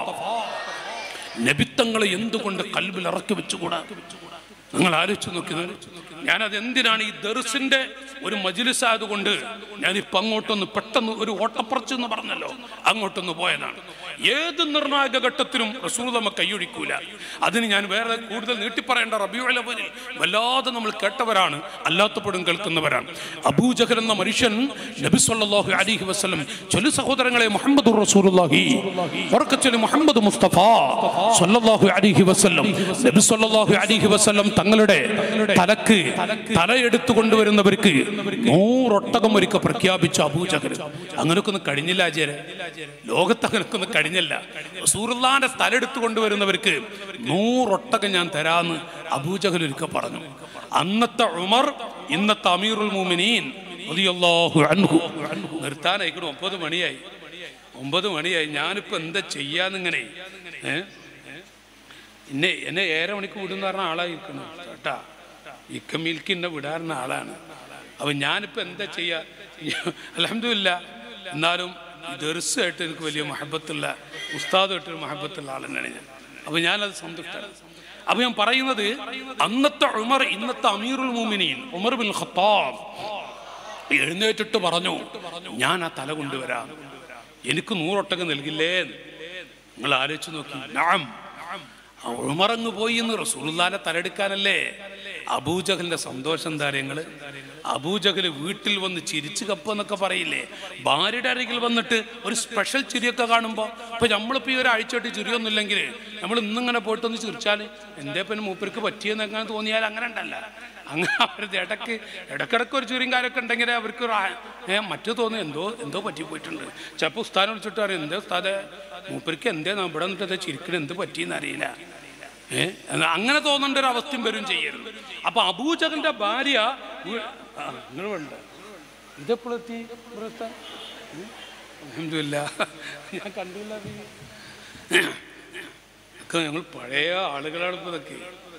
നബിത്തങ്ങളെ എന്തുകൊണ്ട് കൽബിൽ ഇറക്കി വെച്ചുകൂടാ നിങ്ങൾ ആലോചിച്ച് നോക്കുന്നത് ഞാനത് എന്തിനാണ് ഈ ദർസിന്റെ ഒരു മജിലിസ് ആയതുകൊണ്ട് ഞാനിപ്പോൾ അങ്ങോട്ടൊന്ന് പെട്ടെന്ന് ഒരു ഓട്ടപ്പുറച്ച് എന്ന് പറഞ്ഞല്ലോ അങ്ങോട്ടൊന്ന് പോയതാണ് ഏത് നിർണായക ഘട്ടത്തിലും റസൂൽ നമ്മ കൈയൊഴിക്കൂല അതിന് ഞാൻ വേറെ കൂടുതൽ നീട്ടിപ്പറയേണ്ട റബിയുലവനിൽ വല്ലാതെ നമ്മൾ കേട്ടവരാണ് അല്ലാത്തപ്പോഴും കേൾക്കുന്നവരാണ് അബൂജഹൽ എന്ന മനുഷ്യൻ നബി സല്ലല്ലാഹു അലൈഹി വസല്ലം ചൊല്ലു സഹോദരങ്ങളെ മുഹമ്മദ് റസൂലുള്ളാഹി ഉറക്കച്ചൊല്ലി മുഹമ്മദ് മുസ്തഫ സല്ലല്ലാഹു അലൈഹി വസല്ലം നബി സല്ലല്ലാഹു അലൈഹി വസല്ലം തങ്ങളുടെ തലക്ക് തലയെടുത്തു കൊണ്ടുവരുന്നവർക്ക് നൂറൊട്ടകം ഒരുക്ക പ്രഖ്യാപിച്ച അബൂജഹൽ അങ്ങനെയൊക്കെ ഒന്നും കഴിഞ്ഞില്ല ആചാര്യ ലോകത്ത് അങ്ങനെയൊക്കെ ഒന്നും കഴിഞ്ഞില്ല സൂറുല്ലാന്റെ തലെടുത്തു കൊണ്ടുവരുന്നവർക്ക് നൂറൊട്ടകം ഞാൻ തരാന്ന് അബൂജഹൽ ഒരുക്ക പറഞ്ഞു അന്നത്തെ ഉമർ ഇന്നത്തെ അമീറുൽ മുമിനീൻ റളിയല്ലാഹു അൻഹു നിർത്താനായിക്കണം ഒമ്പത് മണിയായി ഒമ്പത് മണിയായി ഞാനിപ്പോ എന്താ ചെയ്യാന്നിങ്ങനെ ഏ എന്നെ എന്നെ ഏറെ മണിക്ക് വിടുന്ന പറഞ്ഞ ആളായിരിക്കണം കേട്ടാ ഇക്ക മിൽക്ക് എന്നെ വിടാറുന്ന ആളാണ് അപ്പൊ ഞാനിപ്പോ എന്താ ചെയ്യാ അലഹമില്ല എന്നാലും ദർസായിട്ട് എനിക്ക് വലിയ മഹബത്തുള്ള ഉസ്താദായിട്ടൊരു മഹബത്തുള്ള ആൾ തന്നെയാണ് ഞാൻ അപ്പൊ ഞാനത് സന്തുഷ്ടമാണ് അപ്പൊ ഞാൻ പറയുന്നത് അന്നത്തെ ഉമർ ഇന്നത്തെ അമീറുൽ മൂമിനീൻ ഉമർ ബിൻ ഖത്താബ് എഴുന്നേറ്റിട്ട് പറഞ്ഞു ഞാൻ ആ തല കൊണ്ടുവരാം എനിക്ക് നൂറൊട്ടകം നൽകില്ലേ എന്ന്. നിങ്ങൾ ആലോചിച്ച് നോക്കി നാം ഉമറങ്ങ് പോയി എന്ന് റസൂലുള്ളാനെ തലെടുക്കാനല്ലേ അബൂജഹലിന്റെ സന്തോഷം എന്താ നിങ്ങൾ അബൂജഹൽ വീട്ടിൽ വന്ന് ചിരിച്ചു കപ്പെന്നൊക്കെ പറയില്ലേ ഭാര്യയുടെ അരികിൽ വന്നിട്ട് ഒരു സ്പെഷ്യൽ ചിരിയൊക്കെ കാണുമ്പോൾ ഇപ്പൊ നമ്മളിപ്പോ ഈ ഒരാഴ്ചയായിട്ട് ചിരിയൊന്നുമില്ലെങ്കിൽ നമ്മൾ ഇന്നിങ്ങനെ പോയിട്ടൊന്ന് ചിരിച്ചാൽ എന്തേ പിന്നെ മൂപ്പർക്ക് പറ്റിയെന്ന് എങ്ങനെ തോന്നിയാൽ അങ്ങനെ ഉണ്ടല്ല അങ്ങനെ അവരുടെ ഇടയ്ക്ക് ഇടക്കിടക്ക് ഒരു ചുരിയും കാര്യമൊക്കെ ഉണ്ടെങ്കിൽ അവർക്ക് ഒരു ആ- ഏ മറ്റു തോന്നി എന്തോ എന്തോ പറ്റിപ്പോയിട്ടുണ്ട് ചിലപ്പോൾ ഉസ്താനെ വിളിച്ചിട്ട് പറയും എന്തേ ഉസ്താദെ മൂപ്പർക്ക് എന്തേ നാം ഇവിടെ നിന്നിട്ട് ചിരിക്കണ എന്ത് പറ്റിയെന്ന് അറിയില്ല ഏ എന്നാ അങ്ങനെ തോന്നേണ്ട ഒരു അവസ്ഥയും വരും ചെയ്യരുത് അപ്പൊ അബൂജകന്റെ ഭാര്യ നിങ്ങൾ വേണ്ട ഇതെപ്പോഴെത്തി അലഹമില്ല ഞാൻ കണ്ടില്ല ഒക്കെ ഞങ്ങൾ പഴയ ആളുകളാണ് ഇപ്പൊ ഇതൊക്കെ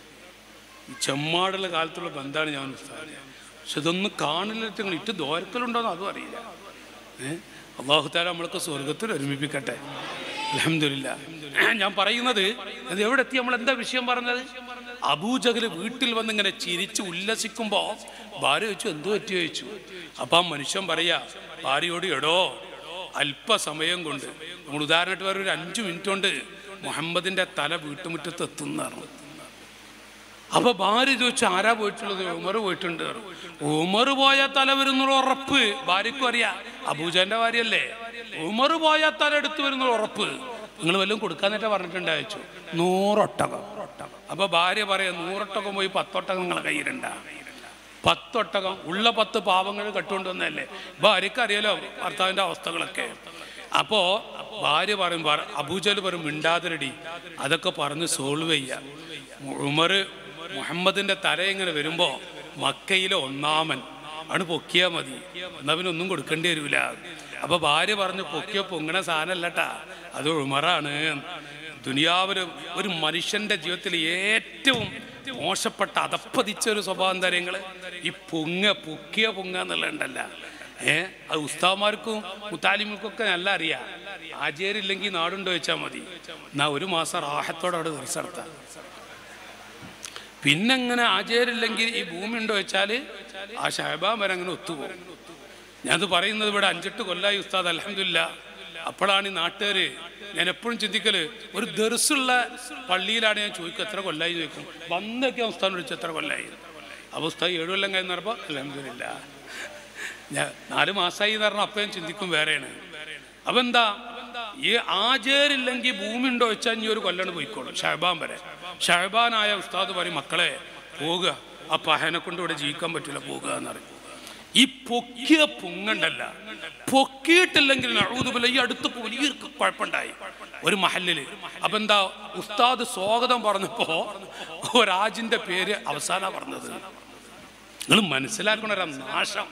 ഈ ചെമ്മാടുള്ള കാലത്തുള്ള ബന്ധമാണ് ഞാൻ ഉസ്താദ് പക്ഷെ ഇതൊന്നും കാണില്ല നിങ്ങൾ ഇട്ട് ദോരക്കലുണ്ടോന്ന് അതും അറിയില്ല ഏഹ് അള്ളാഹുത്താല നമ്മൾക്ക് സ്വർഗത്തിൽ ഒരുമിപ്പിക്കട്ടെ അലഹമില്ല ഞാൻ പറയുന്നത് അത് എവിടെ എത്തി നമ്മൾ എന്താ വിഷയം പറഞ്ഞത് അബൂജകല് വീട്ടിൽ വന്ന് ഇങ്ങനെ ചിരിച്ച് ഉല്ലസിക്കുമ്പോ ഭാര്യ ചോദിച്ചു എന്തു പറ്റി ചോദിച്ചു അപ്പൊ ആ മനുഷ്യൻ പറയാ ഭാര്യയോട് എടോ അല്പസമയം കൊണ്ട് നമ്മൾ ഉദാഹരണമായിട്ട് വേറെ ഒരു അഞ്ചു മിനിറ്റ് കൊണ്ട് മുഹമ്മദിന്റെ തല വീട്ടുമുറ്റത്ത് എത്തുന്നതാണ് അപ്പൊ ഭാര്യ ചോദിച്ചു ആരാ പോയിട്ടുള്ളത് ഉമർ പോയിട്ടുണ്ട് ഉമർ പോയ തല വരുന്നുള്ള ഉറപ്പ് ഭാര്യക്കും അറിയാം അബൂജാന്റെ ഭാര്യയല്ലേ ഉമർ പോയ തല എടുത്തു വരുന്നുള്ള ഉറപ്പ് നിങ്ങൾ വല്ലതും കൊടുക്കാന്നിട്ട് പറഞ്ഞിട്ടുണ്ട് അയച്ചു നൂറൊട്ടകം അപ്പൊ ഭാര്യ പറയാ നൂറൊട്ടകം പോയി പത്തൊട്ടകം നിങ്ങളെ കയ്യിലുണ്ടാ പത്തൊട്ടകം ഉള്ള പത്ത് പാവങ്ങൾ കട്ടുകൊണ്ടുവന്നല്ലേ ഭാര്യക്ക് അറിയാലോ ഭർത്താവിന്റെ അവസ്ഥകളൊക്കെ അപ്പോ ഭാര്യ പറയും പറ- അബൂജൽ പറയും മിണ്ടാതിരടി അതൊക്കെ പറഞ്ഞ് സോൾവ് ചെയ്യാം ഉമർ മുഹമ്മദിന്റെ തല ഇങ്ങനെ വരുമ്പോ മക്കയിലെ ഒന്നാമൻ ആണ് പൊക്കിയാ മതി എന്നാ പിന്നെ ഒന്നും കൊടുക്കേണ്ടി വരൂല അപ്പൊ ഭാര്യ പറഞ്ഞു പൊക്കിയ പൊങ്ങണ സാധനല്ലട്ടാ അത് ഉമറാണ് ദുനിയാവില് ഒരു മനുഷ്യന്റെ ജീവിതത്തിൽ ഏറ്റവും മോശപ്പെട്ട അതപ്പതിച്ച ഒരു സ്വഭാവം തരങ്ങള് ഈ പൊങ്ങ പൊക്കിയ പൊങ്ങ എന്നുള്ളതുണ്ടല്ല ഏ അത് ഉസ്താവന്മാർക്കും മുത്താലിമിക്കും ഒക്കെ നല്ല അറിയാം ആചാരില്ലെങ്കിൽ നാടുണ്ടോ വെച്ചാൽ മതി എന്നാ ഒരു മാസം റാഹത്തോടെ അവിടെ ദിവസം നടത്താം പിന്നെങ്ങനെ ആചാരില്ലെങ്കിൽ ഈ ഭൂമി ഉണ്ടോ വെച്ചാൽ ആ ഷഹബാൻ വരെ അങ്ങനെ ഒത്തുപോകും ഞാനത് പറയുന്നത് ഇവിടെ അഞ്ചെട്ട് കൊല്ലായി ഉസ്താദ് അലഹമില്ല അപ്പോഴാണ് ഈ നാട്ടുകാര് ഞാൻ എപ്പോഴും ചിന്തിക്കല് ഒരു ദർസുള്ള പള്ളിയിലാണ് ഞാൻ ചോദിക്കുക എത്ര കൊല്ലായി ചോദിക്കും വന്നൊക്കെ ഉസ്താദ് വിളിച്ചു എത്ര കൊല്ലായി അപ്പോൾ ഉസ്താദ് ഏഴു കൊല്ലം കഴിഞ്ഞ് പറഞ്ഞപ്പോൾ അലഹമില്ല ഞാൻ നാല് മാസമായി എന്ന് പറഞ്ഞാൽ അപ്പം ഞാൻ ചിന്തിക്കും വേറെയാണ് അപ്പൊ എന്താ ഈ ആചാരില്ലെങ്കിൽ ഭൂമി ഉണ്ടോ വെച്ചാൽ ഇനി ഒരു കൊല്ലണ് പോയിക്കോളും ഷഹബാൻ വരെ ഷഹബാനായ ഉസ്താദ് പറയും മക്കളെ പോകുക ആ പഹനെ കൊണ്ട് ഇവിടെ ജീവിക്കാൻ പറ്റില്ല പോകുക എന്ന് പറയും ഈ പൊക്കിയ പൊങ്ങണ്ടല്ല പൊക്കിയിട്ടില്ലെങ്കിൽ നഴുതുപോലെ ഈ അടുത്ത് വലിയൊരു കുഴപ്പമുണ്ടായി ഒരു മഹലില് അപ്പൊ എന്താ ഉസ്താദ് സ്വാഗതം പറഞ്ഞപ്പോ ഒരാജിന്റെ പേര് അവസാന പറഞ്ഞത് നിങ്ങൾ മനസ്സിലാക്കണ ഒരു നാശം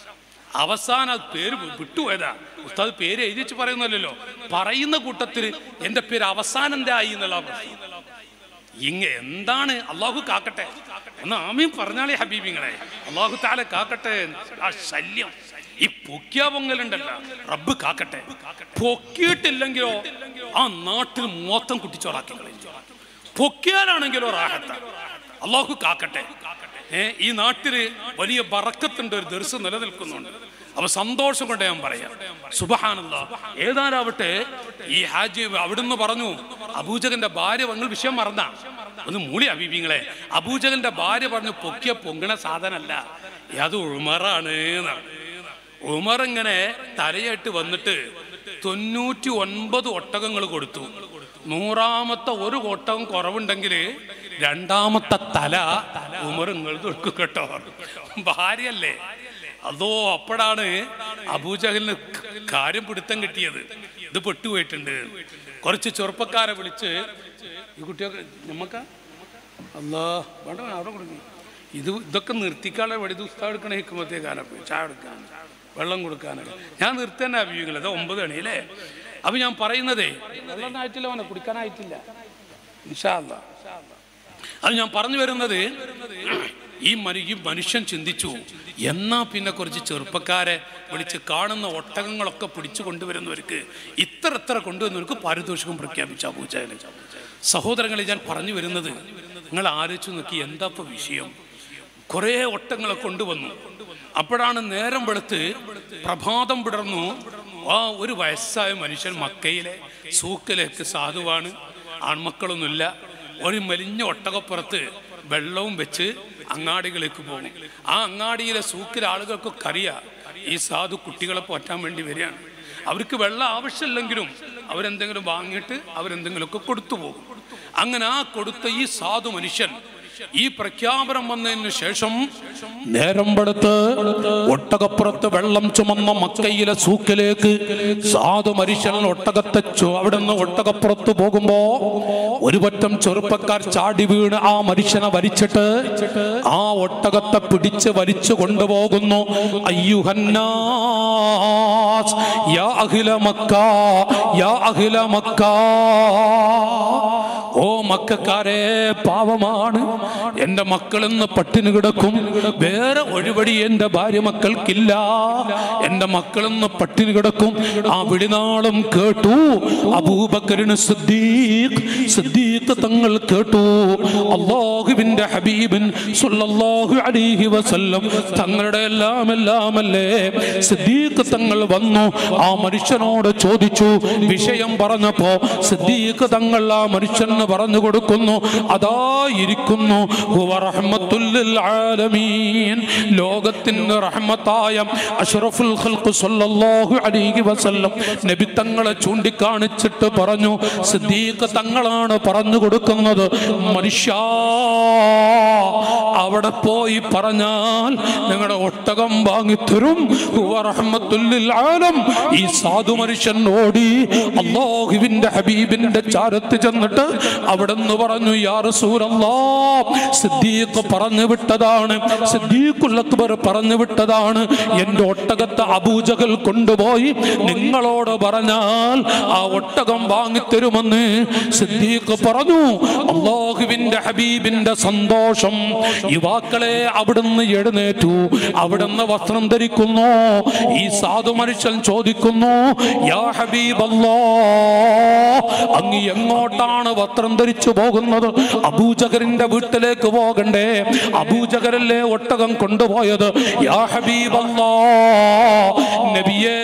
അവസാനം അത് പേര് വി- വിട്ടുപോയതാ ഉസ്താദ് പേര് എഴുതി വെച്ച് പറയുന്നല്ലോ പറയുന്ന കൂട്ടത്തിൽ എന്റെ പേര് അവസാനം എന്താ ആയി എന്നുള്ള പ്രശ്നം. ഇങ്ങ എന്താണ് അള്ളാഹു കാക്കട്ടെ ഒന്ന് ആമീൻ പറഞ്ഞാളേ ഹബീബിങ്ങളെ അള്ളാഹു താല കാക്കട്ടെ ആ ശല്യം ഈ പൊക്കിയ പൊങ്ങലുണ്ടല്ലോ റബ്ബ് കാക്കട്ടെ പൊക്കിയിട്ടില്ലെങ്കിലോ ആ നാട്ടിൽ മൊത്തം കുട്ടിച്ചോറാക്കി കളയും പൊക്കിയാലാണെങ്കിലോ റാഹത്ത അള്ളാഹു കാക്കട്ടെ ഏ ഈ നാട്ടില് വലിയ ബറക്കത്തിന്റെ ഒരു ദർശം നിലനിൽക്കുന്നുണ്ട് അപ്പൊ സന്തോഷം കൊണ്ട് ഞാൻ പറയാം സുബഹാനല്ല ഏതാനാവട്ടെ ഈ ഹാജി അവിടുന്ന് പറഞ്ഞു അബൂജകന്റെ ഭാര്യ നിങ്ങൾ വിഷയം മറന്ന ഒന്ന് മൂളി അബീബിങ്ങളെ അബൂജകന്റെ ഭാര്യ പറഞ്ഞു പൊക്കിയ പൊങ്ങണ സാധനല്ല അത് ഉമറാണ് എന്നാണ് ഉമർ ഇങ്ങനെ തലയായിട്ട് വന്നിട്ട് തൊണ്ണൂറ്റി ഒൻപത് ഒട്ടകങ്ങൾ കൊടുത്തു നൂറാമത്തെ ഒരു ഒട്ടകം കുറവുണ്ടെങ്കിൽ രണ്ടാമത്തെ തല ഉമർ നിങ്ങൾ കൊടുക്കും കേട്ടോ ഭാര്യയല്ലേ അതോ അപ്പോഴാണ് അബൂജഹലിന് കാര്യം പിടുത്തം കിട്ടിയത് ഇത് പെട്ടുപോയിട്ടുണ്ട് കുറച്ച് ചെറുപ്പക്കാരെ വിളിച്ച് ഈ കുട്ടിയൊക്കെ നമ്മക്ക അല്ലാ വേണ്ട വേണ്ട, അവിടെ കൊടുക്കും ഇത് ഇതൊക്കെ നിർത്തിക്കാളെ വെടി പുസ്തകം എടുക്കണ ഹിക്കുമത്തേ കാലം പോയി ചായ എടുക്കാൻ വെള്ളം കൊടുക്കാനൊക്കെ ഞാൻ നിർത്താൻ അഭിയോഗിക്കില്ല അത് ഒമ്പത് മണി അല്ലേ അപ്പൊ ഞാൻ പറയുന്നതേ വെള്ളം ആയിട്ടില്ല അവനെ കുടിക്കാനായിട്ടില്ല ഇൻഷാ അല്ലാ. അത് ഞാൻ പറഞ്ഞു വരുന്നത് ഈ മനു ഈ മനുഷ്യൻ ചിന്തിച്ചു എന്നാ പിന്നെ കുറച്ച് ചെറുപ്പക്കാരെ വിളിച്ച് കാണുന്ന ഒട്ടകങ്ങളൊക്കെ പിടിച്ചു കൊണ്ടുവരുന്നവർക്ക് ഇത്ര എത്ര കൊണ്ടുവന്നവർക്ക് പാരിതോഷികം പ്രഖ്യാപിച്ച പൂജാരി സഹോദരങ്ങളെ ഞാൻ പറഞ്ഞു വരുന്നത് നിങ്ങൾ ആലോചിച്ച് നോക്കി എന്താ ഇപ്പൊ വിഷയം കുറേ ഒട്ടങ്ങളെ കൊണ്ടുവന്നു അപ്പോഴാണ് നേരം വെളുത്ത് പ്രഭാതം വിടർന്നു ആ ഒരു വയസ്സായ മനുഷ്യൻ മക്കയിലെ സൂക്കിലേക്ക് സാധുവാണ് ആൺമക്കളൊന്നുമില്ല ഒരു മെലിഞ്ഞ ഒട്ടകപ്പുറത്ത് വെള്ളവും വെച്ച് അങ്ങാടികളിലേക്ക് പോകും ആ അങ്ങാടിയിലെ സൂക്കിലെ ആളുകൾക്കൊക്കെ അറിയാം ഈ സാധു കുട്ടികളെ പോറ്റാൻ വേണ്ടി വരികയാണ് അവർക്ക് വെള്ളം ആവശ്യമില്ലെങ്കിലും അവരെന്തെങ്കിലും വാങ്ങിയിട്ട് അവരെന്തെങ്കിലുമൊക്കെ കൊടുത്തു പോകും അങ്ങനെ ആ കൊടുത്ത ഈ സാധു മനുഷ്യൻ ഈ പ്രഖ്യാപനം വന്നതിന് ശേഷം നേരം വെളുത്ത് ഒട്ടകപ്പുറത്ത് വെള്ളം ചുമന്ന മക്കയിലെ സൂക്കിലേക്ക് സാധു മനുഷ്യൻ ഒട്ടകത്തെ ചു- അവിടുന്ന് ഒട്ടകപ്പുറത്ത് പോകുമ്പോ ഒരു പറ്റം ചെറുപ്പക്കാർ ചാടി വീണ് ആ മനുഷ്യനെ വലിച്ചിട്ട് ആ ഒട്ടകത്തെ പിടിച്ച് വലിച്ചു കൊണ്ടുപോകുന്നു അയ്യുഹന്നാസ് യാ അഖില മക്ക യാ അഖില മക്ക ഓ മക്കാരെ പാവമാണ് എൻ്റെ മക്കളിന്ന് പട്ടിണി കിടക്കും വേറെ ഒഴിവടി എൻ്റെ ഭാര്യ മക്കൾക്കില്ല എൻ്റെ മക്കളിന്ന് പട്ടിണി കിടക്കും ആ വിളിനാളും കേട്ടു അബൂബക്കറിന് സിദ്ദീഖ് സിദ്ദീഖ് തങ്ങൾ കേട്ടു അള്ളാഹുവിൻ്റെ ഹബീബിൻ സുല്ലല്ലാഹു അലൈഹി വസല്ലം തങ്ങളുടെ എല്ലാം എല്ലാം അല്ലേ സിദ്ദീഖ് തങ്ങൾ വന്നു ആ മനുഷ്യനോട് ചോദിച്ചു വിഷയം പറഞ്ഞപ്പോ സിദ്ദീഖ് തങ്ങൾ ആ മനുഷ്യന് പറഞ്ഞു കൊടുക്കുന്നു അതായിരിക്കുന്നു ഹുവ റഹ്മത്തുൽ ലിൽ ആലമീൻ ലോകത്തിന് റഹ്മത്തായ അഷ്റഫുൽ ഖൽഖ് സല്ലല്ലാഹു അലൈഹി വസല്ലം നബി തങ്ങളെ ചൂണ്ടിക്കാണിച്ചിട്ട് പറഞ്ഞു സിദ്ദീഖ് തങ്ങളാണ് പറഞ്ഞു കൊടുക്കുന്നത് മനുഷ്യ അവിടെ പോയി പറഞ്ഞാൽ നിങ്ങളുടെ ഒട്ടകം വാങ്ങിത്തരും ഹുവ റഹ്മത്തുൽ ലിൽ ആലം ഈ സാധു മനുഷ്യൻ ഓടി അള്ളാഹുവിന്റെ ഹബീബിന്റെ ചാരത്ത് ചെന്നിട്ട് അവിടെ നിന്ന് പറഞ്ഞു യാ റസൂലല്ലാ സിദ്ദീഖ് പറഞ്ഞു വിട്ടതാണ് സിദ്ദീഖുൽ അക്ബർ പറഞ്ഞു വിട്ടതാണ് എന്റെ ഒട്ടകത്തെ അബൂജകൾ കൊണ്ടുപോയി നിങ്ങളോട് പറഞ്ഞാൽ ആ ഒട്ടകം വാങ്ങിത്തരുമെന്ന് സിദ്ദീഖ് പറഞ്ഞു അള്ളാഹുവിന്റെ ഹബീബിന്റെ സന്തോഷം യുവാക്കളെ അവിടുന്ന് എഴുന്നേറ്റു അവിടുന്ന് വസ്ത്രം ധരിക്കുന്നു ഈ സാധു മനുഷ്യൻ ചോദിക്കുന്നു യാ ഹബീബല്ലാ അങ്ങ് എങ്ങോട്ടാണ് വസ്ത്രം ധരിച്ചു പോകുന്നത് അബൂജഹറിന്റെ വീട്ടിലേക്ക് പോകണ്ടേ അബൂജഹറല്ലേ ഒട്ടകം കൊണ്ടുപോയത് യാ ഹബീബല്ലാ നബിയേ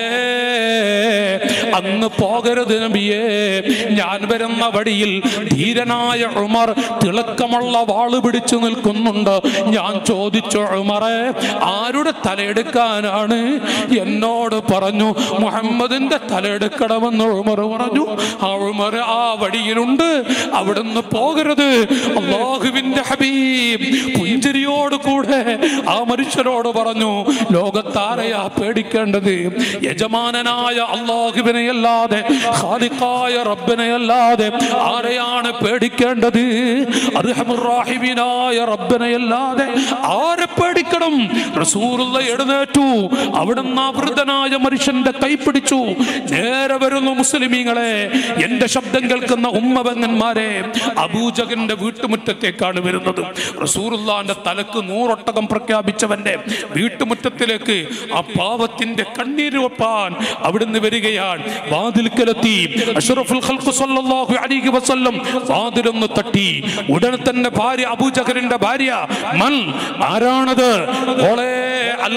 അങ്ങ് പോകരുത് നബിയേ ഞാൻ വരുന്ന വഴിയിൽ ധീരനായ ഉമർ തിളക്കമുള്ള വാള് പിടിച്ചു നിൽക്കുന്നുണ്ട് ഞാൻ ചോദിച്ചു ഉമറെ ആരുടെ തലയെടുക്കാനാണ് എന്നോട് പറഞ്ഞു മുഹമ്മദിന്റെ തലയെടുക്കണമെന്ന് ഉമർ പറഞ്ഞു ആ ഉമർ ആ വഴിയിലുണ്ട് അവിടുന്ന് പോകരുത് അള്ളാഹുവിന്റെ ഹബീബ് പുഞ്ചിരിയോട് കൂടെ ആ മനുഷ്യരോട് പറഞ്ഞു ലോകത്താരെയാ പേടിക്കേണ്ടത് യജമാനനായ അള്ളാഹുവിനെ അല്ലാതെ ഖാലിഖായ റബ്ബിനെ അല്ലാതെ ആരെയാണ് പേടിക്കേണ്ടത് അർഹമുറാഹിബിനായ റബ്ബിനെ അല്ലാതെ ആരെ പേടിക്കണം റസൂലുള്ള എഴുന്നേറ്റു അവിടുന്ന് ആ വൃദ്ധനായ മനുഷ്യന്റെ കൈ പിടിച്ചു നേരെ വരുന്നു മുസ്ലിമീങ്ങളെ എന്റെ ശബ്ദം കേൾക്കുന്ന ഉമ്മപെങ്ങന്മാരെ അബൂജകന്റെ വീട്ടുമുറ്റത്തേക്കാണ് വരുന്നത് റസൂറുല്ലാന്റെ തലക്ക് നൂറൊട്ടകം പ്രഖ്യാപിച്ചവന്റെ വീട്ടുമുറ്റത്തിലേക്ക് ആ പാവത്തിന്റെ കണ്ണീര് ഒപ്പാൻ അവിടുന്ന് വരികയാണ് വാതിൽക്കലെത്തി അഷ്റഫുൽ ഖൽഖ് സല്ലല്ലാഹു അലൈഹി വസല്ലം വാതിലൊന്ന് തട്ടി ഉടനെ തന്നെ ഭാര്യ അബൂജഹലിന്റെ ഭാര്യ മൻ ആരാണത് ഓളെ അൽ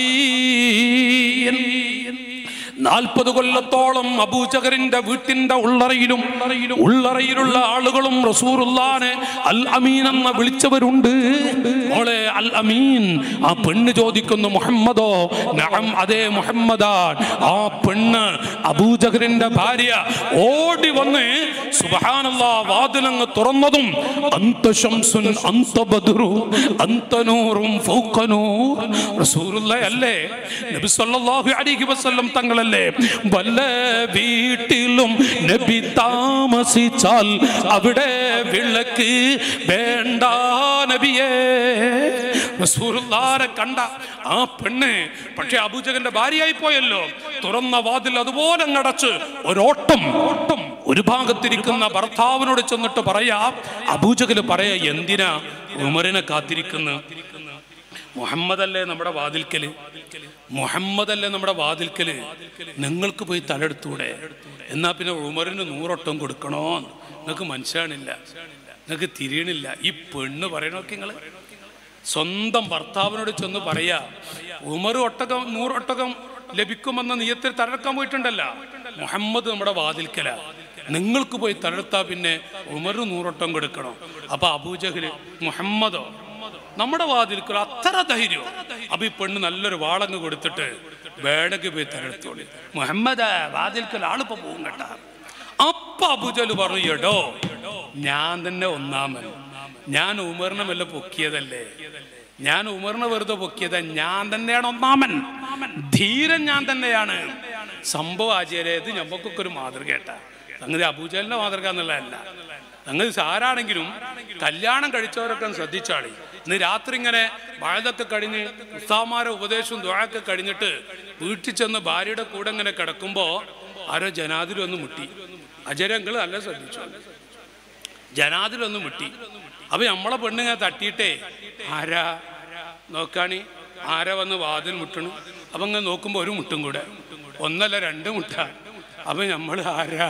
അമീൻ നാൽപ്പത് കൊല്ലത്തോളം അബൂജഹറിന്റെ വീട്ടിന്റെ ഉള്ളറയിലും ഉള്ളറയിലുള്ള ആളുകളും റസൂറുല്ലാനെ അൽ അമീൻ എന്ന വിളിച്ചവരുണ്ട് മോളെ അൽ അമീൻ ആ പെണ്ണ് ചോദിക്കുന്നു മുഹമ്മദോ നഅം അതേ മുഹമ്മദാൻ ആ പെണ്ണ് അബൂജഹറിന്റെ ഭാര്യ ഓടി വന്ന് സുബ്ഹാനല്ലാ വാതിലങ്ങ് തുറന്നതും അന്ത ശംസുൻ അന്ത ബദ്റു അന്ത നൂറും ഫൗഖ നൂർ റസൂലുള്ളാഹി നബി സല്ലല്ലാഹു അലൈഹി വസല്ലം തങ്ങളല്ലേ വല്ല വീട്ടിലും നബി താമസിച്ചാൽ അവിടെ വിളക്ക് വേണ്ട നബിയേ റസൂലുള്ളാഹിനെ കണ്ട ആ പെണ്ണ് പക്ഷെ അബൂജഹലിന്റെ ഭാര്യയായി പോയല്ലോ തുറന്ന വാതിൽ അതുപോലെ അങ്ങടച്ച് ഒരോട്ടം ഓട്ടം ഒരു ഭാഗത്തിരിക്കുന്ന ഭർത്താവിനോട് ചെന്നിട്ട് പറയാ അബൂജഹല് പറയാ എന്തിനാ ഉമറിനെ കാത്തിരിക്കുന്നു മുഹമ്മദ് അല്ലേ നമ്മുടെ വാതിൽക്കല് മുഹമ്മദ് അല്ലേ നമ്മുടെ വാതിൽക്കല് നിങ്ങൾക്ക് പോയി തലെടുത്തൂടെ എന്നാ പിന്നെ ഉമറിന് നൂറൊട്ടം കൊടുക്കണോ നിങ്ങൾക്ക് മനസ്സിലാണില്ല നിങ്ങൾക്ക് തിരിയണില്ല ഈ പെണ്ണ് പറയണൊക്കെ നിങ്ങൾ സ്വന്തം ഭർത്താവിനോട് ചെന്ന് പറയാ ഉമർ ഒട്ടകം നൂറൊട്ടകം ലഭിക്കുമെന്ന നീയത്തിൽ തലർക്കാൻ പോയിട്ടുണ്ടല്ല മുഹമ്മദ് നമ്മുടെ വാതിൽക്കല നിങ്ങൾക്ക് പോയി തളർത്താ പിന്നെ ഉമർ നൂറൊട്ടം കൊടുക്കണം അപ്പൊ അബൂജഹല് മുഹമ്മദോ നമ്മുടെ വാതിൽക്കൽ അത്ര ധൈര്യം അപ്പൊ ഈ പെണ്ണ് നല്ലൊരു വാളങ്ങ് കൊടുത്തിട്ട് വേടക്ക് പോയി തലർത്തോളി മുഹമ്മദ് വാതിൽക്കൽ ആളിപ്പോ പോകും കേട്ടാ അപ്പൊ അബുജല് പറഞ്ഞു എടോ ഞാൻ തന്നെ ഒന്നാമൻ ഞാൻ ഉമറിനെ വല്ല പൊക്കിയതല്ലേ ഞാൻ ഉമറിനെ വെറുതെ പൊക്കിയത് ഞാൻ തന്നെയാണ് ഒന്നാമൻ ധീരൻ ഞാൻ തന്നെയാണ് സംഭവം ആചാര്യ ഇത് ഞമ്മക്കൊക്കെ ഒരു മാതൃകേട്ട സംഗതി അബൂജലിന്റെ മാതൃക എന്നുള്ളതല്ല സംഗതി സാരാണെങ്കിലും കല്യാണം കഴിച്ചവരൊക്കെ ഒന്ന് ശ്രദ്ധിച്ചാളി ഇന്ന് രാത്രി ഇങ്ങനെ വഴുതൊക്കെ കഴിഞ്ഞ് ഉസ്താമാരെ ഉപദേശവും ദ്വാഴൊക്കെ കഴിഞ്ഞിട്ട് വീട്ടിൽ ചെന്ന് ഭാര്യയുടെ കൂടെ ഇങ്ങനെ കിടക്കുമ്പോ ആരോ ജനാതിലൊന്ന് മുട്ടി അജരങ്ങൾ നല്ല ശ്രദ്ധിച്ചു ജനാതിലൊന്ന് മുട്ടി അപ്പൊ നമ്മളെ പെണ്ണുങ്ങനെ തട്ടിയിട്ടേ ആരാ നോക്കാണി ആരാ വന്ന് വാതിൽ മുട്ടണു അപ്പൊ ഇങ്ങനെ നോക്കുമ്പോ ഒരു മുട്ടും കൂടെ ഒന്നല്ല രണ്ട് മുട്ട അപ്പൊ നമ്മൾ ആരാ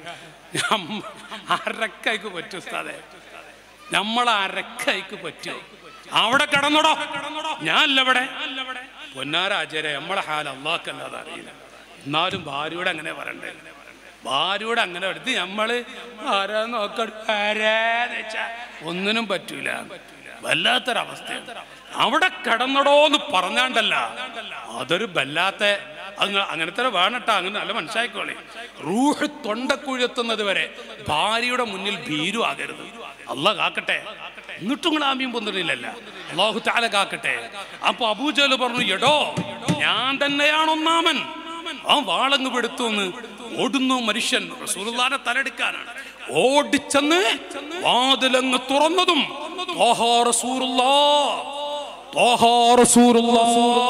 നമ്മ അരക്കൈക്ക് പറ്റും ഉസ്താദേ നമ്മൾ അരക്കൈക്ക് പറ്റും അവിടെ കിടന്നോടോ ഞാനല്ല ഇവിടെ പൊന്നാരാചാര്യ നമ്മളെ ഹാൽ അള്ളാഹ്ക്കല്ലാതെ അറിയില്ല എന്നാലും ഭാര്യയോട് അങ്ങനെ പറയണ്ടേ ഭാര്യയോട് അങ്ങനെ എടുത്ത് നമ്മള് ആരാ നോക്കണ ആരാന്ന് വെച്ചാ ഒന്നിനും പറ്റൂല വല്ലാത്തൊരവസ്ഥയാണ് അവിടെ കിടന്നടോ എന്ന് പറഞ്ഞാണ്ടല്ല അതൊരു വല്ലാത്ത അങ്ങ് അങ്ങനത്തെ വേണട്ടാ അങ്ങനെ നല്ല മനസ്സിലാക്കോളെ റൂഹ് തൊണ്ടക്കുഴെത്തുന്നത് വരെ ഭാര്യയുടെ മുന്നിൽ ഭീരു ആകരുത് അല്ല കാക്കട്ടെ എന്നിട്ടും നിങ്ങൾ ആമ്യം പൊന്നിട്ടില്ലല്ല അള്ളാഹു താല കാക്കട്ടെ അപ്പൊ അബൂജല് പറഞ്ഞു എടോ ഞാൻ തന്നെയാണ് ഒന്നാമൻ ആ വാളങ്ങ് പെടുത്തു എന്ന് ഓടുന്നു മനുഷ്യൻ റസൂലുള്ളാനെ തലെടുക്കാനാണ് ഓടിച്ചെന്ന് വാതിലങ്ങ് തുറന്നതും ത്വാഹാ റസൂലുള്ളാ, ത്വാഹാ റസൂലുള്ളാ.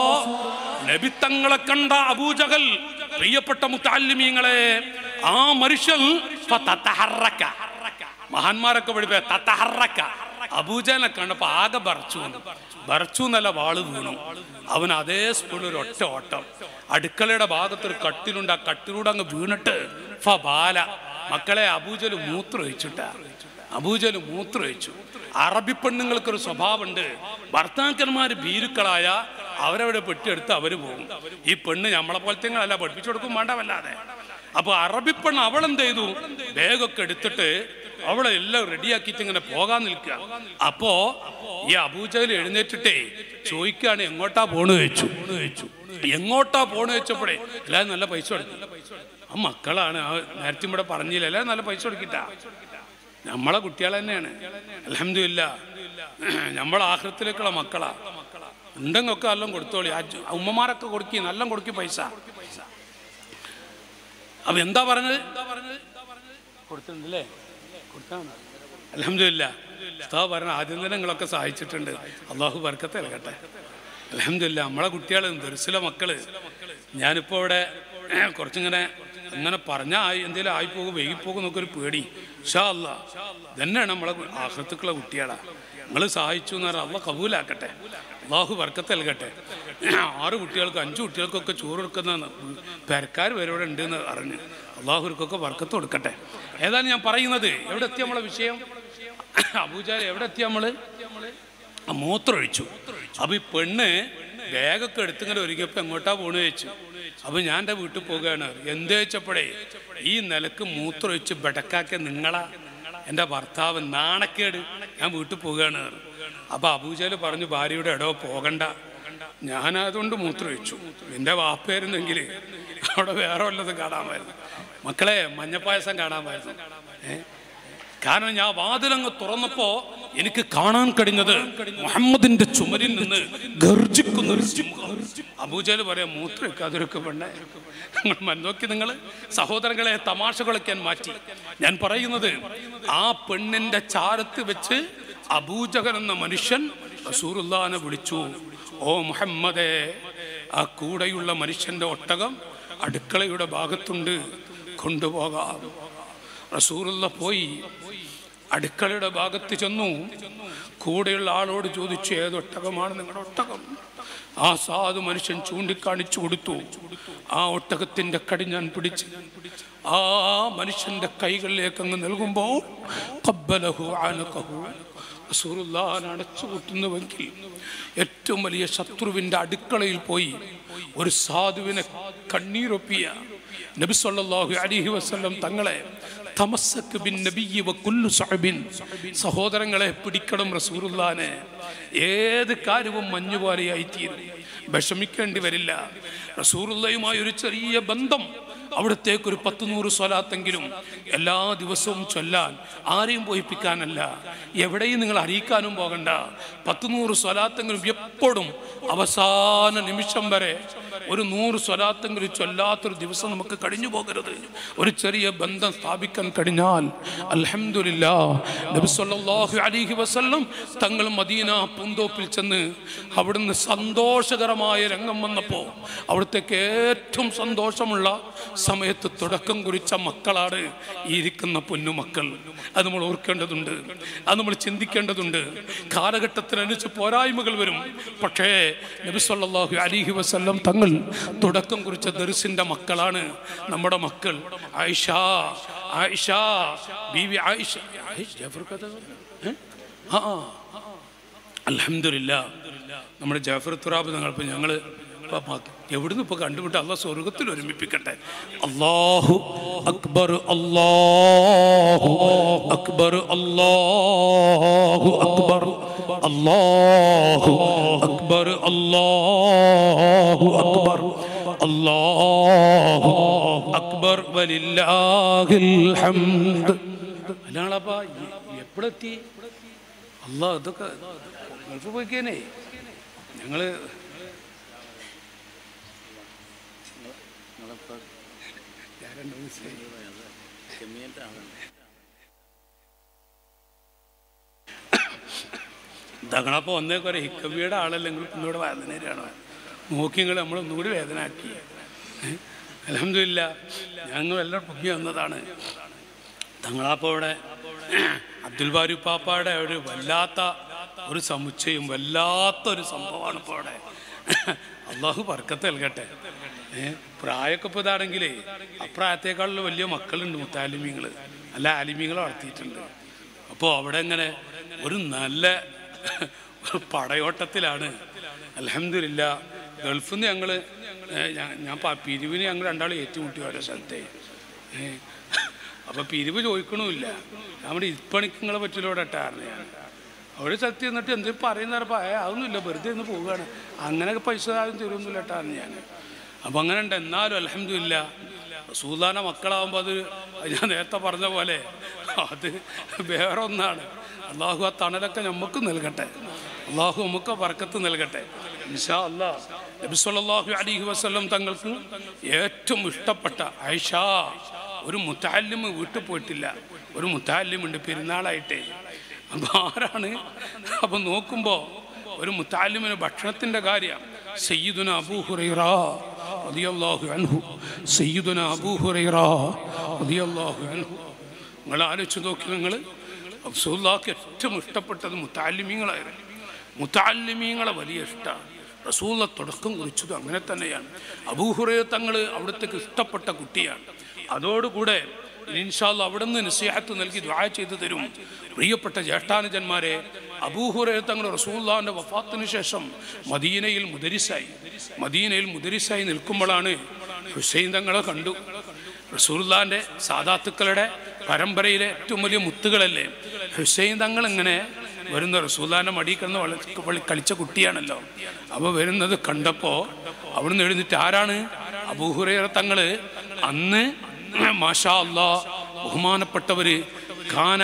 നബിത്തങ്ങളെ കണ്ട അബൂജഹൽ പ്രിയപ്പെട്ട മുത്താലിമീങ്ങളെ ആ മനുഷ്യൻ ഫതതഹറക. മഹാന്മാരൊക്കെ പഠിപ്പ തത്തഹറക്ക അബൂജനെ കണ്ടപ്പോ ആകെ ബറച്ചു ബറച്ചു എന്നല്ല വാള് വീണു അവൻ അതേ സ്പീഡിൽ ഒരു ഒറ്റ ഓട്ടം അടുക്കളയുടെ ഭാഗത്ത് ഒരു കട്ടിലുണ്ട് ആ കട്ടിലൂടെ അങ്ങ് വീണിട്ട് ഫബാല മക്കളെ അബൂജല് മൂത്രമൊഴിച്ചിട്ട അബൂജല് മൂത്രമൊഴിച്ചു അറബി പെണ്ണുങ്ങൾക്കൊരു സ്വഭാവമുണ്ട് ഭർത്താക്കന്മാര് ഭീരുക്കളായ അവരവിടെ പെട്ടിയെടുത്ത് അവര് പോകും ഈ പെണ്ണ് നമ്മളെ പോലത്തെ അല്ല പഠിപ്പിച്ചു കൊടുക്കും വേണ്ട വല്ലാതെ അപ്പൊ അറബി പെണ്ണ് അവളെന്ത് ചെയ്തു ബാഗൊക്കെ എടുത്തിട്ട് അവളെ എല്ലാം റെഡിയാക്കിയിട്ട് ഇങ്ങനെ പോകാൻ നിൽക്കുക അപ്പോ ഈ അബൂജയിൽ എഴുന്നേറ്റിട്ടേ ചോദിക്കാണ് എങ്ങോട്ടാ പോണ് വെച്ചു എങ്ങോട്ടാ പോണ് വെച്ചപ്പോഴേ എല്ലാവരും നല്ല പൈസ കൊടുക്കും ആ മക്കളാണ് ആ നേരത്തെ ഇവിടെ പറഞ്ഞില്ല എല്ലാവരും നല്ല പൈസ കൊടുക്കിട്ടാ നമ്മളെ കുട്ടികൾ തന്നെയാണ് അലഹമില്ല നമ്മളെ ആഹൃത്തിലേക്കുള്ള മക്കളാ ഉണ്ടെങ്കിൽ എല്ലാം കൊടുത്തോളി ആ ജു- ഉമ്മമാരൊക്കെ കൊടുക്കി നല്ല കൊടുക്കി പൈസ അപ്പൊ എന്താ പറഞ്ഞത് കൊടുത്തിട്ടുണ്ടല്ലേ അലഹമില്ല ഉസ്താവ് പറഞ്ഞ ആദ്യം തന്നെ നിങ്ങളൊക്കെ സഹായിച്ചിട്ടുണ്ട് അള്ളാഹു ബർക്കത്തെ നൽകട്ടെ അലഹമില്ല നമ്മളെ കുട്ടികൾ ദർശിലെ മക്കള് ഞാനിപ്പോ ഇവിടെ കുറച്ചിങ്ങനെ അങ്ങനെ പറഞ്ഞാൽ ആയി എന്തെങ്കിലും ആയിപ്പോകും വൈകിപ്പോകും എന്നൊക്കെ ഒരു പേടി ഷാ അല്ല തന്നെയാണ് നമ്മളെ ആഹൃത്തുക്കളെ കുട്ടികളാ നിങ്ങൾ സഹായിച്ചു എന്ന് പറഞ്ഞാൽ അള്ള കബൂലാക്കട്ടെ അള്ളാഹു വർക്കത്ത് നൽകട്ടെ ആറ് കുട്ടികൾക്ക് അഞ്ച് കുട്ടികൾക്കൊക്കെ ചോറ് കൊടുക്കുന്ന പെരക്കാർ വരെ ഇവിടെ ഉണ്ട് എന്ന് അറിഞ്ഞ് അള്ളാഹുർക്കൊക്കെ വർക്കത്ത് കൊടുക്കട്ടെ ഏതാണ് ഞാൻ പറയുന്നത് എവിടെ എത്തി നമ്മളെ വിഷയം അബൂജാൽ എവിടെ എത്തി നമ്മള് ആ മൂത്രമൊഴിച്ചു അപ്പൊ ഈ പെണ്ണ് ബാഗൊക്കെ എടുത്തിങ്ങനെ ഒരുങ്ങിയപ്പോ എങ്ങോട്ടാ പോണ് ചോദിച്ചു അപ്പൊ ഞാൻ എൻ്റെ വീട്ടിൽ പോവുകയാണ് എന്ത് വെച്ചപ്പോഴേ ഈ നിലക്ക് മൂത്രമൊഴിച്ച് ബെടക്കാക്കിയ നിങ്ങളാ എൻ്റെ ഭർത്താവ് നാണക്കേട് ഞാൻ വീട്ടിൽ പോവുകയാണ് അപ്പൊ അബൂജാല് പറഞ്ഞു ഭാര്യയുടെ ഇടോ പോകണ്ട ഞാനതുകൊണ്ട് മൂത്രമൊഴിച്ചു എൻ്റെ വാപ്പയായിരുന്നെങ്കിൽ അവിടെ വേറെ വല്ലതും കാണാമായിരുന്നു മക്കളെ മഞ്ഞപ്പായസം കാണാമായിരുന്നു ഏഹ് കാരണം ഞാൻ വാതിലങ്ങ് തുറന്നപ്പോ എനിക്ക് കാണാൻ കഴിഞ്ഞത് മുഹമ്മദിന്റെ ചുമരിൽ നിന്ന് ഗർജിക്കുന്ന ഒരു സിംഹം അബൂജാല് പറയാം മൂത്രമൊക്കെ പെണ്ണെ നിങ്ങൾ നോക്കി നിങ്ങൾ സഹോദരങ്ങളെ തമാശകളൊക്കെ ഞാൻ മാറ്റി ഞാൻ പറയുന്നത് ആ പെണ്ണിന്റെ ചാരത്ത് വെച്ച് അബൂജഹൻ എന്ന മനുഷ്യൻ റസൂറുല്ലാനെ വിളിച്ചു ഓ മുഹമ്മദേ ആ കൂടെയുള്ള മനുഷ്യന്റെ ഒട്ടകം അടുക്കളയുടെ ഭാഗത്തുണ്ട് കൊണ്ടുപോകാം റസൂറുള്ള പോയി അടുക്കളയുടെ ഭാഗത്ത് ചെന്നു കൂടെയുള്ള ആളോട് ചോദിച്ചു ഏതൊട്ടകമാണ് നിങ്ങളുടെ ഒട്ടകം ആ സാധു മനുഷ്യൻ ചൂണ്ടിക്കാണിച്ചു കൊടുത്തു ആ ഒട്ടകത്തിന്റെ കടി ഞാൻ പിടിച്ച് ആ മനുഷ്യന്റെ കൈകളിലേക്ക് അങ്ങ് നൽകുമ്പോൾ ഖബ്ബലഹു ആനഖഹു. റസൂറുല്ലാൻ അടച്ചു കൂട്ടുന്നുവെങ്കിൽ ഏറ്റവും വലിയ ശത്രുവിൻ്റെ അടുക്കളയിൽ പോയി ഒരു സാധുവിനെ കണ്ണീരൊപ്പിയ നബി സല്ലല്ലാഹു അലൈഹി വസല്ലം തങ്ങളെ തമസ്സക്ക് ബിൻ നബിയ്യി വ കുല്ലു സഹബിൻ സഹോദരങ്ങളെ പിടിക്കണം റസൂറുല്ലാനെ ഏത് കാര്യവും മഞ്ഞുപോലെയായി തീരും വിഷമിക്കേണ്ടി വരില്ല റസൂറുള്ളയുമായി ഒരു ചെറിയ ബന്ധം അവിടത്തേക്ക് ഒരു പത്ത് നൂറ് സ്വലാത്തെങ്കിലും എല്ലാ ദിവസവും ചൊല്ലാൻ ആരെയും പോയിപ്പിക്കാനല്ല എവിടെയും നിങ്ങൾ അറിയിക്കാനും പോകണ്ട പത്ത് നൂറ് സ്വലാത്തെങ്കിലും എപ്പോഴും അവസാന നിമിഷം വരെ ഒരു നൂറ് സ്വലാത്തെങ്കിലും ചൊല്ലാത്തൊരു ദിവസം നമുക്ക് കഴിഞ്ഞു പോകരുത് ഒരു ചെറിയ ബന്ധം സ്ഥാപിക്കാൻ കഴിഞ്ഞാൽ അൽഹംദുലില്ലാ നബി സല്ലല്ലാഹു അലൈഹി വസല്ലം തങ്ങൾ മദീന പൂന്തോപ്പിൽ ചെന്ന് അവിടുന്ന് സന്തോഷകരമായ രംഗം വന്നപ്പോൾ അവിടത്തേക്ക് ഏറ്റവും സന്തോഷമുള്ള സമയത്ത് തുടക്കം കുറിച്ച മക്കളാണ് ഈ ഇരിക്കുന്ന പൊന്നുമക്കൾ അത് നമ്മൾ ഓർക്കേണ്ടതുണ്ട് അത് നമ്മൾ ചിന്തിക്കേണ്ടതുണ്ട് കാലഘട്ടത്തിനനുസരിച്ച് പോരായ്മകൾ വരും പക്ഷേ നബി സല്ലല്ലാഹു അലൈഹി വസല്ലം തങ്ങൾ തുടക്കം കുറിച്ച ദർസിന്റെ മക്കളാണ് നമ്മുടെ മക്കൾ ആയിഷ ആയിഷ ബീവി ആയിഷ ആയിഷ, ജാഫർ കഥ ഏ? ആ ആ അലഹമില്ല നമ്മുടെ ജാഫർ തുറാബ് ഞങ്ങളിപ്പോൾ ഞങ്ങൾ എവിടുന്ന് ഇപ്പോൾ കണ്ടുപിട്ട് അല്ല സ്വർഗത്തിൽ ഒരുമിപ്പിക്കട്ടെ അള്ളാഹു അക്ബർ അള്ളാഹു അക്ബർ അള്ളാഹു അക്ബർ അള്ളാഹു അക്ബർ അള്ളാഹു അക്ബർ അള്ളാഹു അക്ബർ വലില്ലാഹിൽ ഹംദ് അല്ലാളപ്പാ എപ്പോഴെത്തി അല്ല ഇതൊക്കെ ഗൾഫ് പോയിക്കേനെ ഞങ്ങള് തങ്ങളപ്പോൾ ഒന്നേക്കൊരു ഹിക്കബിയുടെ ആളല്ലെങ്കിൽ ഇന്നിവിടെ വേദനയാണ് നോക്കി നിങ്ങൾ നമ്മളൊന്നുകൂടി വേദനാക്കി അലഹമില്ല ഞങ്ങൾ എല്ലാം പൊങ്ങി വന്നതാണ് തങ്ങളാപ്പോൾ ഇവിടെ അബ്ദുൽ ബാരി പാപ്പായുടെ ഒരു വല്ലാത്ത ഒരു സമുച്ചയം വല്ലാത്ത ഒരു സംഭവമാണ് ഇപ്പോൾ അവിടെ അള്ളാഹു പറക്കത്ത് നൽകട്ടെ ഏ പ്രായമൊക്കെ ഇപ്പോൾ ഇതാണെങ്കിലേ അപ്രായത്തേക്കാളുള്ള വലിയ മക്കളുണ്ട് മുത്താലിമീങ്ങൾ നല്ല ആലിമീങ്ങളെ വളർത്തിയിട്ടുണ്ട് അപ്പോൾ അവിടെ ഇങ്ങനെ ഒരു നല്ല ഒരു പടയോട്ടത്തിലാണ് അലഹമില്ല ഗൾഫിൽ നിന്ന് ഞങ്ങൾ ഞാൻ പ- പിരിവിന് ഞങ്ങൾ രണ്ടാളും ഏറ്റുമുട്ടി ഓരോ സ്ഥലത്തെ ഏ, അപ്പൊ പിരിവ് ചോദിക്കണമില്ല നമ്മുടെ ഇപ്പണിക്ക് നിങ്ങളെ പറ്റില്ല ഇവിടെ ഇട്ടായിരുന്നു ഞാൻ അവിടെ സ്ഥലത്ത് ചെന്നിട്ട് എന്തെങ്കിലും പറയുന്നപ്പോൾ ഏ അതൊന്നുമില്ല വെറുതെ ഒന്ന് പോവുകയാണ് അങ്ങനെയൊക്കെ പൈസ ആരും തരുമൊന്നുമില്ല ഇട്ടായിരുന്നു ഞാൻ അപ്പം അങ്ങനെ ഉണ്ട് എന്നാലും അലഹമില്ല സൂദാന മക്കളാവുമ്പോൾ അത് ഞാൻ നേരത്തെ പറഞ്ഞ പോലെ അത് വേറെ ഒന്നാണ് അള്ളാഹു ആ തണലൊക്കെ നമുക്ക് നൽകട്ടെ അള്ളാഹു നമുക്ക് പറക്കത്ത് നൽകട്ടെ ഇൻഷാ അല്ലാ നബി സല്ലല്ലാഹു അലൈഹി വസല്ലം തങ്ങൾക്ക് ഏറ്റവും ഇഷ്ടപ്പെട്ട ഐഷ ഒരു മുത്താലിമ് വീട്ടിൽ പോയിട്ടില്ല ഒരു മുത്താലിമുണ്ട് പെരുന്നാളായിട്ടേ അപ്പം ആരാണ് അപ്പം നോക്കുമ്പോൾ ഒരു മുത്താലിമിന് ഭക്ഷണത്തിൻ്റെ കാര്യം സയ്യിദുന അബൂ ഹുറൈറ റളിയല്ലാഹു അൻഹു സയ്യിദുന അബൂ ഹുറൈറ റളിയല്ലാഹു അൻഹു നിങ്ങൾ ആലോചിച്ച് നോക്കി നിങ്ങൾ റസൂല്ലാക്ക് ഏറ്റവും ഇഷ്ടപ്പെട്ടത് മുത്താലിമീങ്ങളായിരുന്നു മുത്താലിമീങ്ങളെ വലിയ ഇഷ്ടമാണ് റസൂള്ള തുടക്കം കുറിച്ചതും അങ്ങനെ തന്നെയാണ് അബൂഹുറയെ തങ്ങൾ അവിടത്തേക്ക് ഇഷ്ടപ്പെട്ട കുട്ടിയാണ് അതോടുകൂടെ ഇൻഷാല്ല അവിടെ നിന്ന് നിസ്യാഹത്ത് നൽകി ദ്വായ ചെയ്തു തരും പ്രിയപ്പെട്ട ജ്യേഷ്ഠാനുജന്മാരെ അബൂഹുറയെ തങ്ങൾ റസൂല്ലാന്റെ വഫാത്തിന് ശേഷം മദീനയിൽ മുദരിസായി മദീനയിൽ മുദരിസായി നിൽക്കുമ്പോഴാണ് ഹുസൈൻ തങ്ങളെ കണ്ടു റസൂല്ലാന്റെ സാദാത്തുക്കളുടെ പരമ്പരയിലെ ഏറ്റവും വലിയ മുത്തുകളല്ലേ ഹുസൈൻ തങ്ങൾ ഇങ്ങനെ വരുന്ന റസൂല്ലാന്റെ മടി കിടന്ന് വള വളി- കളിച്ച കുട്ടിയാണല്ലോ അപ്പോൾ വരുന്നത് കണ്ടപ്പോൾ അവിടുന്ന് എഴുന്നിട്ട് ആരാണ് അബൂഹുറേറ തങ്ങള് അന്ന് മാഷാ അല്ലാ ബഹുമാനപ്പെട്ടവര് ഖാന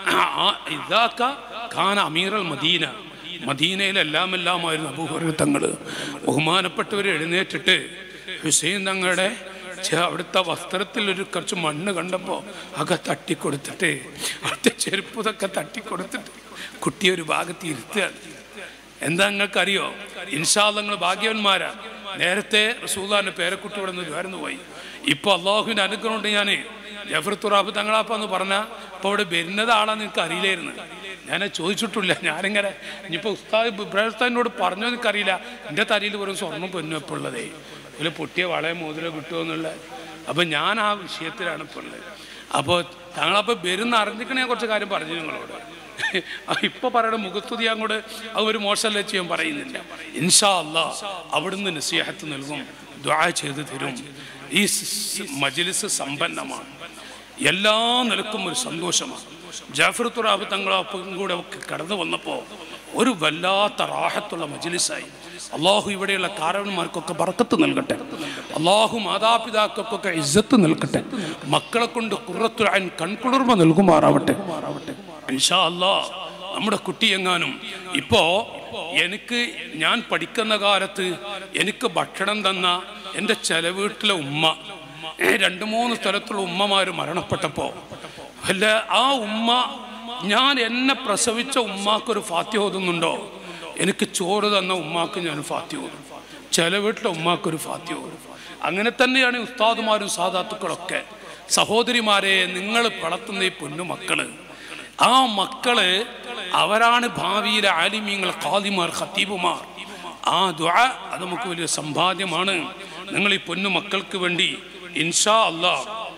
ആ- ഇതാക്ക ഖാന അമീറൽ മദീന മദീനയിലെല്ലാം എല്ലാമായിരുന്നു അബൂഹുറേറ തങ്ങള് ബഹുമാനപ്പെട്ടവർ എഴുന്നേറ്റിട്ട് ഹുസൈൻ തങ്ങളുടെ ചെ- അവിടുത്തെ വസ്ത്രത്തിൽ ഒരു കുറച്ച് മണ്ണ് കണ്ടപ്പോൾ അക തട്ടിക്കൊടുത്തിട്ട് അവിടുത്തെ ചെരുപ്പതൊക്കെ തട്ടിക്കൊടുത്തിട്ട് കുട്ടിയെ ഒരു ഭാഗത്ത് ഇരുത്തുകയാണ് എന്താ നിങ്ങൾക്കറിയോ ഇൻഷാല്ലങ്ങൾ ഭാഗ്യവന്മാരാണ് നേരത്തെ റസൂല്ലാന്റെ പേരക്കുട്ടി ഇവിടെ നിന്ന് വരുന്നു പോയി ഇപ്പൊ അള്ളാഹുവിന്റെ അനുഗ്രഹം കൊണ്ട് ഞാൻ ജഫർ തുറാബ് തങ്ങളാപ്പെന്ന് പറഞ്ഞാൽ ഇപ്പോൾ ഇവിടെ വരുന്നത് ആളാന്ന് എനിക്ക് അറിയില്ലായിരുന്നു ഞാൻ ചോദിച്ചിട്ടില്ല ഞാനിങ്ങനെ ഇനിയിപ്പോൾ ഉസ്താദ് ഇബ്രാഹിസ്ഥാനോട് പറഞ്ഞോ എനിക്കറിയില്ല എൻ്റെ തലയിൽ വെറും സ്വർണ്ണം പൊന്നും ഇപ്പോൾ ഉള്ളതേ ഒരു പൊട്ടിയ വളയെ മോതിരം കിട്ടുമോ എന്നുള്ള അപ്പം ഞാൻ ആ വിഷയത്തിലാണ് ഇപ്പോൾ ഉള്ളത് അപ്പോൾ താങ്കളപ്പോൾ വരുന്ന അറിഞ്ഞിക്കണേ കുറച്ച് കാര്യം പറഞ്ഞു നിങ്ങളോട് ഇപ്പൊ പറയണ മുഖസ്തുതി അങ്ങോട്ട് അത് ഒരു മോശമല്ല ചെയ്യാൻ പറയുന്നില്ല ഇൻഷാ അല്ലാ അവിടുന്ന് നസീഹത്ത് നൽകും ദ്വാ ചെയ്ത് തരും ഈ സ് മജ്ലിസ് സമ്പന്നമാണ് എല്ലാ നിലക്കും ഒരു സന്തോഷമാണ് ജാഫർ തുറാബ് തങ്ങളൊപ്പം കൂടെ ഒക്കെ കടന്നു വന്നപ്പോൾ ഒരു വല്ലാത്ത റാഹത്തുള്ള മജ്ലിസായി അള്ളാഹു ഇവിടെയുള്ള കാരണന്മാർക്കൊക്കെ ബർക്കത്ത് നൽകട്ടെ അള്ളാഹു മാതാപിതാക്കൾക്കൊക്കെ ഇജ്ജത്ത് നൽകട്ടെ മക്കളെ കൊണ്ട് കുറത്തുഴാൻ കൺകുളിർമ നൽകുമാറാവട്ടെ ഇൻഷാ അല്ലാ നമ്മുടെ കുട്ടി എങ്ങാനും ഇപ്പോ എനിക്ക് ഞാൻ പഠിക്കുന്ന കാലത്ത് എനിക്ക് ഭക്ഷണം തന്ന എൻ്റെ ചെലവീട്ടിലെ ഉമ്മ ഏ, രണ്ട് മൂന്ന് സ്ഥലത്തുള്ള ഉമ്മമാര് മരണപ്പെട്ടപ്പോ അല്ല ആ ഉമ്മ ഞാൻ എന്നെ പ്രസവിച്ച ഉമ്മാക്കൊരു ഫാത്തി ഓതുന്നുണ്ടോ എനിക്ക് ചോറ് തന്ന ഉമ്മാക്ക് ഞാൻ ഫാത്തി ഓതും ചില വീട്ടിലെ ഉമ്മാക്കൊരു ഫാത്തി ഓതും അങ്ങനെ തന്നെയാണ് ഈ ഉസ്താദുമാരും സാധാത്തുക്കളൊക്കെ സഹോദരിമാരെ നിങ്ങൾ വളർത്തുന്ന ഈ പൊന്നു മക്കള് ആ മക്കള് അവരാണ് ഭാവിയിലെ ആലിമീങ്ങൾ ഖാദിമാർ ഖത്തീബുമാർ ആ ദ്വാ അത് നമുക്ക് വലിയ സമ്പാദ്യമാണ് നിങ്ങൾ ഈ പൊന്നു മക്കൾക്ക് വേണ്ടി ഇൻഷാ അല്ലാ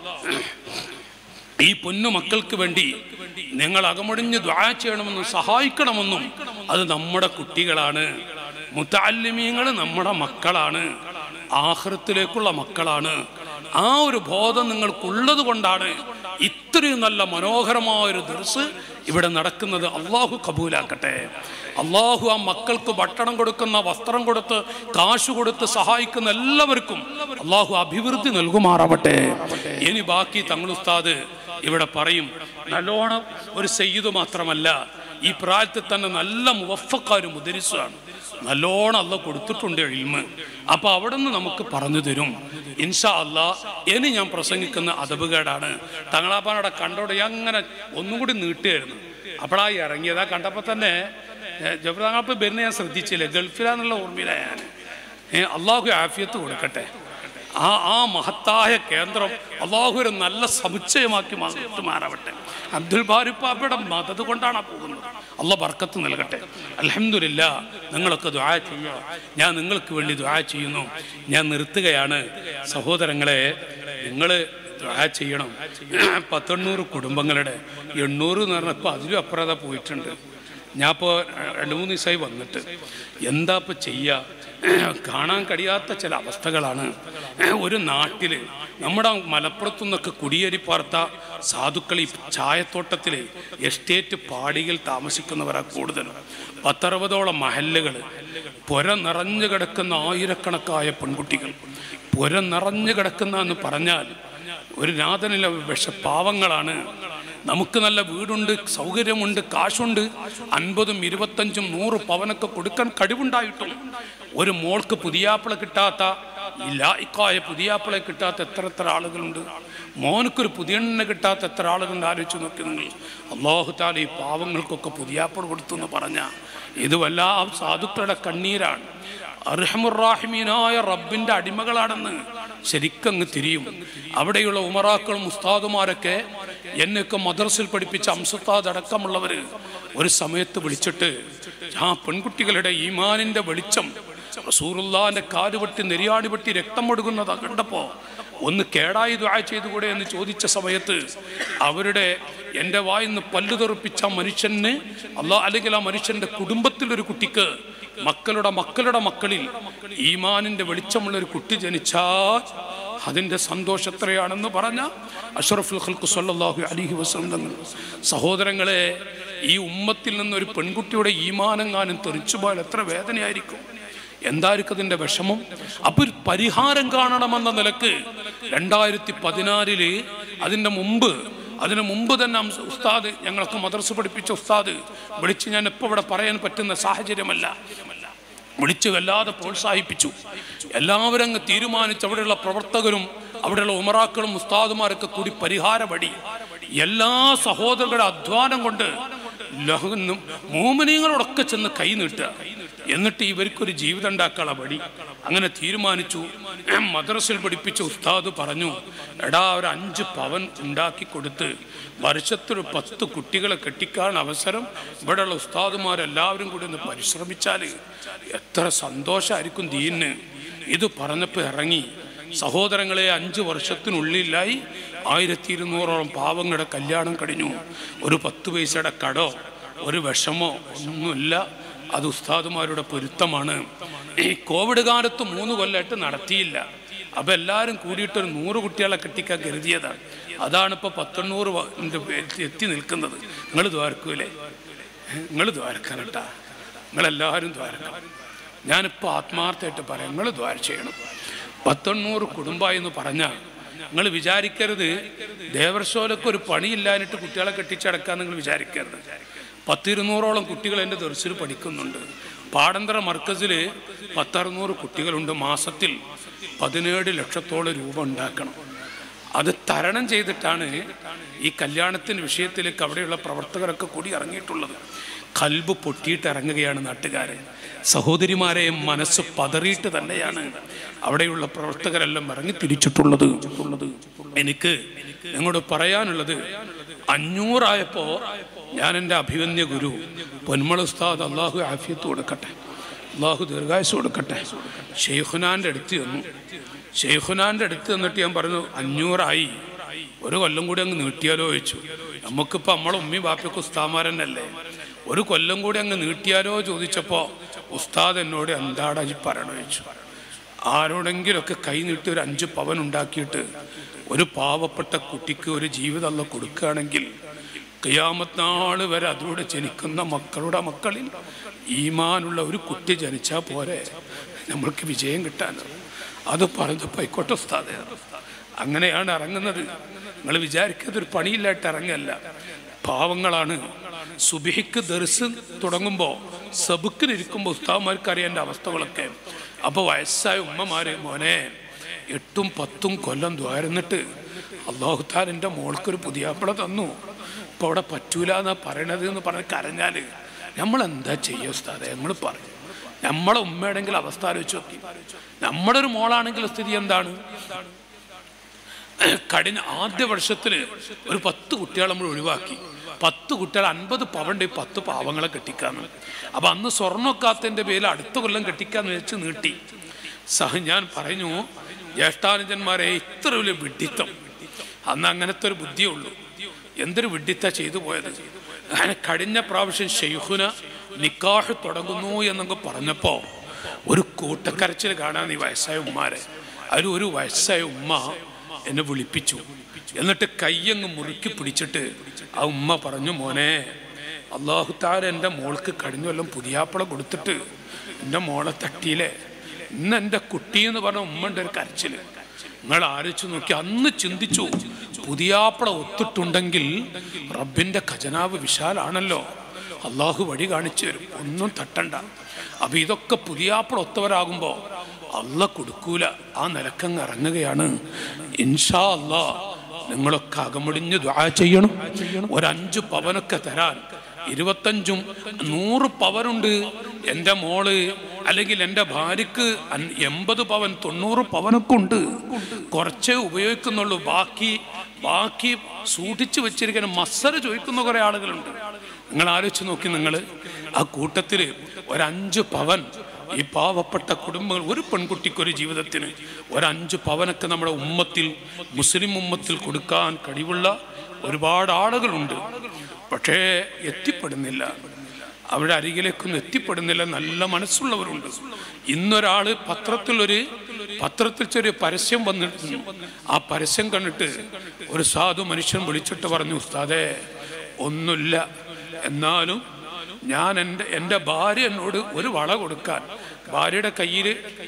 ഈ പൊന്നു മക്കൾക്ക് വേണ്ടി നിങ്ങൾ അകമൊടിഞ്ഞ് ദ്വാ ചെയ്യണമെന്നും സഹായിക്കണമെന്നും അത് നമ്മുടെ കുട്ടികളാണ് മുത്താലിമീങ്ങൾ നമ്മുടെ മക്കളാണ് ആഹൃത്തിലേക്കുള്ള മക്കളാണ് ആ ഒരു ബോധം നിങ്ങൾക്കുള്ളത് കൊണ്ടാണ് ഇത്രയും നല്ല മനോഹരമായ ഒരു ദർസ് ഇവിടെ നടക്കുന്നത് അള്ളാഹു കബൂലാക്കട്ടെ അള്ളാഹു ആ മക്കൾക്ക് ഭക്ഷണം കൊടുക്കുന്ന വസ്ത്രം കൊടുത്ത് കാശ് കൊടുത്ത് സഹായിക്കുന്ന എല്ലാവർക്കും അള്ളാഹു അഭിവൃദ്ധി നൽകുമാറാവട്ടെ ഇനി ബാക്കി തങ്ങളുസ്താദ് ഇവിടെ പറയും നല്ലോണം ഒരു സെയ്ത് മാത്രമല്ല ഈ പ്രായത്തിൽ തന്നെ നല്ല മുവഫക്കാരും മുദരിസാണ് നല്ലോണം അല്ല കൊടുത്തിട്ടുണ്ട് ഇൽമ് അപ്പൊ അവിടെ നിന്ന് നമുക്ക് പറഞ്ഞു തരും ഇൻഷാ അല്ലാ ഇനി ഞാൻ പ്രസംഗിക്കുന്ന അതബുകേടാണ് തങ്ങളാപ്പാനോടെ കണ്ടോടെ അങ്ങനെ ഒന്നും കൂടി നീട്ടുകയായിരുന്നു അപ്പോഴാ ഇറങ്ങിയതാ കണ്ടപ്പോൾ തന്നെ ജബ്രാങ്ങാപ്പ് വരുന്ന ഞാൻ ശ്രദ്ധിച്ചില്ല ഗൾഫിലാന്നുള്ള ഓർമ്മയിലാണ് ഞാൻ ഏ, അള്ളാഹു ആഫിയത്ത് കൊടുക്കട്ടെ ആ ആ മഹത്തായ കേന്ദ്രം അള്ളാഹു ഒരു നല്ല സമുച്ചയമാക്കി മാറാവട്ടെ അബ്ദുൽ ബാരിപ്പാപ്പയുടെ മതത് കൊണ്ടാണ് ആ പോകുന്നത് അള്ള ബർക്കത്ത് നൽകട്ടെ അലഹമില്ല നിങ്ങളൊക്കെ ദ്വാ ചെയ്യുക ഞാൻ നിങ്ങൾക്ക് വേണ്ടി ദ്വാ ചെയ്യുന്നു ഞാൻ നിർത്തുകയാണ് സഹോദരങ്ങളെ നിങ്ങൾ ദ്വാ ചെയ്യണം പത്തെണ്ണൂറ് കുടുംബങ്ങളുടെ എണ്ണൂറ് എന്ന് പറഞ്ഞപ്പോൾ അതിലും അപ്പുറത പോയിട്ടുണ്ട് ഞാൻ ഇപ്പോൾ രണ്ട് മൂന്ന് ദിവസമായി വന്നിട്ട് എന്താ ഇപ്പോൾ ചെയ്യുക കാണാൻ കഴിയാത്ത ചില അവസ്ഥകളാണ് ഒരു നാട്ടിൽ നമ്മുടെ മലപ്പുറത്തു നിന്നൊക്കെ കുടിയേറി പാർത്ത സാധുക്കൾ ഈ ചായത്തോട്ടത്തിൽ എസ്റ്റേറ്റ് പാടിയിൽ താമസിക്കുന്നവരാ കൂടുതലും പത്തറുപതോളം മഹല്ലുകൾ പുര നിറഞ്ഞു കിടക്കുന്ന ആയിരക്കണക്കായ പെൺകുട്ടികൾ പുര നിറഞ്ഞു കിടക്കുന്ന എന്ന് പറഞ്ഞാൽ ഒരു നാഥനില വിഷപ്പാവങ്ങളാണ് നമുക്ക് നല്ല വീടുണ്ട് സൗകര്യമുണ്ട് കാശുണ്ട് അൻപതും ഇരുപത്തഞ്ചും നൂറ് പവനൊക്കെ കൊടുക്കാൻ കഴിവുണ്ടായിട്ടും ഒരു മോൾക്ക് പുതിയാപ്പിള കിട്ടാത്ത ഈ ലായിക്കായ പുതിയാപ്പിളെ കിട്ടാത്ത എത്ര എത്ര ആളുകളുണ്ട് മോനക്കൊരു പുതിയെണ്ണ കിട്ടാത്ത എത്ര ആളുകളുണ്ട് ആലോചിച്ച് നോക്കി നിങ്ങൾ അള്ളാഹുത്താല ഈ പാവങ്ങൾക്കൊക്കെ പുതിയാപ്പിള കൊടുത്തു എന്ന് പറഞ്ഞ ഇത് വല്ലാ സാധുക്കളുടെ കണ്ണീരാണ് അർഹമുറാഹിമീനായ റബ്ബിന്റെ അടിമകളാണെന്ന് ശരിക്കങ്ങ് തിരിയും അവിടെയുള്ള ഉമറാക്കളും ഉസ്താദുമാരൊക്കെ എന്നെയൊക്കെ മദർസിൽ പഠിപ്പിച്ച അംസത്താദ് അടക്കമുള്ളവര് ഒരു സമയത്ത് വിളിച്ചിട്ട് ആ പെൺകുട്ടികളുടെ ഈമാനിന്റെ വെളിച്ചം റസൂറുല്ലാന്റെ കാലുവെട്ടി നെരിയാണി വെട്ടി രക്തം ഒടുകുന്നത് കണ്ടപ്പോ ഒന്ന് കേടായി ദ്വാ ചെയ്തുകൂടെ എന്ന് ചോദിച്ച സമയത്ത് അവരുടെ എൻ്റെ വായിന്ന് പല്ലു തെറിപ്പിച്ച ആ മനുഷ്യന് അല്ല അല്ലെങ്കിൽ ആ മനുഷ്യന്റെ കുടുംബത്തിലൊരു കുട്ടിക്ക് മക്കളുടെ മക്കളുടെ മക്കളിൽ ഈമാനിന്റെ വെളിച്ചമുള്ള ഒരു കുട്ടി ജനിച്ചാൽ അതിൻ്റെ സന്തോഷം എത്രയാണെന്ന് പറഞ്ഞ അഷറഫുൽ ഖൽക്കു സല്ലല്ലാഹു അലൈഹി വസല്ലം തങ്ങൾ സഹോദരങ്ങളെ ഈ ഉമ്മത്തിൽ നിന്നൊരു പെൺകുട്ടിയുടെ ഈമാനെങ്ങാനും തെറിച്ചുപോയാൽ എത്ര വേദനയായിരിക്കും എന്തായിരിക്കും അതിൻ്റെ വിഷമം അപ്പൊ ഒരു പരിഹാരം കാണണമെന്ന നിലക്ക് രണ്ടായിരത്തി പതിനാലില് അതിൻ്റെ മുമ്പ് അതിനു മുമ്പ് തന്നെ അംസ- ഉസ്താദ് ഞങ്ങൾക്ക് മദ്രസ പഠിപ്പിച്ച ഉസ്താദ് വിളിച്ച് ഞാൻ ഇപ്പോൾ ഇവിടെ പറയാൻ പറ്റുന്ന സാഹചര്യമല്ല വിളിച്ച് വല്ലാതെ പ്രോത്സാഹിപ്പിച്ചു എല്ലാവരും അങ്ങ് തീരുമാനിച്ച് അവിടെയുള്ള പ്രവർത്തകരും അവിടെയുള്ള ഉമറാക്കളും ഉസ്താദുമാരൊക്കെ കൂടി പരിഹാരപടി എല്ലാ സഹോദരരുടെ അധ്വാനം കൊണ്ട് ലഹുന്നും മോമനീങ്ങളോടൊക്കെ ചെന്ന് കൈ നീട്ടുക എന്നിട്ട് ഇവർക്കൊരു ജീവിതം ഉണ്ടാക്കാനുള്ള വഴി അങ്ങനെ തീരുമാനിച്ചു മദ്രസിൽ പഠിപ്പിച്ച ഉസ്താദ് പറഞ്ഞു എടാ ഒരു അഞ്ച് പവൻ ഉണ്ടാക്കി കൊടുത്ത് വർഷത്തൊരു പത്ത് കുട്ടികളെ കെട്ടിക്കാൻ അവസരം ഇവിടെയുള്ള ഉസ്താദുമാരെല്ലാവരും കൂടി ഒന്ന് പരിശ്രമിച്ചാൽ എത്ര സന്തോഷമായിരിക്കും ദീന് ഇത് പറഞ്ഞപ്പോൾ ഇറങ്ങി സഹോദരങ്ങളെ അഞ്ച് വർഷത്തിനുള്ളിലായി ആയിരത്തി ഇരുന്നൂറോളം പാവങ്ങളുടെ കല്യാണം കഴിഞ്ഞു ഒരു പത്ത് പൈസയുടെ കടോ ഒരു വിഷമോ ഒന്നുമില്ല അത് ഉസ്താദുമാരുടെ പൊരുത്തമാണ് ഈ കോവിഡ് കാലത്ത് മൂന്ന് കൊല്ലമായിട്ട് നടത്തിയില്ല അപ്പം എല്ലാവരും കൂടിയിട്ട് ഒരു നൂറ് കുട്ടികളെ കെട്ടിക്കാൻ കരുതിയതാണ് അതാണ് ഇപ്പോൾ പത്തൊണ്ണൂറ് വ- ന്റെ പേരിൽ എത്തി നിൽക്കുന്നത് നിങ്ങൾ ദ്വാരക്കൂലേ നിങ്ങൾ ദ്വാരക്കണം കേട്ടാ നിങ്ങളെല്ലാവരും ദ്വാരക്കണം ഞാനിപ്പോൾ ആത്മാർത്ഥമായിട്ട് പറയാം നിങ്ങൾ ദ്വാര ചെയ്യണം പത്തൊണ്ണൂറ് കുടുംബമായി എന്ന് പറഞ്ഞാൽ നിങ്ങൾ വിചാരിക്കരുത് ദേവർശോലക്ക് ഒരു പണിയില്ലാഞ്ഞിട്ട് കുട്ടികളെ കെട്ടിച്ചടക്കാൻ നിങ്ങൾ വിചാരിക്കരുത് പത്തിരുന്നൂറോളം കുട്ടികൾ എൻ്റെ ദർശനം പഠിക്കുന്നുണ്ട് പാടന്തര മർക്കസിൽ പത്തറുന്നൂറ് കുട്ടികളുണ്ട് മാസത്തിൽ പതിനേഴ് ലക്ഷത്തോളം രൂപ ഉണ്ടാക്കണം അത് തരണം ചെയ്തിട്ടാണ് ഈ കല്യാണത്തിൻ്റെ വിഷയത്തിലേക്ക് അവിടെയുള്ള പ്രവർത്തകരൊക്കെ കൂടി ഇറങ്ങിയിട്ടുള്ളത് കൽബ് പൊട്ടിയിട്ട് ഇറങ്ങുകയാണ് നാട്ടുകാരെ സഹോദരിമാരെ മനസ്സ് പതറിയിട്ട് തന്നെയാണ് അവിടെയുള്ള പ്രവർത്തകരെല്ലാം ഇറങ്ങി തിരിച്ചിട്ടുള്ളത് എനിക്ക് നിങ്ങളോട് പറയാനുള്ളത് അഞ്ഞൂറായപ്പോ ഞാൻ എൻ്റെ അഭിമന്യ ഗുരു പൊന്മള ഉസ്താദ് അള്ളാഹു ആഫിയത്ത് കൊടുക്കട്ടെ അള്ളാഹു ദീർഘായുസ് കൊടുക്കട്ടെ ഷെയ്ഖുനാൻ്റെ അടുത്ത് ചെന്നു ഷെയ്ഖുനാൻ്റെ അടുത്ത് എന്നിട്ട് ഞാൻ പറഞ്ഞു അഞ്ഞൂറായി ഒരു കൊല്ലം കൂടി അങ്ങ് നീട്ടിയാലോ ചോദിച്ചു നമുക്കിപ്പോൾ നമ്മളെ ഉമ്മി ബാപ്പയ്ക്ക് ഉസ്താമാരനല്ലേ ഒരു കൊല്ലം കൂടി അങ്ങ് നീട്ടിയാലോ ചോദിച്ചപ്പോൾ ഉസ്താദ് എന്നോട് എന്താടാ ഈ പറയണോ ചോദിച്ചു ആരോടെങ്കിലൊക്കെ കൈ നീട്ടി ഒരു അഞ്ച് പവൻ ഉണ്ടാക്കിയിട്ട് ഒരു പാവപ്പെട്ട കുട്ടിക്ക് ഒരു ജീവിതം അല്ല കൊടുക്കുകയാണെങ്കിൽ കിയാമത്ത് നാൾ വരെ അതിലൂടെ ജനിക്കുന്ന മക്കളുടെ മക്കളിൽ ഈമാനുള്ള ഒരു കുട്ടി ജനിച്ചാൽ പോരെ നമ്മൾക്ക് വിജയം കിട്ടാൻ അത് പറഞ്ഞപ്പോൾ ആയിക്കോട്ടെ ഉസ്താദേ അങ്ങനെയാണ് ഇറങ്ങുന്നത് നിങ്ങൾ വിചാരിക്കാതെ ഒരു പണിയില്ലായിട്ട് ഇറങ്ങല്ല പാവങ്ങളാണ് സുബിഹിക്ക് ദർസ് തുടങ്ങുമ്പോൾ സബുക്കിനിരിക്കുമ്പോൾ ഉസ്താവന്മാർക്ക് അറിയാൻ എൻ്റെ അവസ്ഥകളൊക്കെ അപ്പോൾ വയസ്സായ ഉമ്മമാരെ മോനെ എട്ടും പത്തും കൊല്ലം ദ്വാരുന്നിട്ട് അള്ളാഹുത്താൽ എൻ്റെ മോൾക്കൊരു പുതിയാപ്പിള തന്നു ഇപ്പോൾ അവിടെ പറ്റൂല എന്നാ പറയണത് എന്ന് പറഞ്ഞ് കരഞ്ഞാൽ നമ്മൾ എന്താ ചെയ്യുക ഉസ്താദെ നമ്മൾ പറയും നമ്മളെ ഉമ്മയുടെങ്കിൽ അവസ്ഥ ആലോചിച്ച് നോക്കി നമ്മുടെ ഒരു മോളാണെങ്കിൽ സ്ഥിതി എന്താണ് കഴിഞ്ഞ ആദ്യ വർഷത്തിൽ ഒരു പത്ത് കുട്ടികളെ നമ്മൾ ഒഴിവാക്കി പത്ത് കുട്ടികൾ അൻപത് പവണ്ട് ഈ പത്ത് പാവങ്ങളെ കെട്ടിക്കാന്ന് അപ്പൊ അന്ന് സ്വർണ്ണക്കാത്തതിന്റെ പേരിൽ അടുത്ത കൊല്ലം കെട്ടിക്കാന്ന് വെച്ച് നീട്ടി സഹ ഞാൻ പറഞ്ഞു ജ്യേഷ്ഠാനുജന്മാരെ ഇത്ര വലിയ വിഡ്ഢിത്തം അന്ന് അങ്ങനത്തെ ഒരു ബുദ്ധിയേ ഉള്ളൂ എന്തൊരു വിഡ്ഢിത്ത ചെയ്തു പോയത് അങ്ങനെ കഴിഞ്ഞ പ്രാവശ്യം ഷെയ്ഖുന നിക്കാഹ് തുടങ്ങുന്നു എന്നൊക്കെ പറഞ്ഞപ്പോ ഒരു കൂട്ടക്കരച്ചിൽ കാണാൻ ഈ വയസ്സായ ഉമ്മാരെ അതിൽ ഒരു വയസ്സായ ഉമ്മ എന്നെ വിളിപ്പിച്ചു എന്നിട്ട് കയ്യങ്ങ് മുറുക്കി പിടിച്ചിട്ട് ആ ഉമ്മ പറഞ്ഞു മോനെ അള്ളാഹുത്താര എൻ്റെ മോൾക്ക് കഴിഞ്ഞ കൊല്ലം പുതിയാപ്പള കൊടുത്തിട്ട് എൻ്റെ മോളെ തട്ടിയില്ലേ ഇന്ന് എൻ്റെ കുട്ടി എന്ന് പറഞ്ഞ ഉമ്മൻ്റെ ഒരു കരച്ചില് നിങ്ങൾ ആലോചിച്ച് നോക്കി അന്ന് ചിന്തിച്ചു പുതിയാപ്പള ഒത്തിട്ടുണ്ടെങ്കിൽ റബ്ബിന്റെ ഖജനാവ് വിശാലാണല്ലോ അള്ളാഹു വഴി കാണിച്ചു തരും ഒന്നും തട്ടണ്ട അപ്പൊ ഇതൊക്കെ പുതിയാപ്പള ഒത്തവരാകുമ്പോ അല്ല കൊടുക്കൂല ആ നിലക്കങ്ങ് ഇറങ്ങുകയാണ് ഇൻഷാ അല്ലാ നിങ്ങളൊക്കെ അകമുടിഞ്ഞ് ദ്വാ ചെയ്യണം ഒരഞ്ച് പവനൊക്കെ തരാൻ ഇരുപത്തഞ്ചും നൂറ് പവനുണ്ട് എൻ്റെ മോള് അല്ലെങ്കിൽ എൻ്റെ ഭാര്യക്ക് അൻ- എൺപത് പവൻ തൊണ്ണൂറ് പവനൊക്കെ ഉണ്ട് കുറച്ചേ ഉപയോഗിക്കുന്നുള്ളൂ ബാക്കി ബാക്കി സൂക്ഷിച്ചു വെച്ചിരിക്കുന്ന മസര ചോദിക്കുന്ന കുറേ ആളുകളുണ്ട് നിങ്ങൾ ആലോചിച്ച് നോക്കി നിങ്ങൾ ആ കൂട്ടത്തിൽ ഒരഞ്ച് പവൻ ഈ പാവപ്പെട്ട കുടുംബങ്ങൾ ഒരു പെൺകുട്ടിക്ക് ഒരു ജീവിതത്തിന് ഒരഞ്ച് പവനൊക്കെ നമ്മുടെ ഉമ്മത്തിൽ മുസ്ലിം ഉമ്മത്തിൽ കൊടുക്കാൻ കഴിവുള്ള ഒരുപാട് ആളുകളുണ്ട് പക്ഷേ എത്തിപ്പെടുന്നില്ല അവരുടെ അരികിലേക്കൊന്നും എത്തിപ്പെടുന്നില്ല നല്ല മനസ്സുള്ളവരുണ്ട് ഇന്നൊരാള് പത്രത്തിൽ ഒരു പത്രത്തിൽ ചെറിയ പരസ്യം വന്നിട്ടുണ്ട് ആ പരസ്യം കണ്ടിട്ട് ഒരു സാധു മനുഷ്യൻ വിളിച്ചിട്ട് പറഞ്ഞു ഉസ്താദേ ഒന്നുമില്ല എന്നാലും ഞാൻ എൻ്റെ എൻ്റെ ഭാര്യ എന്നോട് ഒരു വള കൊടുക്കാൻ ഭാര്യയുടെ കയ്യിൽ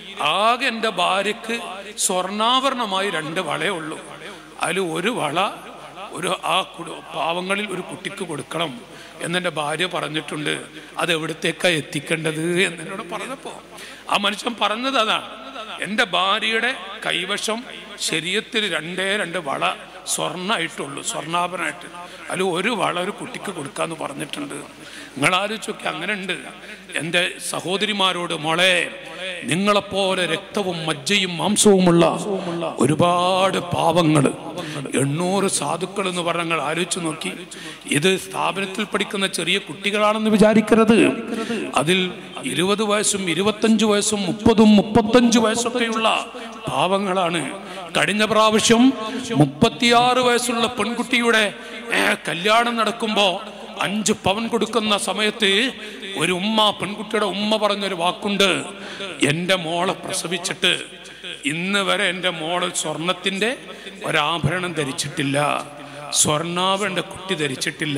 ആകെ എൻ്റെ ഭാര്യക്ക് സ്വർണ്ണാഭരണമായി രണ്ട് വളയേ ഉള്ളൂ അതിൽ ഒരു വള ഒരു ആ കുടു പാവങ്ങളിൽ ഒരു കുട്ടിക്ക് കൊടുക്കണം എന്നെൻ്റെ ഭാര്യ പറഞ്ഞിട്ടുണ്ട് അത് എവിടത്തേക്കാ എത്തിക്കേണ്ടത് എന്നോട് പറഞ്ഞപ്പോൾ ആ മനുഷ്യൻ പറഞ്ഞത് അതാണ് എൻ്റെ ഭാര്യയുടെ കൈവശം ശരീരത്തിൽ രണ്ടേ രണ്ട് വള സ്വർണ്ണമായിട്ടുള്ളൂ സ്വർണ്ണാഭരണമായിട്ട് അതിൽ ഒരു വള ഒരു കുട്ടിക്ക് കൊടുക്കാന്ന് പറഞ്ഞിട്ടുണ്ട് നിങ്ങൾ ആലോചിച്ചൊക്കെ അങ്ങനെ ഉണ്ട് എൻ്റെ സഹോദരിമാരോട് മോളെ നിങ്ങളെപ്പോലെ രക്തവും മജ്ജയും മാംസവുമുള്ള ഒരുപാട് പാവങ്ങൾ എണ്ണൂറ് സാധുക്കൾ എന്ന് പറഞ്ഞ നിങ്ങൾ ആലോചിച്ച് നോക്കി ഇത് സ്ഥാപനത്തിൽ പഠിക്കുന്ന ചെറിയ കുട്ടികളാണെന്ന് വിചാരിക്കരുത് അതിൽ ഇരുപത് വയസ്സും ഇരുപത്തഞ്ച് വയസ്സും മുപ്പതും മുപ്പത്തഞ്ച് വയസ്സൊക്കെയുള്ള പാവങ്ങളാണ് കഴിഞ്ഞ പ്രാവശ്യം മുപ്പത്തിയാറ് വയസ്സുള്ള പെൺകുട്ടിയുടെ ഏ, കല്യാണം നടക്കുമ്പോ അഞ്ച് പവൻ കൊടുക്കുന്ന സമയത്ത് ഒരു ഉമ്മ പെൺകുട്ടിയുടെ ഉമ്മ പറഞ്ഞൊരു വാക്കുണ്ട് എൻ്റെ മോളെ പ്രസവിച്ചിട്ട് ഇന്ന് വരെ എൻ്റെ മോള് സ്വർണത്തിൻ്റെ ഒരാഭരണം ധരിച്ചിട്ടില്ല സ്വർണ്ണാവ് എൻ്റെ കുട്ടി ധരിച്ചിട്ടില്ല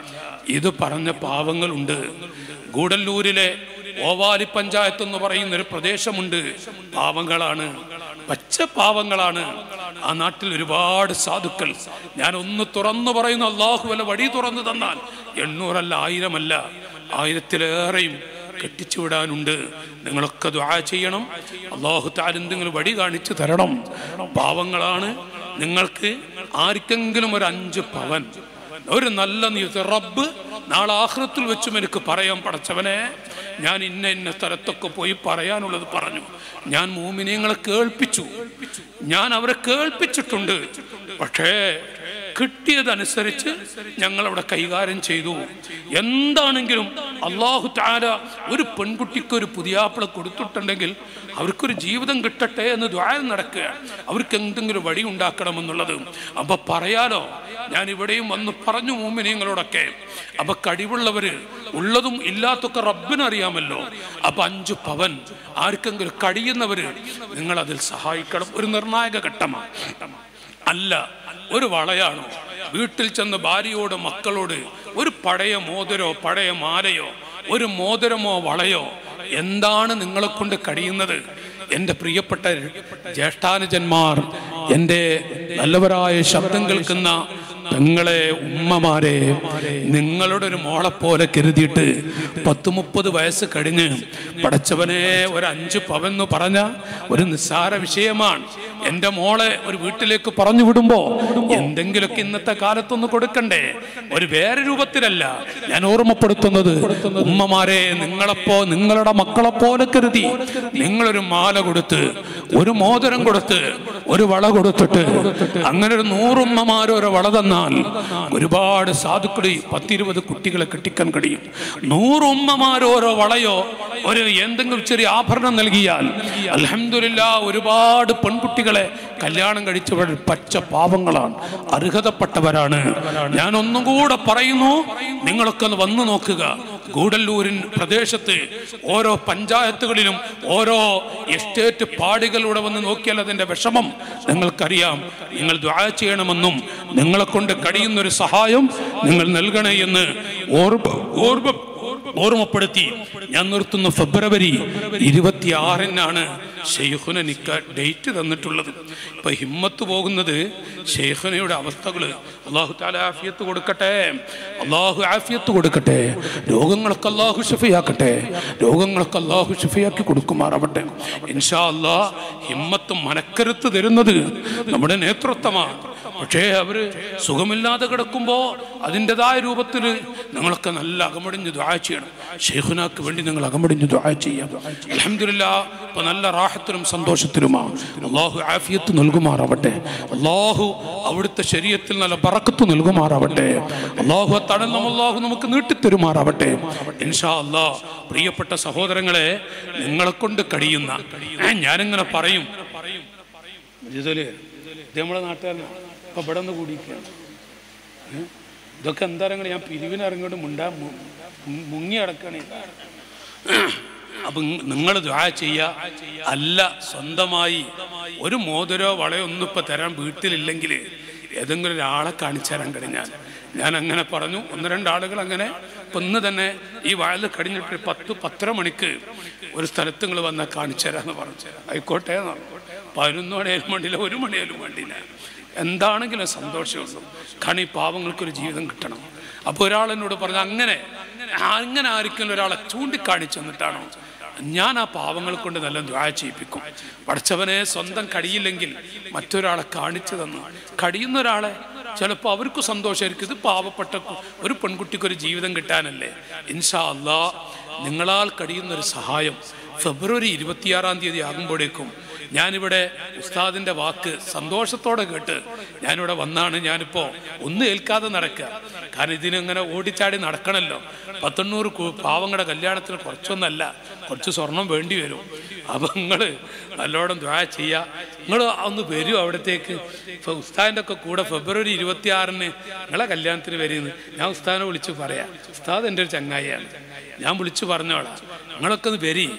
ഇത് പറഞ്ഞ പാവങ്ങളുണ്ട് ഗൂഡല്ലൂരിലെ ഓവാലി പഞ്ചായത്ത് എന്ന് പറയുന്ന ഒരു പ്രദേശമുണ്ട് പാവങ്ങളാണ് പച്ച പാവങ്ങളാണ് ആ നാട്ടിൽ ഒരുപാട് സാധുക്കൾ ഞാൻ ഒന്ന് തുറന്നു പറയുന്നു അള്ളാഹു വല്ല വഴി തുറന്നു തന്നാൽ എണ്ണൂറല്ല ആയിരമല്ല ആയിരത്തിലേറെയും കെട്ടിച്ചു വിടാനുണ്ട് നിങ്ങളൊക്കെ ദുആ ചെയ്യണം അള്ളാഹു താൻ എന്തെങ്കിലും വഴി കാണിച്ചു തരണം പാവങ്ങളാണ് നിങ്ങൾക്ക് ആർക്കെങ്കിലും ഒരു അഞ്ച് പവൻ ഒരു നല്ല നീതി റബ്ബ് നാളെ ആഹ്റത്തിൽ വെച്ചും എനിക്ക് പറയാൻ പടച്ചവനെ ഞാൻ ഇന്ന ഇന്ന സ്ഥലത്തൊക്കെ പോയി പറയാനുള്ളത് പറഞ്ഞു ഞാൻ മൂമിനിയങ്ങളെ കേൾപ്പിച്ചു ഞാൻ അവരെ കേൾപ്പിച്ചിട്ടുണ്ട് പക്ഷേ കിട്ടിയതനുസരിച്ച് ഞങ്ങൾ അവിടെ കൈകാര്യം ചെയ്തു എന്താണെങ്കിലും അള്ളാഹു താര ഒരു പെൺകുട്ടിക്ക് ഒരു പുതിയാപ്പിള കൊടുത്തിട്ടുണ്ടെങ്കിൽ അവർക്കൊരു ജീവിതം കിട്ടട്ടെ എന്ന് ദ്വാരം നടക്കുക അവർക്ക് എന്തെങ്കിലും വഴി ഉണ്ടാക്കണമെന്നുള്ളത് അപ്പൊ പറയാലോ ഞാൻ ഇവിടെയും വന്ന് പറഞ്ഞു മൂമിനിയങ്ങളോടൊക്കെ അപ്പൊ കഴിവുള്ളവര് ഉള്ളതും ഇല്ലാത്തൊക്കെ റബ്ബിനറിയാമല്ലോ അപ്പൊ അഞ്ചു പവൻ ആർക്കെങ്കിലും കഴിയുന്നവര് നിങ്ങൾ അതിൽ സഹായിക്കണം ഒരു നിർണായക ഘട്ടമാണ് അല്ല ഒരു വളയാണോ വീട്ടിൽ ചെന്ന് ഭാര്യയോട് മക്കളോട് ഒരു പഴയ മോതിരോ പഴയ മാലയോ ഒരു മോതിരമോ വളയോ എന്താണ് നിങ്ങളെ കൊണ്ട് കഴിയുന്നത് എൻ്റെ പ്രിയപ്പെട്ട ജ്യേഷ്ഠാനുജന്മാർ എൻ്റെ നല്ലവരായ ശബ്ദം കേൾക്കുന്ന പെങ്ങളെ ഉമ്മമാരെ നിങ്ങളുടെ ഒരു മോളെ പോലെ കരുതിയിട്ട് പത്ത് മുപ്പത് വയസ്സ് കഴിഞ്ഞ് പടച്ചവനെ ഒരു അഞ്ച് പവെന്ന് പറഞ്ഞ ഒരു നിസ്സാര വിഷയമാണ് എൻ്റെ മോളെ ഒരു വീട്ടിലേക്ക് പറഞ്ഞു വിടുമ്പോ എന്തെങ്കിലുമൊക്കെ ഇന്നത്തെ കാലത്തൊന്ന് കൊടുക്കണ്ടേ ഒരു വേറെ രൂപത്തിലല്ല ഞാൻ ഓർമ്മപ്പെടുത്തുന്നത് ഉമ്മമാരെ നിങ്ങളെപ്പോ നിങ്ങളുടെ മക്കളെ പോലെ കരുതി നിങ്ങളൊരു മാല കൊടുത്ത് ഒരു മോതിരം കൊടുത്ത് ഒരു വള കൊടുത്തിട്ട് അങ്ങനെ ഒരു നൂറുമ്മമാരോ ഒരു വള തന്നാൽ ഒരുപാട് സാധുക്കളി പത്തിരുപത് കുട്ടികളെ കെട്ടിക്കാൻ കഴിയും നൂറുമ്മമാരോ ഓരോ വളയോ ഒരു എന്തെങ്കിലും ചെറിയ ആഭരണം നൽകിയാൽ അലഹമില്ല ഒരുപാട് പെൺകുട്ടികളെ കല്യാണം കഴിച്ചവർ പച്ച പാവങ്ങളാണ് അർഹതപ്പെട്ടവരാണ് ഞാൻ ഒന്നും കൂടെ പറയുന്നു നിങ്ങളൊക്കെ ഒന്ന് വന്നു നോക്കുക ഗൂഡല്ലൂരിൻ പ്രദേശത്ത് ഓരോ പഞ്ചായത്തുകളിലും ഓരോ എസ്റ്റേറ്റ് പാടികളിലൂടെ വന്ന് നോക്കിയാൽ അതിന്റെ വിഷമം നിങ്ങൾക്കറിയാം നിങ്ങൾ ദ്വാ ചെയ്യണമെന്നും നിങ്ങളെ കൊണ്ട് കഴിയുന്ന ഒരു സഹായം നിങ്ങൾ നൽകണേ എന്ന് ഓർമ്മ ഓർമ്മ ഓർമ്മപ്പെടുത്തി ഞാൻ നിർത്തുന്ന ഫെബ്രുവരി ഇരുപത്തിയാറിനാണ് ഷെയ്ഖുന നിക്ക ഡേറ്റ് തന്നിട്ടുള്ളത് ഇപ്പൊ ഹിമ്മത്ത് പോകുന്നത് ഷെയ്ഖുനയുടെ അവസ്ഥകൾ അള്ളാഹു താല ആഫിയത്ത് കൊടുക്കട്ടെ അള്ളാഹു ആഫിയത്ത് കൊടുക്കട്ടെ രോഗങ്ങളൊക്കെ അള്ളാഹു ഷഫിയാക്കട്ടെ രോഗങ്ങളൊക്കെ അള്ളാഹു ഷഫിയാക്കി കൊടുക്കുമാറാവട്ടെ ഇൻഷാ അള്ളാ ഹിമ്മത്ത് മനക്കരുത്ത് തരുന്നത് നമ്മുടെ നേതൃത്വമാണ് പക്ഷേ അവര് സുഖമില്ലാതെ കിടക്കുമ്പോൾ അതിൻ്റെതായ രൂപത്തിൽ നിങ്ങളൊക്കെ നല്ല അകമടിഞ്ഞ് ദ്വാ ചെയ്യണം ഷെയ്ഖുനാക്ക് വേണ്ടി നിങ്ങൾ അകമടിഞ്ഞ് ദ്വാ ചെയ്യാം അലഹമില്ല ഇപ്പൊ നല്ല റാഹത്തിലും സന്തോഷത്തിലുമാണ് അള്ളാഹു ആഫിയത്ത് നൽകുമാറാവട്ടെ അള്ളാഹു അവിടുത്തെ ശരീരത്തിൽ നല്ല ബറക്കത്ത് നൽകുമാറാവട്ടെ അള്ളാഹു ആ തടണം അള്ളാഹു നമുക്ക് നീട്ടിത്തരുമാറാവട്ടെ ഇൻഷാ അള്ളാ പ്രിയപ്പെട്ട സഹോദരങ്ങളെ നിങ്ങളെ കൊണ്ട് കഴിയുന്ന ഏ, ഞാനിങ്ങനെ പറയും ജിതുല് ഇത് നമ്മുടെ നാട്ടുകാരനാണ് ഇപ്പൊ ഇവിടെ നിന്ന് കൂടിയിരിക്കുകയാണ് ഏ? ഇതൊക്കെ എന്താ പറയുക ഞാൻ പിരിവിനിറങ്ങിയിട്ട് മുണ്ടാ മു- മു- മുങ്ങി അടക്കണേ അപ്പൊ നിങ്ങൾ ദ്വാ ചെയ്യുക അല്ല സ്വന്തമായി ഒരു മോതിരോ വളയോ ഒന്നും ഇപ്പൊ തരാൻ വീട്ടിലില്ലെങ്കിൽ ഏതെങ്കിലും ഒരാളെ കാണിച്ചു തരാൻ കഴിഞ്ഞാൽ ഞാൻ അങ്ങനെ പറഞ്ഞു ഒന്ന് രണ്ടാളുകൾ അങ്ങനെ ഇപ്പൊ ഇന്ന് തന്നെ ഈ വയൽ കഴിഞ്ഞിട്ട് ഒരു പത്ത് പത്തര മണിക്ക് ഒരു സ്ഥലത്ത് നിങ്ങൾ വന്നാൽ കാണിച്ചു തരാമെന്ന് പറഞ്ഞു ആയിക്കോട്ടെ എന്ന് പറഞ്ഞു പതിനൊന്ന് മണിയായാലും വേണ്ടിയില്ല ഒരു മണിയായാലും വേണ്ടിയില്ല എന്താണെങ്കിലും സന്തോഷമുള്ളൂ കാരണം ഈ പാവങ്ങൾക്കൊരു ജീവിതം കിട്ടണം അപ്പോൾ ഒരാൾ എന്നോട് പറഞ്ഞു അങ്ങനെ അങ്ങനെ ആർക്കെങ്കിലും ഒരാളെ ചൂണ്ടിക്കാണിച്ചു തന്നിട്ടാണോ ഞാൻ ആ പാവങ്ങൾ കൊണ്ട് നല്ല ദ്വാ ചെയ്യിപ്പിക്കും പഠിച്ചവനെ സ്വന്തം കഴിയില്ലെങ്കിൽ മറ്റൊരാളെ കാണിച്ചു തന്നു കഴിയുന്ന ഒരാളെ ചിലപ്പോൾ അവർക്ക് സന്തോഷമായിരിക്കും ഇത് പാവപ്പെട്ട കു- ഒരു പെൺകുട്ടിക്ക് ഒരു ജീവിതം കിട്ടാനല്ലേ ഇൻഷാ അല്ലാ നിങ്ങളാൽ കഴിയുന്ന ഒരു സഹായം ഫെബ്രുവരി ഇരുപത്തിയാറാം തീയതി ആകുമ്പോഴേക്കും ഞാനിവിടെ ഉസ്താദിന്റെ വാക്ക് സന്തോഷത്തോടെ കേട്ട് ഞാനിവിടെ വന്നാണ് ഞാനിപ്പോ ഒന്നും ഏൽക്കാതെ നടക്കുക കാരണം ഇതിനിങ്ങനെ ഓടിച്ചാടി നടക്കണമല്ലോ പത്തൊണ്ണൂറ് കു- പാവങ്ങളുടെ കല്യാണത്തിന് കുറച്ചൊന്നല്ല കുറച്ച് സ്വർണം വേണ്ടി വരും അപ്പം നിങ്ങൾ നല്ലോണം ദ്വാ ചെയ്യുക നിങ്ങൾ ഒന്ന് വരൂ അവിടത്തേക്ക് ഇപ്പൊ ഉസ്താദിൻ്റെ ഒക്കെ കൂടെ ഫെബ്രുവരി ഇരുപത്തി ആറിന് നിങ്ങളെ കല്യാണത്തിന് വരുന്നത് ഞാൻ ഉസ്താദിനെ വിളിച്ച് പറയാം ഉസ്താദ് എൻ്റെ ഒരു ചങ്ങായിയാണ് ഞാൻ വിളിച്ചു പറഞ്ഞോളാം നിങ്ങളൊക്കെ ഒന്ന് വരി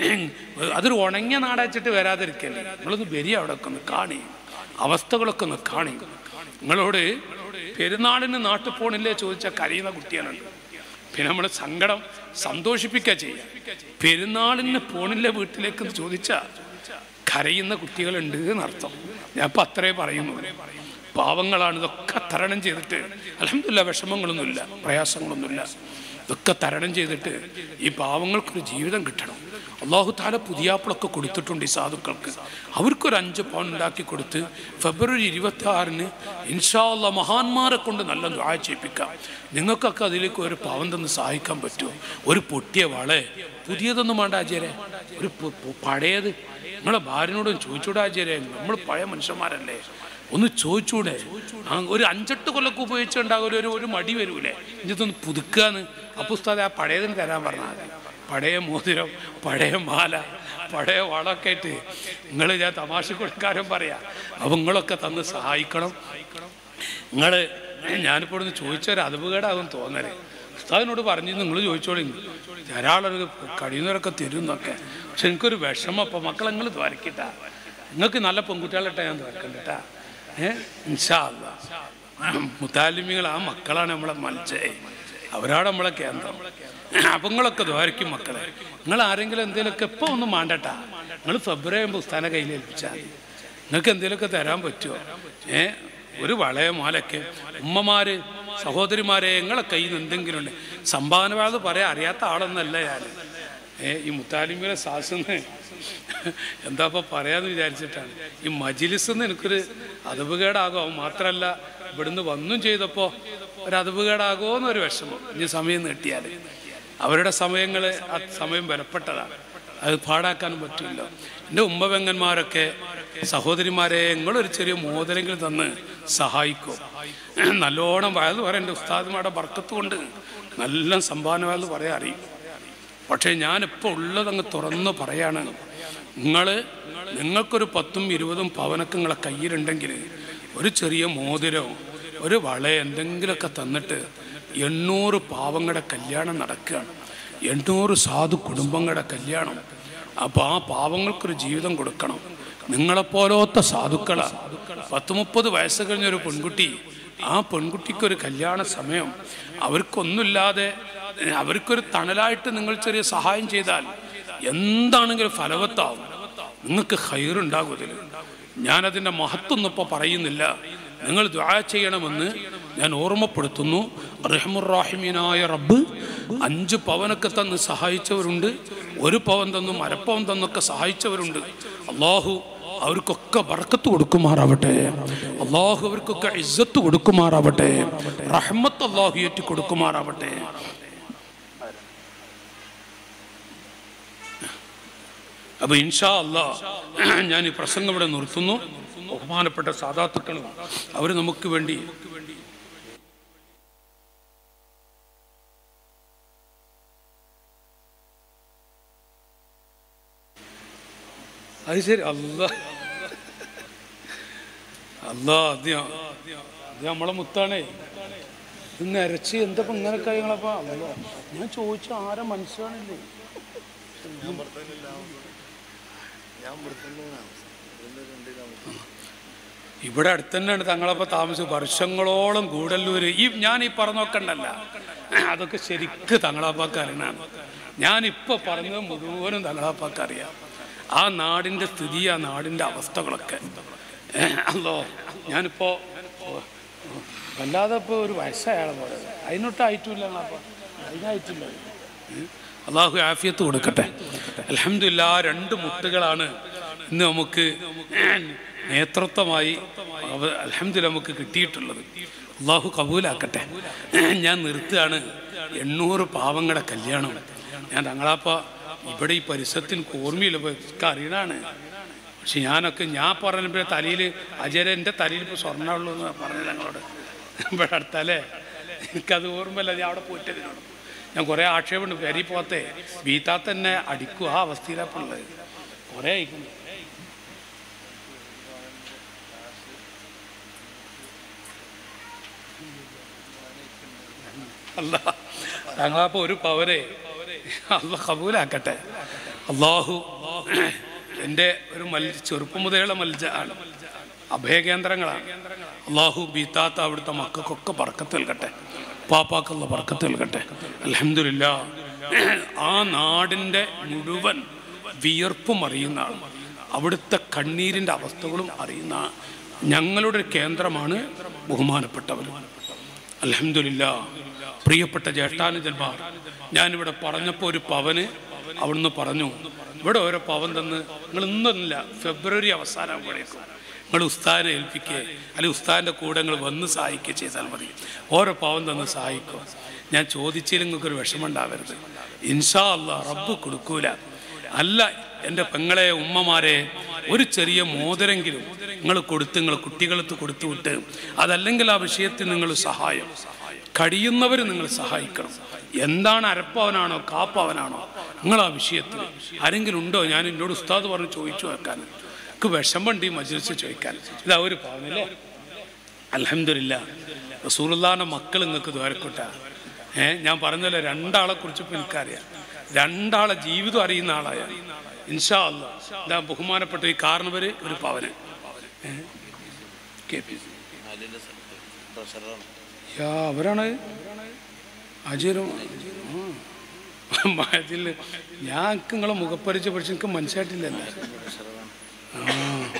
അതൊരു ഉണങ്ങിയ നാടച്ചിട്ട് വരാതിരിക്കല്ലേ നിങ്ങളൊന്ന് വരി അവിടെ ഒക്കെ ഒന്ന് കാണി അവസ്ഥകളൊക്കെ ഒന്ന് കാണി നിങ്ങളോട് പെരുന്നാളിന് നാട്ടിൽ പോണില്ലേ ചോദിച്ചാൽ കരയുന്ന കുട്ടിയാണുണ്ട് പിന്നെ നമ്മൾ സങ്കടം സന്തോഷിപ്പിക്കുക ചെയ്യുക പെരുന്നാളിന് പോണില്ലേ വീട്ടിലേക്ക് എന്ന് ചോദിച്ചാൽ കരയുന്ന കുട്ടികളുണ്ട് എന്നർത്ഥം ഞാൻ ഇപ്പം അത്രേ പറയുന്നുള്ളൂ പാവങ്ങളാണ് ഇതൊക്കെ തരണം ചെയ്തിട്ട് അലഹമില്ല വിഷമങ്ങളൊന്നുമില്ല പ്രയാസങ്ങളൊന്നുമില്ല ഇതൊക്കെ തരണം ചെയ്തിട്ട് ഈ പാവങ്ങൾക്കൊരു ജീവിതം കിട്ടണം അള്ളാഹു താല പുതിയാപ്പിളൊക്കെ കൊടുത്തിട്ടുണ്ട് ഈ സാധുക്കൾക്ക് അവർക്കൊരു അഞ്ച് പൗൺ ഉണ്ടാക്കി കൊടുത്ത് ഫെബ്രുവരി ഇരുപത്തി ആറിന് ഇൻഷാല്ല മഹാന്മാരെ കൊണ്ട് നല്ല ദ്വാ ചെയ്യിപ്പിക്കാം നിങ്ങൾക്കൊക്കെ അതിലേക്ക് ഒരു പാവം തന്ന് സഹായിക്കാൻ പറ്റുമോ ഒരു പൊട്ടിയ വളെ പുതിയതൊന്നും വേണ്ട ആചാര്യ ഒരു പു- പു- പഴയത് നിങ്ങളെ ഭാര്യനോടും ചോദിച്ചൂടെ ആചാര്യ നമ്മൾ പഴയ മനുഷ്യന്മാരല്ലേ ഒന്ന് ചോദിച്ചൂടെ ആ ഒരു അഞ്ചെട്ട് കൊല്ലൊക്കെ ഉപയോഗിച്ചുണ്ടാകും ഒരു ഒരു മടി വരൂലേ ഇതൊന്ന് പുതുക്കാന്ന് അപ്പൊ ഉസ്താദ് ആ പഴയതിന് തരാൻ പറഞ്ഞാൽ മതി പഴയ മോതിരം പഴയ മാല പഴയ വളമൊക്കെ ആയിട്ട് നിങ്ങൾ ഞാൻ തമാശ കൊടുക്കാനും പറയാ അപ്പൊ നിങ്ങളൊക്കെ തന്ന് സഹായിക്കണം നിങ്ങൾ ഞാനിപ്പോൾ ഇവിടുന്ന് ചോദിച്ചൊരു അതുപകേടാകും തോന്നല് ഉസ്താദിനോട് പറഞ്ഞു നിങ്ങൾ ചോദിച്ചോളി ധാരാളം കഴിയുന്നവരൊക്കെ തരും എന്നൊക്കെ പക്ഷെ എനിക്കൊരു വിഷമം അപ്പം മക്കളെ നിങ്ങൾ ദ്വാരക്കിട്ടാ നിങ്ങൾക്ക് നല്ല പെൺകുട്ടികളിട്ടാ ഞാൻ ദ്വാരക്കണ്ടിട്ടാ ഏഹ് ഇൻഷാല്ല മുത്താലിമികൾ ആ മക്കളാണ് നമ്മളെ മത്സേ അവരാണ് നമ്മളെ കേന്ദ്രം അപ്പങ്ങളൊക്കെ ദ്വാരക്കും മക്കളെ നിങ്ങൾ ആരെങ്കിലും എന്തെങ്കിലുമൊക്കെ ഇപ്പൊ ഒന്നും മാണ്ടട്ടാ നിങ്ങൾ ഫെബ്രുവരി പുസ്തകം കയ്യിൽ ഏൽപ്പിച്ചാൽ മതി നിങ്ങൾക്ക് എന്തെങ്കിലുമൊക്കെ തരാൻ പറ്റുമോ ഏ ഒരു വളയ മാലൊക്കെ ഉമ്മമാര് സഹോദരിമാരെ നിങ്ങളെ കയ്യിൽ നിന്ന് എന്തെങ്കിലും ഉണ്ട് സംഭാവന വേള പറയാൻ അറിയാത്ത ആളൊന്നല്ല ഞാൻ ഏ ഈ മുത്താലിമിയുടെ സാസെന്ന് എന്താ ഇപ്പൊ പറയാന്ന് വിചാരിച്ചിട്ടാണ് ഈ മജിലിസ് എനിക്കൊരു അതവുകേടാകും മാത്രമല്ല ഇവിടുന്ന് വന്നും ചെയ്തപ്പോൾ ഒരു അതവുകേടാകുമോ എന്നൊരു വിഷമം ഇനി സമയം നീട്ടിയാൽ അവരുടെ സമയങ്ങൾ ആ സമയം വിലപ്പെട്ടതാണ് അത് പാടാക്കാനും പറ്റില്ല എൻ്റെ ഉമ്മപെങ്ങന്മാരൊക്കെ സഹോദരിമാരെ നിങ്ങളൊരു ചെറിയ മോതിരെങ്കിലും തന്ന് സഹായിക്കും നല്ലോണം വയത് പറയാം എൻ്റെ ഉസ്താദുമാരുടെ ബർക്കത്ത് കൊണ്ട് നല്ല സംഭാവന വയത് പറയാൻ അറിയും പക്ഷേ ഞാനിപ്പോൾ ഉള്ളതങ്ങ് തുറന്ന് പറയാണ് നിങ്ങൾ നിങ്ങൾക്കൊരു പത്തും ഇരുപതും പവനൊക്കെ നിങ്ങളെ കയ്യിലുണ്ടെങ്കിൽ ഒരു ചെറിയ മോതിരോ ഒരു വള എന്തെങ്കിലുമൊക്കെ തന്നിട്ട് എണ്ണൂറ് പാവങ്ങളുടെ കല്യാണം നടക്കുകയാണ് എണ്ണൂറ് സാധു കുടുംബങ്ങളുടെ കല്യാണം അപ്പോൾ ആ പാവങ്ങൾക്കൊരു ജീവിതം കൊടുക്കണം നിങ്ങളെപ്പോലത്തെ സാധുക്കളാണ് പത്ത് മുപ്പത് വയസ്സ് കഴിഞ്ഞൊരു പെൺകുട്ടി ആ പെൺകുട്ടിക്കൊരു കല്യാണ സമയം അവർക്കൊന്നുമില്ലാതെ അവർക്കൊരു തണലായിട്ട് നിങ്ങൾ ചെറിയ സഹായം ചെയ്താൽ എന്താണെങ്കിലും ഫലവത്താവും നിങ്ങൾക്ക് ഹൈറുണ്ടാകും ഇതിൽ ഞാനതിൻ്റെ മഹത്വം ഒന്നും ഇപ്പോൾ പറയുന്നില്ല നിങ്ങൾ ദ്വാ ചെയ്യണമെന്ന് ഞാൻ ഓർമ്മപ്പെടുത്തുന്നു റഹ്മുറാഹിമീനായ റബ്ബ് അഞ്ച് പവനൊക്കെ തന്ന് സഹായിച്ചവരുണ്ട് ഒരു പവൻ തന്നും അരപ്പവൻ തന്നൊക്കെ സഹായിച്ചവരുണ്ട് അള്ളാഹു അവർക്കൊക്കെ ബർക്കത്ത് കൊടുക്കുമാറാവട്ടെ അള്ളാഹു അവർക്കൊക്കെ ഇസ്സത്ത് കൊടുക്കുമാറാവട്ടെ റഹ്മത്ത് അള്ളാഹു ഏറ്റി കൊടുക്കുമാറാവട്ടെ അപ്പൊ ഇൻഷാ അല്ലാ ഞാൻ ഈ പ്രസംഗം ഇവിടെ നിർത്തുന്നു ബഹുമാനപ്പെട്ട സാധാത്തുക്കളും അവർ നമുക്ക് വേണ്ടി അത് ശരി അല്ല അല്ല അത് ഞാൻ- അത് നമ്മളെ മുത്താണേ ഇന്ന് അരച്ച് എന്താ ഇപ്പൊ ഇങ്ങനെ കാര്യങ്ങളപ്പോ അല്ല ഞാൻ ചോദിച്ച ആരെ മനസ്സിലാണില്ലേ ഇവിടെ അടുത്ത് തന്നെയാണ് തങ്ങളപ്പോ താമസിച്ച് വർഷങ്ങളോളം ഗൂഡല്ലൂര് ഈ ഞാൻ ഈ പറഞ്ഞോക്കണ്ടല്ല അതൊക്കെ ശരിക്ക് തങ്ങളാപ്പാക്ക് അറിയണാണ് ഞാൻ ഇപ്പൊ പറഞ്ഞത് മുഴുവനും തങ്ങളാപ്പാക്ക് അറിയാം ആ നാടിന്റെ സ്ഥിതി ആ നാടിന്റെ അവസ്ഥകളൊക്കെ ഏ, അല്ലോ ഞാനിപ്പോ വല്ലാതെ ഇപ്പൊ ഒരു വയസ്സായാളെ പോലെ അതിനൊട്ടായിട്ടില്ല അപ്പൊ അതിനായിട്ടില്ല ഏ? അള്ളാഹു ആഫിയത്ത് കൊടുക്കട്ടെ അലഹമില്ല രണ്ട് മുട്ടുകളാണ് ഇന്ന് നമുക്ക് നേതൃത്വമായി അലഹമില്ല നമുക്ക് കിട്ടിയിട്ടുള്ളത് അള്ളാഹു കബൂലാക്കട്ടെ ഞാൻ നിർത്തുകയാണ് എണ്ണൂറ് പാവങ്ങളുടെ കല്യാണം ഞാൻ തങ്ങളാപ്പ ഇവിടെ ഈ പരിസരത്തിൽ എനിക്ക് ഓർമ്മയില്ല ഇപ്പൊ ഒക്കെ അറിയണാണ് പക്ഷെ ഞാനൊക്കെ ഞാൻ പറഞ്ഞപ്പോൾ തലയിൽ അജയര എൻ്റെ തലയിൽ ഇപ്പോൾ സ്വർണ്ണമുള്ളൂ എന്ന് പറഞ്ഞു ഞങ്ങളോട് ഇവിടെ അടുത്തല്ലേ എനിക്കത് ഓർമ്മയില്ല ഞാൻ അവിടെ പോയിട്ടതിനോട് ഞാൻ കുറേ ആക്ഷേപമുണ്ട് പെരി പോത്തെ വീത്താ തന്നെ അടിക്കും ആ അവസ്ഥയിലാപ്പുള്ളത് കുറേ അയക്കുന്നു അല്ല ഞങ്ങളപ്പോൾ ഒരു പവരെ അല്ല കബൂലാക്കട്ടെ അള്ളാഹു എൻ്റെ ഒരു മൽ ചെറുപ്പം മുതലുള്ള മൽജ ആണ് അഭയകേന്ദ്രങ്ങളാണ് അള്ളാഹു ബീത്താത്ത അവിടുത്തെ മക്കൾക്കൊക്കെ പറക്കത്ത് നൽകട്ടെ പാപ്പാക്കുള്ള പറക്കത്ത് നൽകട്ടെ അലഹമില്ല ആ നാടിൻ്റെ മുഴുവൻ വിയർപ്പും അറിയുന്ന ആൾ അവിടുത്തെ കണ്ണീരിൻ്റെ അവസ്ഥകളും അറിയുന്ന ഞങ്ങളുടെ ഒരു കേന്ദ്രമാണ് ബഹുമാനപ്പെട്ടവർ അലഹമില്ല പ്രിയപ്പെട്ട ജ്യേഷ്ഠാനുജന്മാർ ഞാനിവിടെ പറഞ്ഞപ്പോൾ ഒരു പവന് അവിടുന്ന് പറഞ്ഞു ഇവിടെ ഓരോ പവൻ തന്ന് നിങ്ങൾ ഇന്നൊന്നുമില്ല ഫെബ്രുവരി അവസാനമാകുമ്പോഴേക്കും നിങ്ങൾ ഉസ്താദിനെ ഏൽപ്പിക്കുക അല്ലെങ്കിൽ ഉസ്താദിൻ്റെ കൂടെ നിങ്ങൾ വന്ന് സഹായിക്കുക ചെയ്താൽ മതി ഓരോ പവൻ തന്ന് സഹായിക്കും ഞാൻ ചോദിച്ചതിൽ നിങ്ങൾക്കൊരു വിഷമം ഉണ്ടാവരുത് ഇൻഷാ അല്ല റബ്ബ് കൊടുക്കൂല അല്ല എൻ്റെ പെങ്ങളെ ഉമ്മമാരെ ഒരു ചെറിയ മോതിരെങ്കിലും നിങ്ങൾ കൊടുത്ത് നിങ്ങൾ കുട്ടികൾക്ക് കൊടുത്തു വിട്ട് അതല്ലെങ്കിൽ ആ വിഷയത്തിൽ നിങ്ങൾ സഹായം കഴിയുന്നവർ നിങ്ങൾ സഹായിക്കണം എന്താണ് അരപ്പവനാണോ കാപ്പവനാണോ നിങ്ങൾ ആ വിഷയത്തിൽ ആരെങ്കിലും ഉണ്ടോ ഞാൻ എന്നോട് ഉസ്താദ് പറഞ്ഞ് ചോദിച്ചു വെക്കാൻ എനിക്ക് വിഷമുണ്ട് ഈ മജ്ലിസ് ചോദിക്കാൻ ഇതാ ഒരു പാവനല്ലേ അലഹമില്ല റസൂലുള്ളാന്റെ മക്കൾ നിങ്ങൾക്ക് ദ്വാരക്കൊട്ട ഏ ഞാൻ പറഞ്ഞല്ലോ രണ്ടാളെ കുറിച്ച് ഇപ്പം എനിക്കറിയാം രണ്ടാളെ ജീവിതം അറിയുന്ന ആളായ ഇൻഷാ അല്ല ഇതാ ബഹുമാനപ്പെട്ട ഈ കാരണവര് ഒരു പവന് ഏ? K P C. യാ അവരാണ് അജയരും മയത്തിൽ ഞാൻ നിങ്ങളെ മുഖപ്പരിച്ച് പഠിച്ച് എനിക്ക് മനസ്സിലായിട്ടില്ലല്ലോ ആ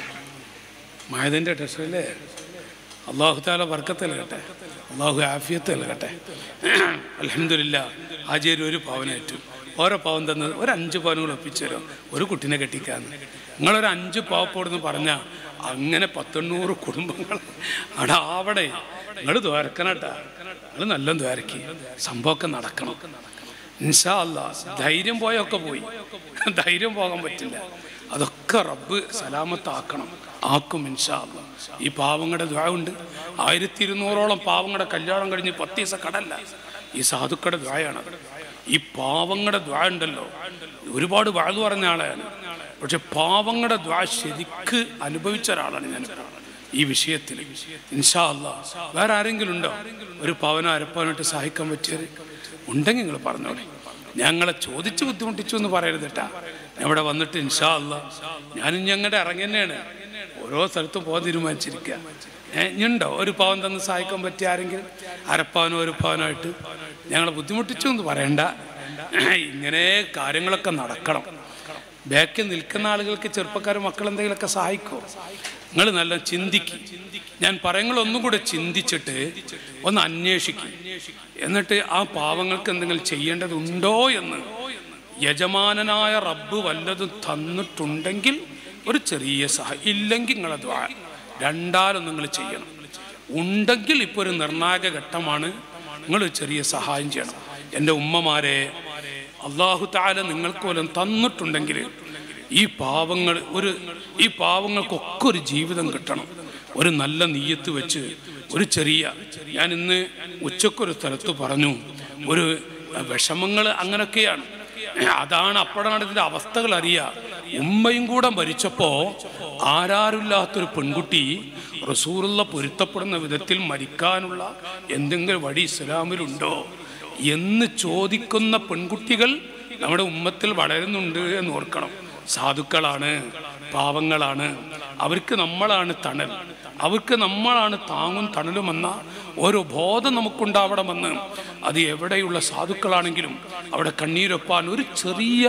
മയതിൻ്റെ ടെസ്റ്റല്ലേ അള്ളാഹു താല വർക്കത്ത് നൽകട്ടെ അള്ളാഹു ആഫിയത്ത് നൽകട്ടെ അലഹമില്ല ആചാര്യ ഒരു പവനേറ്റു ഓരോ പവൻ തന്നത് ഒരു അഞ്ച് പവനുകൾ ഒപ്പിച്ചു തരും ഒരു കുട്ടീനെ കെട്ടിക്കാന്ന് നിങ്ങളൊരു അഞ്ച് പാവപ്പോടെന്ന് പറഞ്ഞാൽ അങ്ങനെ പത്തെണ്ണൂറ് കുടുംബങ്ങൾ അവിടെ ആവടെ നിങ്ങൾ ദ്വാരക്കണട്ടാ നിങ്ങൾ നല്ല ദ്വാരക്കി സംഭവമൊക്കെ നടക്കണം ഇൻഷാ അല്ല ധൈര്യം പോയൊക്കെ പോയി ധൈര്യം പോകാൻ പറ്റില്ല അതൊക്കെ റബ്ബ് സലാമത്താക്കണം ആക്കും ഇൻഷാ അല്ല ഈ പാവങ്ങളുടെ ദ്വാ ഉണ്ട് ആയിരത്തി ഇരുന്നൂറോളം പാവങ്ങളുടെ കല്യാണം കഴിഞ്ഞ് പത്ത് ദിവസം കടല്ല ഈ സാധുക്കളുടെ ദ്വായാണ് ഈ പാവങ്ങളുടെ ദ്വാ ഉണ്ടല്ലോ ഒരുപാട് വാഴ്ന്നു പറഞ്ഞ ആളെയാണ് പക്ഷെ പാവങ്ങളുടെ ദ്വാ ശരിക്ക് അനുഭവിച്ച ഒരാളാണ് ഞാൻ ഈ വിഷയത്തിൽ ഇൻഷാ അല്ല വേറെ ആരെങ്കിലും ഉണ്ടോ ഒരു പവനോ അരപ്പവനായിട്ട് സഹായിക്കാൻ പറ്റിയത് ഉണ്ടെങ്കിൽ നിങ്ങൾ പറഞ്ഞോളെ ഞങ്ങളെ ചോദിച്ച് ബുദ്ധിമുട്ടിച്ചു എന്ന് പറയരുത് കേട്ടാ ഇവിടെ വന്നിട്ട് ഇൻഷാ അല്ല ഞാനും ഞങ്ങളുടെ ഇറങ്ങി തന്നെയാണ് ഓരോ സ്ഥലത്തും പോകാൻ തീരുമാനിച്ചിരിക്കുക ഏ, ഇനിയുണ്ടോ ഒരു പവൻ തന്ന് സഹായിക്കാൻ പറ്റിയ ആരെങ്കിലും അരപ്പവനോ ഒരു പവനായിട്ട് ഞങ്ങളെ ബുദ്ധിമുട്ടിച്ചു എന്ന് പറയണ്ട ഇങ്ങനെ കാര്യങ്ങളൊക്കെ നടക്കണം ബാക്കിൽ നിൽക്കുന്ന ആളുകൾക്ക് ചെറുപ്പക്കാർ മക്കൾ എന്തെങ്കിലുമൊക്കെ സഹായിക്കുമോ നിങ്ങൾ നല്ല ചിന്തിക്കും ഞാൻ പറയുമ്പോൾ ഒന്നും കൂടെ ചിന്തിച്ചിട്ട് ഒന്ന് അന്വേഷിക്കും എന്നിട്ട് ആ പാവങ്ങൾക്ക് എന്തെങ്കിലും ചെയ്യേണ്ടതുണ്ടോ എന്ന് യജമാനനായ റബ്ബ് വല്ലതും തന്നിട്ടുണ്ടെങ്കിൽ ഒരു ചെറിയ സഹായം ഇല്ലെങ്കിൽ നിങ്ങളെ ദ്വാ രണ്ടാലും നിങ്ങൾ ചെയ്യണം ഉണ്ടെങ്കിൽ ഇപ്പോൾ ഒരു നിർണായക ഘട്ടമാണ് നിങ്ങൾ ഒരു ചെറിയ സഹായം ചെയ്യണം എൻ്റെ ഉമ്മമാരെ അള്ളാഹു താല നിങ്ങൾക്ക് പോലും തന്നിട്ടുണ്ടെങ്കിൽ ഈ പാവങ്ങൾ ഒരു ഈ പാവങ്ങൾക്കൊക്കെ ഒരു ജീവിതം കിട്ടണം ഒരു നല്ല നീയത്ത് വെച്ച് ഒരു ചെറിയ ഞാൻ ഇന്ന് ഉച്ചക്കൊരു സ്ഥലത്ത് പറഞ്ഞു ഒരു വിഷമങ്ങൾ അങ്ങനൊക്കെയാണ് അതാണ് അപ്പോഴാണ് ഇതിൻ്റെ അവസ്ഥകൾ അറിയുക ഉമ്മയും കൂടെ മരിച്ചപ്പോ ആരാരുമില്ലാത്തൊരു പെൺകുട്ടി റസൂറുള്ള പൊരുത്തപ്പെടുന്ന വിധത്തിൽ മരിക്കാനുള്ള എന്തെങ്കിലും വഴി ഇസ്ലാമിലുണ്ടോ എന്ന് ചോദിക്കുന്ന പെൺകുട്ടികൾ നമ്മുടെ ഉമ്മത്തിൽ വളരുന്നുണ്ട് എന്ന് ഓർക്കണം സാധുക്കളാണ് പാവങ്ങളാണ് അവർക്ക് നമ്മളാണ് തണൽ അവർക്ക് നമ്മളാണ് താങ്ങും തണലുമെന്ന ഓരോ ബോധം നമുക്കുണ്ടാവണമെന്ന് അത് എവിടെയുള്ള സാധുക്കളാണെങ്കിലും അവിടെ കണ്ണീരൊപ്പാൻ ഒരു ചെറിയ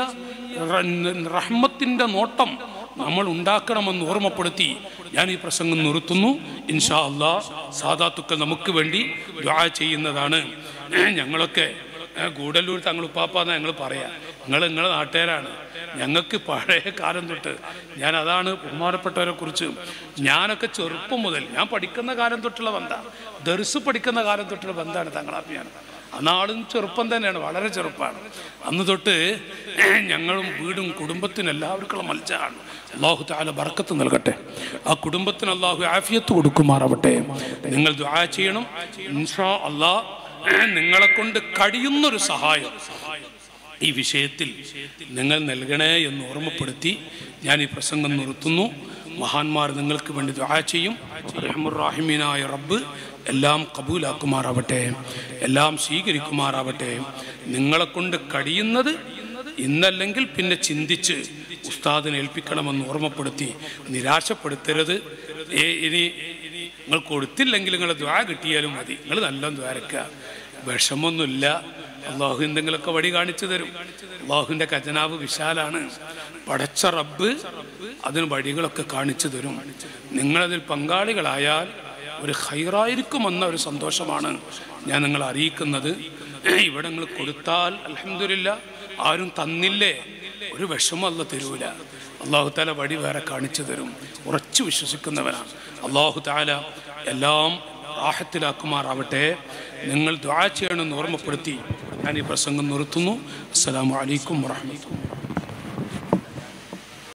റഹ്മത്തിൻ്റെ നോട്ടം നമ്മൾ ഉണ്ടാക്കണമെന്ന് ഓർമ്മപ്പെടുത്തി ഞാൻ ഈ പ്രസംഗം നിർത്തുന്നു ഇൻഷാ അല്ലാ സാധാത്തുക്കൾ നമുക്ക് വേണ്ടി ദ്വാ ചെയ്യുന്നതാണ് ഞങ്ങളൊക്കെ ഏ, ഗൂഡല്ലൂർ തങ്ങളുപ്പാപ്പാന്ന് ഞങ്ങൾ പറയാം നിങ്ങൾ നിങ്ങളെ നാട്ടുകാരാണ് ഞങ്ങൾക്ക് പഴയ കാലം തൊട്ട് ഞാൻ അതാണ് ബഹുമാനപ്പെട്ടവരെ കുറിച്ച് ഞാനൊക്കെ ചെറുപ്പം മുതൽ ഞാൻ പഠിക്കുന്ന കാലം തൊട്ടുള്ള ബന്ധമാണ് ദർസ് പഠിക്കുന്ന കാലം തൊട്ടുള്ള ബന്ധമാണ് തങ്ങളാപ്പിയാണ് അന്നാളും ചെറുപ്പം തന്നെയാണ് വളരെ ചെറുപ്പമാണ് അന്ന് തൊട്ട് ഞങ്ങളും വീടും കുടുംബത്തിനും എല്ലാവർക്കുള്ള മത്സരമാണ് അള്ളാഹു താല ബർക്കത്ത് നൽകട്ടെ ആ കുടുംബത്തിന് അള്ളാഹു ആഫിയത്ത് കൊടുക്കുമാറാവട്ടെ നിങ്ങൾ ദുആ ചെയ്യണം ഇൻഷാ അള്ളാഹ് നിങ്ങളെ കൊണ്ട് കഴിയുന്നൊരു സഹായം ഈ വിഷയത്തിൽ നിങ്ങൾ നൽകണേ എന്ന് ഓർമ്മപ്പെടുത്തി ഞാൻ ഈ പ്രസംഗം നിർത്തുന്നു മഹാന്മാർ നിങ്ങൾക്ക് വേണ്ടി ദുആ ചെയ്യും റഹ്മുറാഹിമീനായ റബ്ബ് എല്ലാം കബൂലാക്കുമാറാവട്ടെ എല്ലാം സ്വീകരിക്കുമാറാവട്ടെ നിങ്ങളെ കൊണ്ട് കഴിയുന്നത് ഇന്നല്ലെങ്കിൽ പിന്നെ ചിന്തിച്ച് ഉസ്താദിനെ ഏൽപ്പിക്കണമെന്ന് ഓർമ്മപ്പെടുത്തി നിരാശപ്പെടുത്തരുത് ഏ, ഇനി നിങ്ങൾ കൊടുത്തില്ലെങ്കിൽ നിങ്ങൾ ദ്വാ കിട്ടിയാലും മതി നിങ്ങൾ നല്ല ദ്വാരക്കുക വിഷമൊന്നുമില്ല അള്ളാഹു എന്തെങ്കിലുമൊക്കെ വഴി കാണിച്ചു തരും അള്ളാഹുവിൻ്റെ ഖജനാവ് വിശാലാണ് പടച്ച റബ്ബ് അതിന് വഴികളൊക്കെ കാണിച്ചു തരും നിങ്ങളതിൽ പങ്കാളികളായാൽ ഒരു ഹൈറായിരിക്കുമെന്ന ഒരു സന്തോഷമാണ് ഞാൻ നിങ്ങളെ അറിയിക്കുന്നത് ഇവിടെ നിങ്ങൾ കൊടുത്താൽ അലഹമില്ല ആരും തന്നില്ലേ ഒരു വിഷമം അല്ല തരൂല അള്ളാഹു താല വഴി വേറെ കാണിച്ചു തരും ഉറച്ചു വിശ്വസിക്കുന്നവനാണ് അള്ളാഹു താല എല്ലാം ആഹത്തിലാക്കുമാറാവട്ടെ നിങ്ങൾ ദ്വാ ചെയ്യണമെന്ന് ഓർമ്മപ്പെടുത്തി ഞാൻ ഈ പ്രസംഗം നിർത്തുന്നു അസ്സലാമു അലൈക്കും വറഹ്മത്തുള്ളാഹി